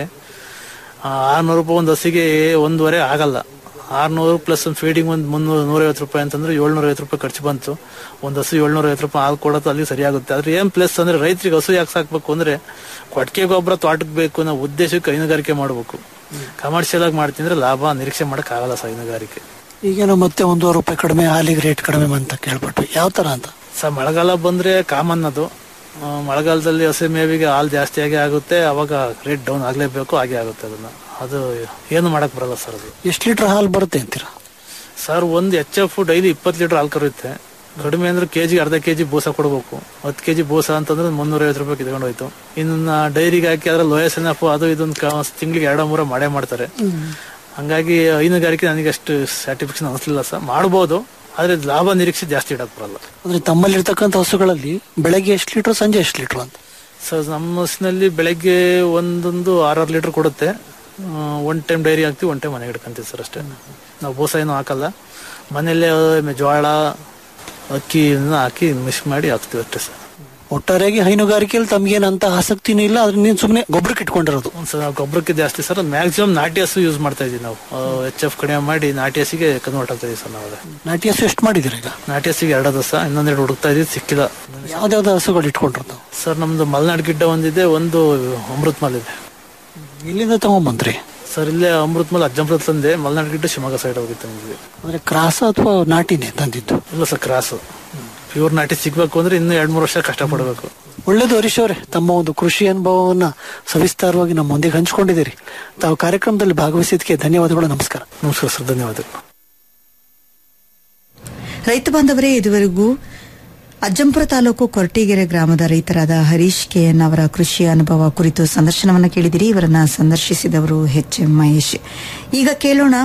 ಆರ್ನೂರು ರೂಪಾಯಿ ಒಂದು ಹಸಿಗೆ ಒಂದೂವರೆ ಆಗಲ್ಲ ಆರ್ನೂರು ಪ್ಲಸ್ ಒಂದು ಫೀಡಿಂಗ್ ಒಂದು ಮುನ್ನೂರು ನೂರೈವತ್ತು ರೂಪಾಯಿ ಅಂತಂದ್ರೆ ಏಳ್ನೂರ ಐವತ್ತು ರೂಪಾಯಿ ಖರ್ಚು ಬಂತು ಒಂದು ಹಸು ಏಳ್ನೂರ ಐವತ್ತು ರೂಪಾಯಿ ಹಾಲು ಕೊಡೋದು ಅಲ್ಲಿ ಸರಿಯಾಗುತ್ತೆ ಆದ್ರೆ ಏನ್ ಪ್ಲಸ್ ಅಂದ್ರೆ ರೈತರಿಗೆ ಹಸು ಯಾಕೆ ಸಾಕ್ಬೇಕು ಅಂದ್ರೆ ಕೊಟ್ಟಿಗೆ ಗೊಬ್ಬರ ತೋಟಕ್ಕೆ ಬೇಕು ಅನ್ನೋ ಉದ್ದೇಶಕ್ಕೆ ಹೈನುಗಾರಿಕೆ ಮಾಡಬೇಕು ಕಮರ್ಷಿಯಲ್ ಆಗಿ ಮಾಡ್ತಿದ್ರೆ ಲಾಭ ನಿರೀಕ್ಷೆ ಮಾಡಕ್ ಆಗಲ್ಲ ಸರ್ ಹೈನುಗಾರಿಕೆ ಈಗೇನೋ ಮತ್ತೆ ಒಂದೂವರೆ ರೂಪಾಯಿ ಕಡಿಮೆ ಹಾಲಿಗೆ ರೇಟ್ ಕಡಿಮೆ ಅಂತ ಕೇಳ್ಪಟ್ವಿ ಯಾವ ತರ ಅಂತ ಸರ್ ಮಳೆಗಾಲ ಬಂದ್ರೆ ಕಾಮನ್ ಅದು ಆ, ಮಳೆಗಾಲದಲ್ಲಿ ಹಸಿ ಮೇವಿಗೆ ಹಾಲು ಜಾಸ್ತಿ ಆಗಿ ಆಗುತ್ತೆ ಅವಾಗ ರೇಟ್ ಡೌನ್ ಆಗ್ಲೇಬೇಕು ಹಾಗೆ ಆಗುತ್ತೆ ಅದನ್ನ ಅದು ಏನು ಮಾಡಕ್ ಬರಲ್ಲ ಸರ್ ಅದು ಎಷ್ಟು ಲೀಟರ್ ಹಾಲು ಬರುತ್ತೆ ಅಂತೀರಾ ಸರ್ ಒಂದು ಎಚ್ ಎಫ್ ಡೈಲಿ ಇಪ್ಪತ್ತು ಲೀಟರ್ ಹಾಲು ಕರುತ್ತೆ ಕಡಿಮೆ ಅಂದ್ರೆ ಕೆಜಿ ಅರ್ಧ ಕೆಜಿ ಬೂಸ ಕೊಡಬೇಕು ಹತ್ತು ಕೆಜಿ ಬೂಸ ಅಂತಂದ್ರೆ ಮುನ್ನೂರ ಐವತ್ತು ರೂಪಾಯಿ ಕಿತ್ಕೊಂಡು ಹೋಯ್ತು ಇನ್ನು ಡೈರಿಗೆ ಹಾಕಿ ಅದ್ರ ಲೋಯಸ್ ಎನ್ ಅದು ಇದೊಂದು ತಿಂಗಳಿಗೆ ಎರಡೋ ಮೂರ ಮಾಡೇ ಮಾಡ್ತಾರೆ ಹಂಗಾಗಿ ಹೈನುಗಾರಿಕೆ ನನಗೆ ಅಷ್ಟು ಸ್ಯಾಟಿಸ್ಫ್ಯಾಕ್ಷನ್ ಅನಿಸ್ಲಿಲ್ಲ ಸರ್ ಮಾಡ್ಬೋದು ಆದ್ರೆ ಲಾಭ ನಿರೀಕ್ಷೆ ಜಾಸ್ತಿ ಇಡಕ್ ಬರಲ್ಲ ಅಂದ್ರೆ ತಮ್ಮಲ್ಲಿರ್ತಕ್ಕಂಥ ಹಸುಗಳಲ್ಲಿ ಬೆಳಗ್ಗೆ ಎಷ್ಟು ಲೀಟರ್ ಸಂಜೆ ಎಷ್ಟು ಲೀಟರ್ ಅಂತ ಸರ್ ನಮ್ಮ ಹಸಿನಲ್ಲಿ ಬೆಳಗ್ಗೆ ಒಂದೊಂದು ಆರಾರು ಲೀಟರ್ ಕೊಡುತ್ತೆ ಒನ್ ಟೈಮ್ ಡೈರಿ ಹಾಕ್ತಿವಿ ಒನ್ ಟೈಮ್ ಮನೆಗೆ ಇಡ್ಕೊಂತೀವಿ ಸರ್ ಅಷ್ಟೇ ನಾವು ಬೋಸ ಏನು ಹಾಕಲ್ಲ ಮನೆಯಲ್ಲೇ ಜೋಳ ಅಕ್ಕಿ ಹಾಕಿ ಮಿಕ್ಸ್ ಮಾಡಿ ಹಾಕ್ತಿವಿ ಅಷ್ಟೇ ಸರ್ ಒಟ್ಟಾರೆಯಾಗಿ ಹೈನುಗಾರಿಕೆಯಲ್ಲಿ ತಮ್ಗೇನಂತ ಆಸಕ್ತಿನೂ ಇಲ್ಲ ಅದ್ರ ನೀನ್ ಸುಮ್ನೆ ಗೊಬ್ಬರಕ್ಕೆ ಇಟ್ಕೊಂಡಿರೋದು ಸರ್ ನಾವು ಗೊಬ್ಬರಕ್ಕೆ ಜಾಸ್ತಿ ಸರ್ ಮ್ಯಾಕ್ಸಿಮಮ್ ನಾಟಿ ಹಸು ಯೂಸ್ ಮಾಡ್ತಾ ಇದೀವಿ ನಾವು ಎಚ್ ಎಫ್ ಕಡಿಮೆ ಮಾಡಿ ನಾಟಿ ಹಸಿಗೆ ಕನ್ವರ್ಟ್ ಆಗ್ತಾ ಇದೀವಿ ಸರ್ ನಾವು ಅದೇ. ನಾಟಿ ಹಸು ಎಷ್ಟು ಮಾಡಿದಿರ ಈಗ ನಾಟಿ ಹಸಿಗೆ ಎರಡು ದಸ ಇನ್ನೊಂದೆರಡು ಹುಡುಕ್ತಾ ಇದೀವಿ ಸಿಕ್ಕಿಲ್ಲ ಯಾವ್ದಾವ್ದು ಹಸುಗಳು ಇಟ್ಕೊಂಡಿರೋದು ಸರ್ ನಮ್ದು ಮಲೆನಾಡು ಗಿಡ್ಡ ಒಂದಿದೆ ಒಂದು ಅಮೃತ್ ಮಲ್ ಇದೆ ಇಲ್ಲಿಂದ ತಗೊಂಬಂದ್ರಿ ಸರ್ ಇಲ್ಲೇ ಅಮೃತ್ ಮಲ್ ಅಜ್ಜಂಪುರ ತಂದೆ ಮಲೆನಾಡು ಗಿಡ್ಡ ಶಿವಮೊಗ್ಗ ಸೈಡ್ ಹೋಗಿ ತಂದಿದ್ವಿ ಅಂದ್ರೆ ಕ್ರಾಸ್ ಅಥವಾ ನಾಟಿನೇ ತಂದಿದ್ದು ಇಲ್ಲ ಸರ್ ಕ್ರಾಸ್ ಪ್ಯೂರ್ ನಾಟಿ ಸಿಗ್ಬೇಕು ಅಂದ್ರೆ ಇನ್ನು ಎರಡ್ ಮೂರು ವರ್ಷ ಕಷ್ಟಪಡಬೇಕು ಒಳ್ಳೇದು ಹರೀಶ್ ಅವರೇ ತಮ್ಮ ಒಂದು ಕೃಷಿ ಅನುಭವವನ್ನ ಸವಿಸ್ತಾರವಾಗಿ ನಮ್ಮೊಂದಿಗೆ ಹಂಚಿಕೊಂಡಿದ್ದೀರಿ ತಾವು ಕಾರ್ಯಕ್ರಮದಲ್ಲಿ ಭಾಗವಹಿಸಿದ್ದಕ್ಕೆ ಧನ್ಯವಾದಗಳು ನಮಸ್ಕಾರ ನಮಸ್ಕಾರ ಸರ್ ಧನ್ಯವಾದಗಳು ರೈತ ಬಾಂಧವರೇ ಇದುವರೆಗೂ ಅಜ್ಜಂಪುರ ತಾಲೂಕು ಕೊರಟೀಗೆರೆ ಗ್ರಾಮದ ರೈತರಾದ ಹರೀಶ್ ಕೆಎನ್ ಅವರ ಕೃಷಿ ಅನುಭವ ಕುರಿತು ಸಂದರ್ಶನವನ್ನು ಕೇಳಿದಿರಿ ಇವರನ್ನ ಸಂದರ್ಶಿಸಿದವರು ಎಚ್ ಎಂ ಮಹೇಶ್ ಈಗ ಕೇಳೋಣ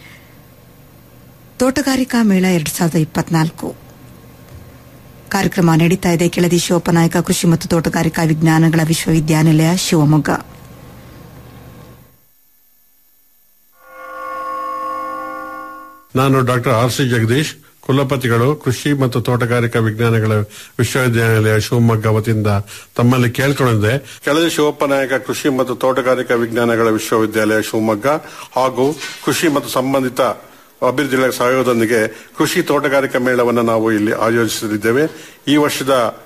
ತೋಟಗಾರಿಕಾ ಮೇಳ ಎರಡ್ ಸಾವಿರದ ಇಪ್ಪತ್ನಾಲ್ಕು ಕಾರ್ಯಕ್ರಮ ನಡೀತಾ ಇದೆ ಕೆಳದಿ ಶಿವಪ್ಪನಾಯಕ ಕೃಷಿ ಮತ್ತು ತೋಟಗಾರಿಕಾ ವಿಜ್ಞಾನಗಳ ವಿಶ್ವವಿದ್ಯಾನಿಲಯ ಶಿವಮೊಗ್ಗ ನಾನು ಡಾಕ್ಟರ್ ಆರ್ ಸಿ ಜಗದೀಶ್ ಕುಲಪತಿಗಳು ಕೃಷಿ ಮತ್ತು ತೋಟಗಾರಿಕಾ ವಿಜ್ಞಾನಗಳ ವಿಶ್ವವಿದ್ಯಾನಿಲಯ ಶಿವಮೊಗ್ಗ ವತಿಯಿಂದ ತಮ್ಮಲ್ಲಿ ಕೇಳ್ಕೊಂಡಿದ್ದೆ ಕೆಳದಿ ಶಿವಪ್ಪ ನಾಯಕ ಕೃಷಿ ಮತ್ತು ತೋಟಗಾರಿಕಾ ವಿಜ್ಞಾನಗಳ ವಿಶ್ವವಿದ್ಯಾಲಯ ಶಿವಮೊಗ್ಗ ಹಾಗೂ ಕೃಷಿ ಮತ್ತು ಸಂಬಂಧಿತ ಅಭಿವೃದ್ಧಿಗಳ ಸಹಯೋಗದೊಂದಿಗೆ ಕೃಷಿ ತೋಟಗಾರಿಕಾ ಮೇಳವನ್ನು ನಾವು ಇಲ್ಲಿ ಆಯೋಜಿಸಲಿದ್ದೇವೆ ಈ ವರ್ಷದ